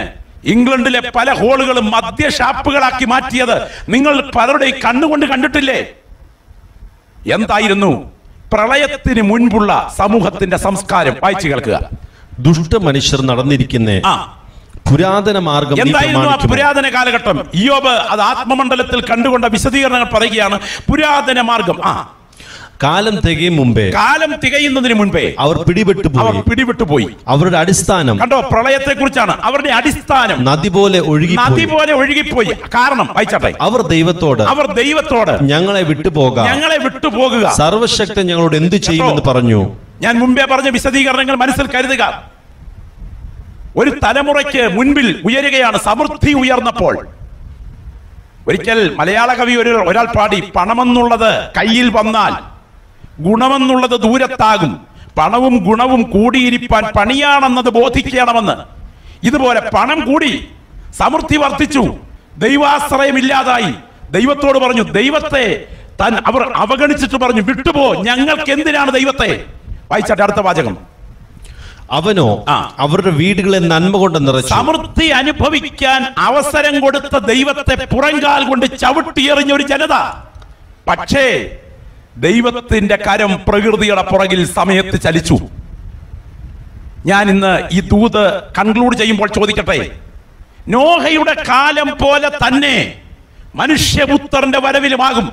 ഇംഗ്ലണ്ടിലെ പല ഹോളുകളും മദ്യഷാപ്പുകളാക്കി മാറ്റിയത് നിങ്ങൾ പലരുടെയും കണ്ണുകൊണ്ട് കണ്ടിട്ടില്ലേ എന്തായിരുന്നു പ്രളയത്തിന് മുൻപുള്ള സമൂഹത്തിന്റെ സംസ്കാരം വായിച്ചു കേൾക്കുക ദുഷ്ട മനുഷ്യർ നടന്നിരിക്കുന്ന ആ പുരാതന മാർഗം നീ എന്തായിരുന്നു ആ പ്രമാണിക്കുമോ? പുരാതന കാലഘട്ടം ഇയോബ് അത് ആത്മമണ്ഡലത്തിൽ കണ്ടുകൊണ്ട വിശദീകരണങ്ങൾ പറയുകയാണ് പുരാതന മാർഗം ആ കാലം തികയും മുമ്പേ കാലം തികയുന്നതിന് മുൻപേ അവർ പിടിപെട്ടു അവർ പോയി പിടിവിട്ടു പോയി അവരുടെ അടിസ്ഥാനം കണ്ടോ പ്രളയത്തെ കുറിച്ചാണ് അവരുടെ അടിസ്ഥാനം നദി പോലെ നദി ഒഴുകിപ്പോയി പോലെ ഒഴുകിപ്പോയി കാരണം വായിച്ചാട്ടെ അവർ ദൈവത്തോട് അവർ ദൈവത്തോട് ഞങ്ങളെ വിട്ടുപോകാം ഞങ്ങളെ വിട്ടുപോകുക സർവശക്തൻ ഞങ്ങളോട് എന്തു ചെയ്യുമെന്ന് പറഞ്ഞു ഞാൻ മുമ്പേ പറഞ്ഞ വിശദീകരണങ്ങൾ മനസ്സിൽ കരുതുക ഒരു തലമുറയ്ക്ക് മുൻപിൽ ഉയരുകയാണ് സമൃദ്ധി ഉയർന്നപ്പോൾ ഒരിക്കൽ മലയാള കവി ഒരു ഒരാൾ പാടി പണമെന്നുള്ളത് കയ്യിൽ വന്നാൽ ഗുണമെന്നുള്ളത് ദൂരത്താകും പണവും ഗുണവും കൂടിയിരിപ്പാൻ പണിയാണെന്നത് ബോധിക്കണമെന്ന് ഇതുപോലെ പണം കൂടി സമൃദ്ധി വർദ്ധിച്ചു ദൈവാശ്രയമില്ലാതായി ദൈവത്തോട് പറഞ്ഞു ദൈവത്തെ താൻ അവർ അവഗണിച്ചിട്ട് പറഞ്ഞു വിട്ടുപോ ഞങ്ങൾക്ക് എന്തിനാണ് ദൈവത്തെ വായിച്ചാട്ടെ അടുത്ത വാചകം അവനോ ആ. അവരുടെ വീടുകളെ നന്മ കൊണ്ട് നിറച്ചു സമൃദ്ധി അനുഭവിക്കാൻ അവസരം കൊടുത്ത ദൈവത്തെ പുറങ്കാൽ കൊണ്ട് ചവിട്ടിയെറിഞ്ഞ ഒരു ജനത പക്ഷേ ദൈവത്തിന്റെ കരം പ്രകൃതിയുടെ പുറകിൽ സമയത്ത് ചലിച്ചു ഞാൻ ഇന്ന് ഈ ദൂത് കൺക്ലൂഡ് ചെയ്യുമ്പോൾ ചോദിക്കട്ടെ നോഹയുടെ കാലം പോലെ തന്നെ മനുഷ്യപുത്രന്റെ വരവിലുമാകും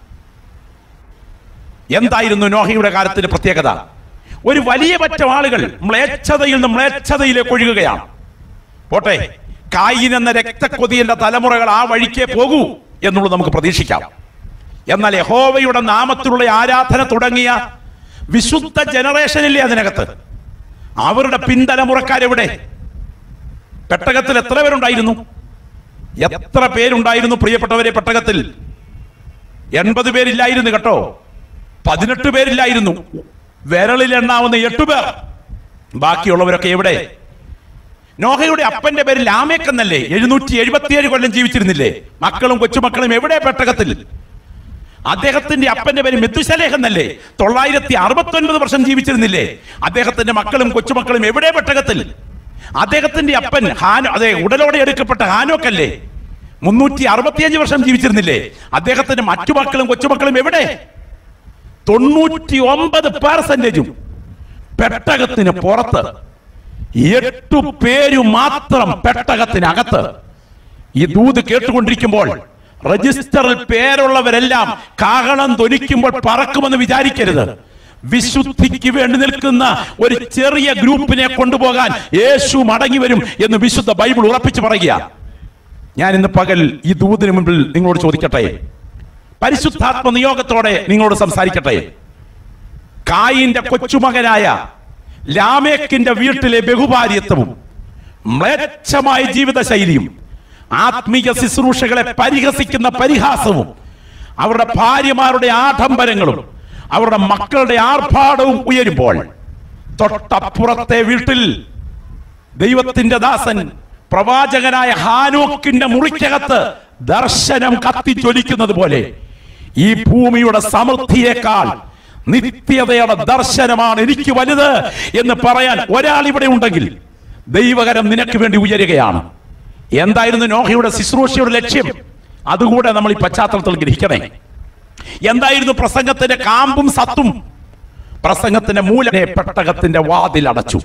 എന്തായിരുന്നു നോഹയുടെ കാലത്തിന്റെ പ്രത്യേകത ഒരു വലിയ പറ്റം ആളുകൾ മ്ലേച്ഛതയിൽ നിന്ന് മ്ലേച്ഛതയിലേക്ക് ഒഴുകുകയാണ് പോട്ടെ കായിൻ എന്ന രക്തക്കൊതിയന്റെ തലമുറകൾ ആ വഴിക്കേ പോകൂ എന്നുള്ളത് നമുക്ക് പ്രതീക്ഷിക്കാം എന്നാൽ യഹോവയുടെ നാമത്തിലുള്ള ആരാധന തുടങ്ങിയ വിശുദ്ധ ജനറേഷനില്ലേ അതിനകത്ത് അവരുടെ പിൻതലമുറക്കാരെവിടെ പെട്ടകത്തിൽ എത്ര പേരുണ്ടായിരുന്നു എത്ര പേരുണ്ടായിരുന്നു പ്രിയപ്പെട്ടവരെ പെട്ടകത്തിൽ എൺപത് പേരില്ലായിരുന്നു കേട്ടോ പതിനെട്ട് പേരില്ലായിരുന്നു വിരളിൽ എണ്ണാവുന്ന എട്ടു പേർ ബാക്കിയുള്ളവരൊക്കെ എവിടെ നോഹയുടെ അപ്പന്റെ പേര് ലാമേക്ക് എന്നല്ലേ എഴുന്നൂറ്റി എഴുപത്തിയേഴ് കൊല്ലം ജീവിച്ചിരുന്നില്ലേ മക്കളും കൊച്ചുമക്കളും എവിടെ പെട്ടകത്തിൽ അദ്ദേഹത്തിന്റെ അപ്പന്റെ പേര് മെത്തുശലേഖ് എന്നല്ലേ തൊള്ളായിരത്തി അറുപത്തി ഒൻപത് വർഷം ജീവിച്ചിരുന്നില്ലേ അദ്ദേഹത്തിന്റെ മക്കളും കൊച്ചുമക്കളും എവിടെ പെട്ടകത്തിൽ അദ്ദേഹത്തിന്റെ അപ്പൻ ഹാനോ അതെ ഉടലോടെ എടുക്കപ്പെട്ട ഹാനോക്കല്ലേ മുന്നൂറ്റി അറുപത്തിയഞ്ച് വർഷം ജീവിച്ചിരുന്നില്ലേ അദ്ദേഹത്തിന്റെ മറ്റു മക്കളും കൊച്ചുമക്കളും എവിടെ തൊണ്ണൂറ്റി ഒമ്പത് പെർസെന്റേജും പെട്ടകത്തിന് പുറത്ത് എട്ടു പേരു മാത്രം പെട്ടകത്തിനകത്ത് ഈ ദൂത് കേട്ടുകൊണ്ടിരിക്കുമ്പോൾ രജിസ്റ്ററിൽ പേരുള്ളവരെല്ലാം കാഹളം ധ്വനിക്കുമ്പോൾ പറക്കുമെന്ന് വിചാരിക്കരുത് വിശുദ്ധിക്ക് വേണ്ടി നിൽക്കുന്ന ഒരു ചെറിയ ഗ്രൂപ്പിനെ കൊണ്ടുപോകാൻ യേശു മടങ്ങി വരും എന്ന് വിശുദ്ധ ബൈബിൾ ഉറപ്പിച്ചു പറയുക ഞാൻ ഇന്ന് പകൽ ഈ ദൂതിന് മുമ്പിൽ നിങ്ങളോട് ചോദിക്കട്ടെ പരിശുദ്ധാത്മ നിയോഗത്തോടെ നിങ്ങളോട് സംസാരിക്കട്ടെ കായിന്റെ കൊച്ചുമകനായ ലാമേക്കിന്റെ വീട്ടിലെ ബഹുഭാര്യത്വവും മ്ലേച്ഛമായ ജീവിതശൈലിയും ആത്മീയ ശുശ്രൂഷകളെ പരിഹസിക്കുന്ന പരിഹാസവും അവരുടെ ഭാര്യമാരുടെ ആഡംബരങ്ങളും അവരുടെ മക്കളുടെ ആർഭാടവും ഉയരുമ്പോൾ തൊട്ടപ്പുറത്തെ വീട്ടിൽ ദൈവത്തിന്റെ ദാസൻ പ്രവാചകനായ ഹാനോക്കിന്റെ മുറിക്കകത്ത് ദർശനം കത്തിജ്വലിക്കുന്നത് പോലെ ഈ ഭൂമിയുടെ സമൃദ്ധിയേക്കാൾ നിത്യതയുടെ ദർശനമാണ് എനിക്ക് വലുത് എന്ന് പറയാൻ ഒരാൾ ഇവിടെ ഉണ്ടെങ്കിൽ ദൈവകരം നിനക്ക് വേണ്ടി ഉയരുകയാണ് എന്തായിരുന്നു നോഹയുടെ ശുശ്രൂഷയുടെ ലക്ഷ്യം അതുകൂടെ നമ്മൾ ഈ പശ്ചാത്തലത്തിൽ ഗ്രഹിക്കണേ എന്തായിരുന്നു പ്രസംഗത്തിന്റെ കാമ്പും സത്തും പ്രസംഗത്തിന്റെ മൂലനെ പെട്ടകത്തിന്റെ വാതിൽ അടച്ചു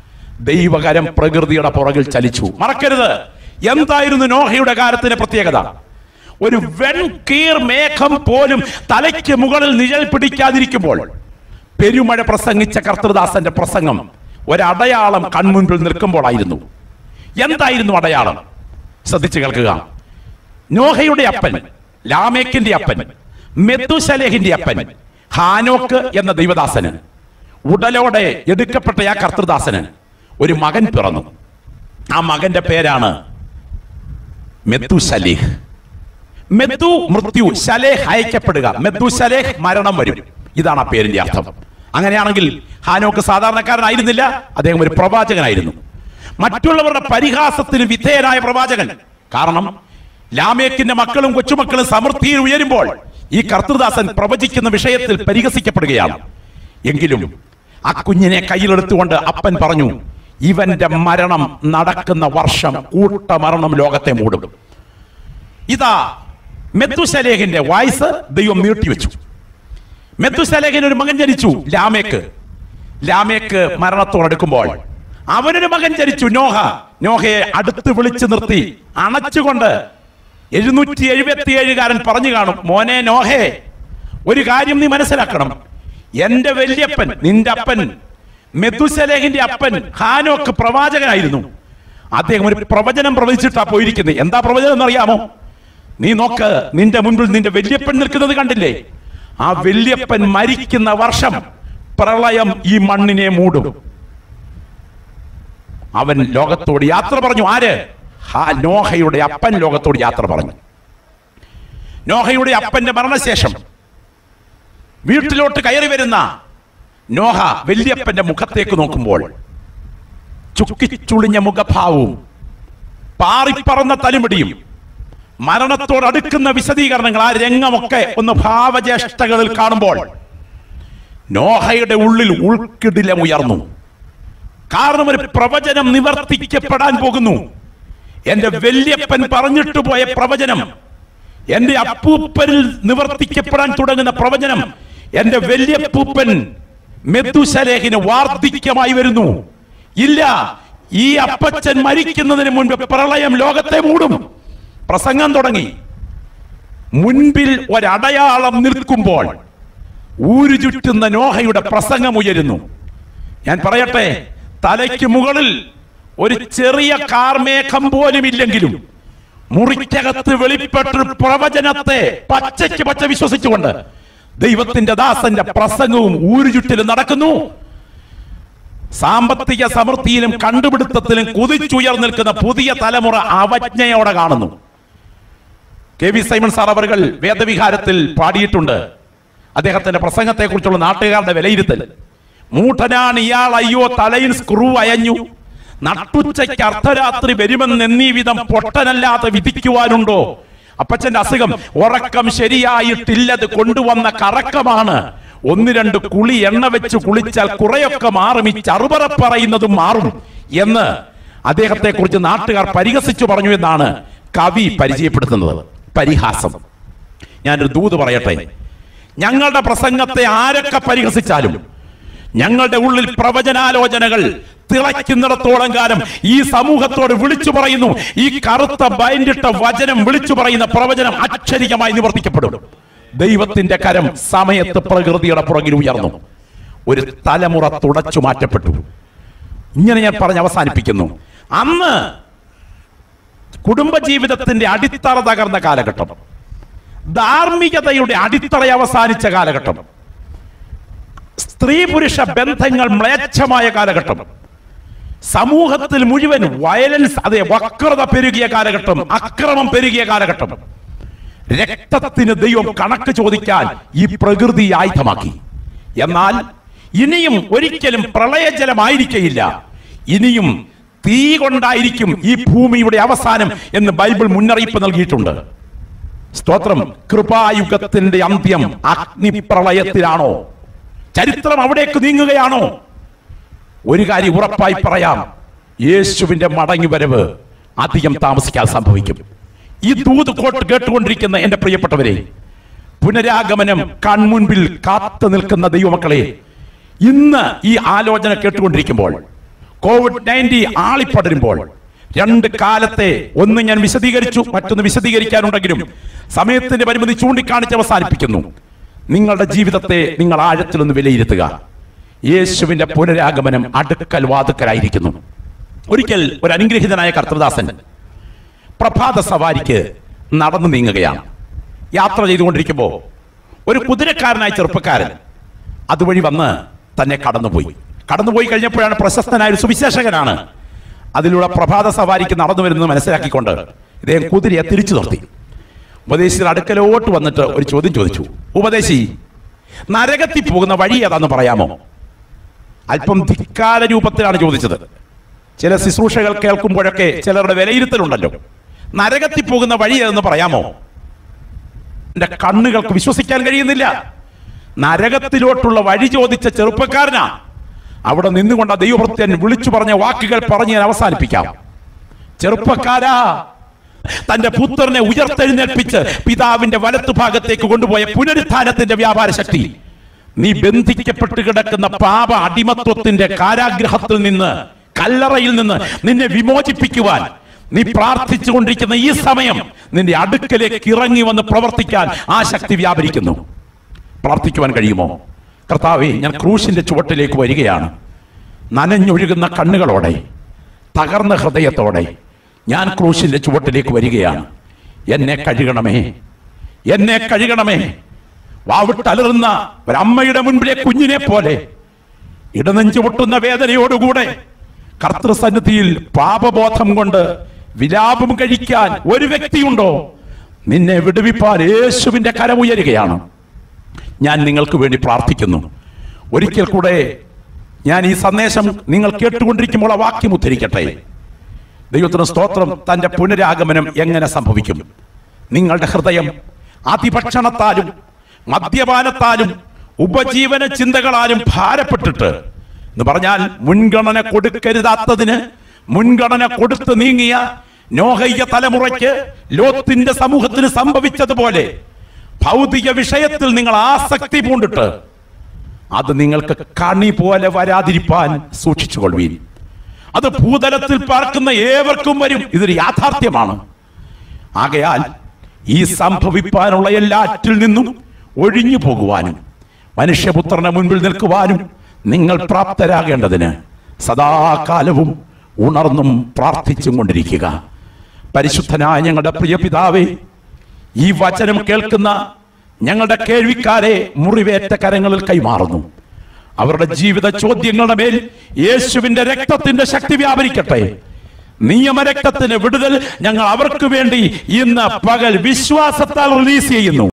ദൈവകരം പ്രകൃതിയുടെ പുറകിൽ ചലിച്ചു മറക്കരുത് എന്തായിരുന്നു നോഹയുടെ കാലത്തിന്റെ പ്രത്യേകത ഒരു വെൺകീർ മേഘം പോലും തലയ്ക്ക് മുകളിൽ നിഴൽ പിടിക്കാതിരിക്കുമ്പോൾ പെരുമഴ പ്രസംഗിച്ച കർത്തൃദാസന്റെ പ്രസംഗം ഒരടയാളം കൺമുൻപിൽ നിൽക്കുമ്പോഴായിരുന്നു എന്തായിരുന്നു അടയാളം ശ്രദ്ധിച്ചു കേൾക്കുക നോഹയുടെ അപ്പൻ ലാമേക്കിന്റെ അപ്പൻ മെത്തുശലേഹിന്റെ അപ്പൻ ഹാനോക്ക് എന്ന ദൈവദാസന് ഉടലോടെ എടുക്കപ്പെട്ട ആ കർത്തൃദാസന് ഒരു മകൻ പിറന്നു ആ മകന്റെ പേരാണ് മെത്തു ശലേഹ് മെത്തു മൃത്യു ശലേഹ് അയക്കപ്പെടുക മെത്തു ശലേഹ് മരണം വരും ഇതാണ് ആ പേരിന്റെ അർത്ഥം അങ്ങനെയാണെങ്കിൽ ഹാനോക്ക് സാധാരണക്കാരനായിരുന്നില്ല അദ്ദേഹം ഒരു പ്രവാചകനായിരുന്നു മറ്റുള്ളവരുടെ പരിഹാസത്തിന് വിധേയനായ പ്രവാചകൻ കാരണം ലാമേക്കിന്റെ മക്കളും കൊച്ചുമക്കളും സമൃദ്ധിയിൽ ഉയരുമ്പോൾ ഈ കർത്തൃദാസൻ പ്രവചിക്കുന്ന വിഷയത്തിൽ പരിഹസിക്കപ്പെടുകയാണ് എങ്കിലും ആ കുഞ്ഞിനെ കയ്യിലെടുത്തുകൊണ്ട് അപ്പൻ പറഞ്ഞു ഇവന്റെ മരണം നടക്കുന്ന വർഷം കൂട്ടമരണം ലോകത്തെ മൂടും ഇതാ മെത്തുശലേഖിന്റെ വായ്സ് ദൈവം നീട്ടിവെച്ചു മെത്തുശലേഖന് ഒരു മകൻ ജനിച്ചു ലാമേക്ക് ലാമേക്ക് മരണത്തോടടുക്കുമ്പോൾ അവനൊരു മകൻ ജനിച്ചു നോഹ നോഹയെ അടുത്ത് വിളിച്ചു നിർത്തി അണച്ചുകൊണ്ട് എഴുന്നൂറ്റി എഴുപത്തിയേഴുകാരൻ പറഞ്ഞു കാണും മോനെ നോഹേ ഒരു കാര്യം നീ മനസ്സിലാക്കണം എന്റെ വല്യപ്പൻ നിന്റെ അപ്പൻ മെതുസലേഹിന്റെ അപ്പൻ ഹാനോക്ക് പ്രവാചകനായിരുന്നു അദ്ദേഹം ഒരു പ്രവചനം പ്രവചിച്ചിട്ടാ പോയിരിക്കുന്നത് എന്താ പ്രവചനം എന്നറിയാമോ നീ നോക്ക് നിന്റെ മുൻപിൽ നിന്റെ വല്യപ്പൻ നിൽക്കുന്നത് കണ്ടില്ലേ ആ വല്യപ്പൻ മരിക്കുന്ന വർഷം പ്രളയം ഈ മണ്ണിനെ മൂടും അവൻ ലോകത്തോട് യാത്ര പറഞ്ഞു ആര് ഹാ നോഹയുടെ അപ്പൻ ലോകത്തോട് യാത്ര പറഞ്ഞു നോഹയുടെ അപ്പന്റെ മരണശേഷം വീട്ടിലോട്ട് കയറി വരുന്ന നോഹ വല്യപ്പന്റെ മുഖത്തേക്ക് നോക്കുമ്പോൾ ചുക്കിച്ചുളിഞ്ഞ മുഖഭാവവും പാറിപ്പറന്ന തലിമിടിയും മരണത്തോടടുക്കുന്ന വിശദീകരണങ്ങൾ ആ രംഗമൊക്കെ ഒന്ന് ഭാവചേഷ്ടകളിൽ കാണുമ്പോൾ നോഹയുടെ ഉള്ളിൽ ഉൾക്കിടിലം ഉയർന്നു കാരണം ഒരു പ്രവചനം നിവർത്തിക്കപ്പെടാൻ പോകുന്നു എന്റെ വല്യപ്പൻ പറഞ്ഞിട്ട് പോയ പ്രവചനം എന്റെ അപ്പൂപ്പനിൽ നിവർത്തിക്കപ്പെടാൻ തുടങ്ങുന്ന പ്രവചനം എന്റെ വല്യപ്പൂപ്പൻ മെത്തുശലേഖിന് വാർദ്ധക്യമായി വരുന്നു ഇല്ല ഈ അപ്പച്ചൻ മരിക്കുന്നതിന് മുൻപ് പ്രളയം ലോകത്തെ മൂടും പ്രസംഗം തുടങ്ങി മുൻപിൽ ഒരടയാളം നിൽക്കുമ്പോൾ ഊരു ചുറ്റുന്ന നോഹയുടെ പ്രസംഗം ഉയരുന്നു ഞാൻ പറയട്ടെ തലയ്ക്ക് മുകളിൽ ഒരു ചെറിയ കാർമേഘം പോലും ഇല്ലെങ്കിലും മുറിക്കകത്ത് വെളിപ്പെട്ടൊരു പ്രവചനത്തെ പച്ചയ്ക്ക് പച്ച വിശ്വസിച്ചുകൊണ്ട് ദൈവത്തിന്റെ ദാസന്റെ പ്രസംഗവും ഊരു ചുറ്റിലും നടക്കുന്നു സാമ്പത്തിക സമൃദ്ധിയിലും കണ്ടുപിടുത്തത്തിലും കുതിച്ചുയർ നിൽക്കുന്ന പുതിയ തലമുറ അവജ്ഞയോടെ കാണുന്നു കെ വി സൈമൺ സാർ അവർ വേദവിഹാരത്തിൽ പാടിയിട്ടുണ്ട് അദ്ദേഹത്തിന്റെ പ്രസംഗത്തെ കുറിച്ചുള്ള നാട്ടുകാരുടെ വിലയിരുത്തൽ മൂഢനാണ് ഇയാൾ അയ്യോ തലയിൽ സ്ക്രൂ അയഞ്ഞു നട്ടുച്ചയ്ക്ക് അർദ്ധരാത്രി വരുമെന്നെന്നീ വിധം പൊട്ടനല്ലാതെ വിധിക്കുവാനുണ്ടോ അപ്പച്ചന്റെ അസുഖം ഉറക്കം ശരിയായിട്ടില്ലത് കൊണ്ടുവന്ന കറക്കമാണ് ഒന്ന് രണ്ട് കുളി എണ്ണ വെച്ച് കുളിച്ചാൽ കുറെയൊക്കെ മാറും ഈ ചറുപറ പറയുന്നതും മാറും എന്ന് അദ്ദേഹത്തെ കുറിച്ച് നാട്ടുകാർ പരിഹസിച്ചു പറഞ്ഞു എന്നാണ് കവി പരിചയപ്പെടുത്തുന്നത് പരിഹാസം ഞാനൊരു ദൂത് പറയട്ടെ ഞങ്ങളുടെ പ്രസംഗത്തെ ആരൊക്കെ പരിഹസിച്ചാലും ഞങ്ങളുടെ ഉള്ളിൽ പ്രവചനാലോചനകൾ തിളയ്ക്കുന്നിടത്തോളം കാലം ഈ സമൂഹത്തോട് വിളിച്ചു പറയുന്നു ഈ കറുത്ത ബൈൻഡിട്ട വചനം വിളിച്ചു പറയുന്ന പ്രവചനം അക്ഷരികമായി നിവർത്തിക്കപ്പെടും ദൈവത്തിന്റെ കരം സമയത്ത് പ്രകൃതിയുടെ പുറകിൽ ഉയർന്നു ഒരു തലമുറ തുടച്ചു മാറ്റപ്പെട്ടു ഇങ്ങനെ ഞാൻ പറഞ്ഞ് അവസാനിപ്പിക്കുന്നു അന്ന് കുടുംബജീവിതത്തിന്റെ അടിത്തറ തകർന്ന കാലഘട്ടം ധാർമ്മികതയുടെ അടിത്തറ അവസാനിച്ച കാലഘട്ടം സ്ത്രീ പുരുഷ ബന്ധങ്ങൾ മ്ലേച്ഛമായ കാലഘട്ടം സമൂഹത്തിൽ മുഴുവൻ വയലൻസ് അതെ വക്രത പെരുകിയ കാലഘട്ടം അക്രമം പെരുകിയ കാലഘട്ടം രക്തത്തിന് ദൈവം കണക്ക് ചോദിക്കാൻ ഈ പ്രകൃതി ആയുധമാക്കി എന്നാൽ ഇനിയും ഒരിക്കലും പ്രളയജലമായിരിക്കയില്ല ഇനിയും തീ കൊണ്ടായിരിക്കും ഈ ഭൂമിയുടെ അവസാനം എന്ന് ബൈബിൾ മുന്നറിയിപ്പ് നൽകിയിട്ടുണ്ട് സ്തോത്രം കൃപായുഗത്തിന്റെ അന്ത്യം അഗ്നിപ്രളയത്തിലാണോ ചരിത്രം അവിടേക്ക് നീങ്ങുകയാണോ ഒരു കാര്യം ഉറപ്പായി പറയാം യേശുവിന്റെ മടങ്ങി വരവ് അധികം താമസിക്കാതെ സംഭവിക്കും ഈ ദൂത് കോട്ട് കേട്ടുകൊണ്ടിരിക്കുന്ന എന്റെ പ്രിയപ്പെട്ടവരെ പുനരാഗമനം കൺമുൻപിൽ കാത്തു നിൽക്കുന്ന ദൈവമക്കളെ ഇന്ന് ഈ ആലോചന കേട്ടുകൊണ്ടിരിക്കുമ്പോൾ കോവിഡ് നയൻറ്റി ആളിപ്പടരുമ്പോൾ രണ്ട് കാലത്തെ ഒന്ന് ഞാൻ വിശദീകരിച്ചു മറ്റൊന്ന് വിശദീകരിക്കാനുണ്ടെങ്കിലും സമയത്തിന്റെ പരിമിതി ചൂണ്ടിക്കാണിച്ച് അവസാനിപ്പിക്കുന്നു നിങ്ങളുടെ ജീവിതത്തെ നിങ്ങൾ ആഴത്തിലൊന്ന് വിലയിരുത്തുക യേശുവിന്റെ പുനരാഗമനം അടുക്കൽ വാതുക്കലായിരിക്കുന്നു ഒരിക്കൽ ഒരു അനുഗ്രഹീതനായ കർത്തൃദാസൻ പ്രഭാത സവാരിക്ക് നടന്നു നീങ്ങുകയാണ് യാത്ര ചെയ്തുകൊണ്ടിരിക്കുമ്പോൾ ഒരു കുതിരക്കാരനായ ചെറുപ്പക്കാരൻ അതുവഴി വന്ന് തന്നെ കടന്നുപോയി കടന്നുപോയി കഴിഞ്ഞപ്പോഴാണ് പ്രശസ്തനായ ഒരു സുവിശേഷകനാണ് അതിലൂടെ പ്രഭാത സവാരിക്ക് നടന്നു വരുന്നത് മനസ്സിലാക്കിക്കൊണ്ട് ഇദ്ദേഹം കുതിരയെ തിരിച്ചു നിർത്തി ഉപദേശിയുടെ അടുക്കലോട്ട് വന്നിട്ട് ഒരു ചോദ്യം ചോദിച്ചു ഉപദേശി നരകത്തിൽ പോകുന്ന വഴി ഏതാന്ന് പറയാമോ അല്പം ധിക്കാര രൂപത്തിലാണ് ചോദിച്ചത് ചില ശുശ്രൂഷകൾ കേൾക്കുമ്പോഴൊക്കെ ചിലരുടെ വിലയിരുത്തലുണ്ടല്ലോ നരകത്തിൽ പോകുന്ന വഴി ഏതെന്ന് പറയാമോ എന്റെ കണ്ണുകൾക്ക് വിശ്വസിക്കാൻ കഴിയുന്നില്ല നരകത്തിലോട്ടുള്ള വഴി ചോദിച്ച ചെറുപ്പക്കാരനാ അവിടെ നിന്നുകൊണ്ട് ആ ദൈവഭൃത്യൻ വിളിച്ചു പറഞ്ഞ വാക്കുകൾ പറഞ്ഞ് ഞാൻ അവസാനിപ്പിക്കാം ചെറുപ്പക്കാരാ തന്റെ പുത്രനെ ഉയർത്തെഴുന്നേൽപ്പിച്ച് പിതാവിന്റെ വലത്തു ഭാഗത്തേക്ക് കൊണ്ടുപോയ പുനരുത്ഥാനത്തിന്റെ വ്യാപാര ശക്തി നീ ബന്ധിക്കപ്പെട്ട് കിടക്കുന്ന പാപ അടിമത്വത്തിന്റെ കാരാഗ്രഹത്തിൽ നിന്ന് കല്ലറയിൽ നിന്ന് നിന്നെ വിമോചിപ്പിക്കുവാൻ നീ പ്രാർത്ഥിച്ചു കൊണ്ടിരിക്കുന്ന ഈ സമയം നിന്റെ അടുക്കലേക്ക് ഇറങ്ങി വന്ന് പ്രവർത്തിക്കാൻ ആ ശക്തി വ്യാപരിക്കുന്നു പ്രാർത്ഥിക്കുവാൻ കഴിയുമോ കർത്താവെ ഞാൻ ക്രൂശിന്റെ ചുവട്ടിലേക്ക് വരികയാണ് നനഞ്ഞൊഴുകുന്ന കണ്ണുകളോടെ തകർന്ന ഹൃദയത്തോടെ ഞാൻ ക്രൂശിന്റെ ചുവട്ടിലേക്ക് വരികയാണ് എന്നെ കഴുകണമേ എന്നെ കഴുകണമേ വാവിട്ടലറുന്ന ഒരമ്മയുടെ മുൻപിലെ കുഞ്ഞിനെ പോലെ ഇടനെഞ്ചു പൊട്ടുന്ന വേദനയോടുകൂടെ കർത്തൃസന്നിധിയിൽ പാപബോധം കൊണ്ട് വിലാപം കഴിക്കാൻ ഒരു വ്യക്തിയുണ്ടോ നിന്നെ വിടുവിപ്പാൻ യേശുവിന്റെ കരമുയരുകയാണ് ഞാൻ നിങ്ങൾക്ക് വേണ്ടി പ്രാർത്ഥിക്കുന്നു ഒരിക്കൽ കൂടെ ഞാൻ ഈ സന്ദേശം നിങ്ങൾ കേട്ടുകൊണ്ടിരിക്കുമ്പോൾ ആ വാക്യം ഉദ്ധരിക്കട്ടെ ദൈവത്തിന് സ്തോത്രം തന്റെ പുനരാഗമനം എങ്ങനെ സംഭവിക്കും നിങ്ങളുടെ ഹൃദയം അതിഭക്ഷണത്താലും മദ്യപാനത്താലും ഉപജീവന ചിന്തകളാലും ഭാരപ്പെട്ടിട്ട് എന്ന് പറഞ്ഞാൽ മുൻഗണന കൊടുക്കരുതാത്തതിന് മുൻഗണന കൊടുത്ത് നീങ്ങിയ നോഹയ്യ തലമുറയ്ക്ക് ലോത്തിന്റെ സമൂഹത്തിന് സംഭവിച്ചതുപോലെ ഭൗതിക വിഷയത്തിൽ നിങ്ങൾ ആസക്തി പൂണ്ടിട്ട് അത് നിങ്ങൾക്ക് കണി പോലെ വരാതിരിപ്പാൻ സൂക്ഷിച്ചുകൊള്ളുവീൻ അത് ഭൂതലത്തിൽ പാർക്കുന്ന ഏവർക്കും വരും ഇതൊരു യാഥാർത്ഥ്യമാണ് ആകയാൽ ഈ സംഭവിപ്പാനുള്ള എല്ലാറ്റിൽ നിന്നും ഒഴിഞ്ഞു പോകുവാനും മനുഷ്യപുത്രന് മുൻപിൽ നിൽക്കുവാനും നിങ്ങൾ പ്രാപ്തരാകേണ്ടതിന് സദാകാലവും ഉണർന്നും പ്രാർത്ഥിച്ചും കൊണ്ടിരിക്കുക പരിശുദ്ധനായ ഞങ്ങളുടെ പ്രിയ പിതാവേ ഈ വചനം കേൾക്കുന്ന ഞങ്ങളുടെ കേൾവിക്കാരെ മുറിവേറ്റ കരങ്ങളിൽ കൈമാറുന്നു അവരുടെ ജീവിത ചോദ്യങ്ങളുടെ മേൽ യേശുവിന്റെ രക്തത്തിന്റെ ശക്തി വ്യാപരിക്കട്ടെ നിയമരക്തത്തിന് വിടുതൽ ഞങ്ങൾ അവർക്ക് വേണ്ടി ഇന്ന് പകൽ വിശ്വാസത്താൽ റിലീസ് ചെയ്യുന്നു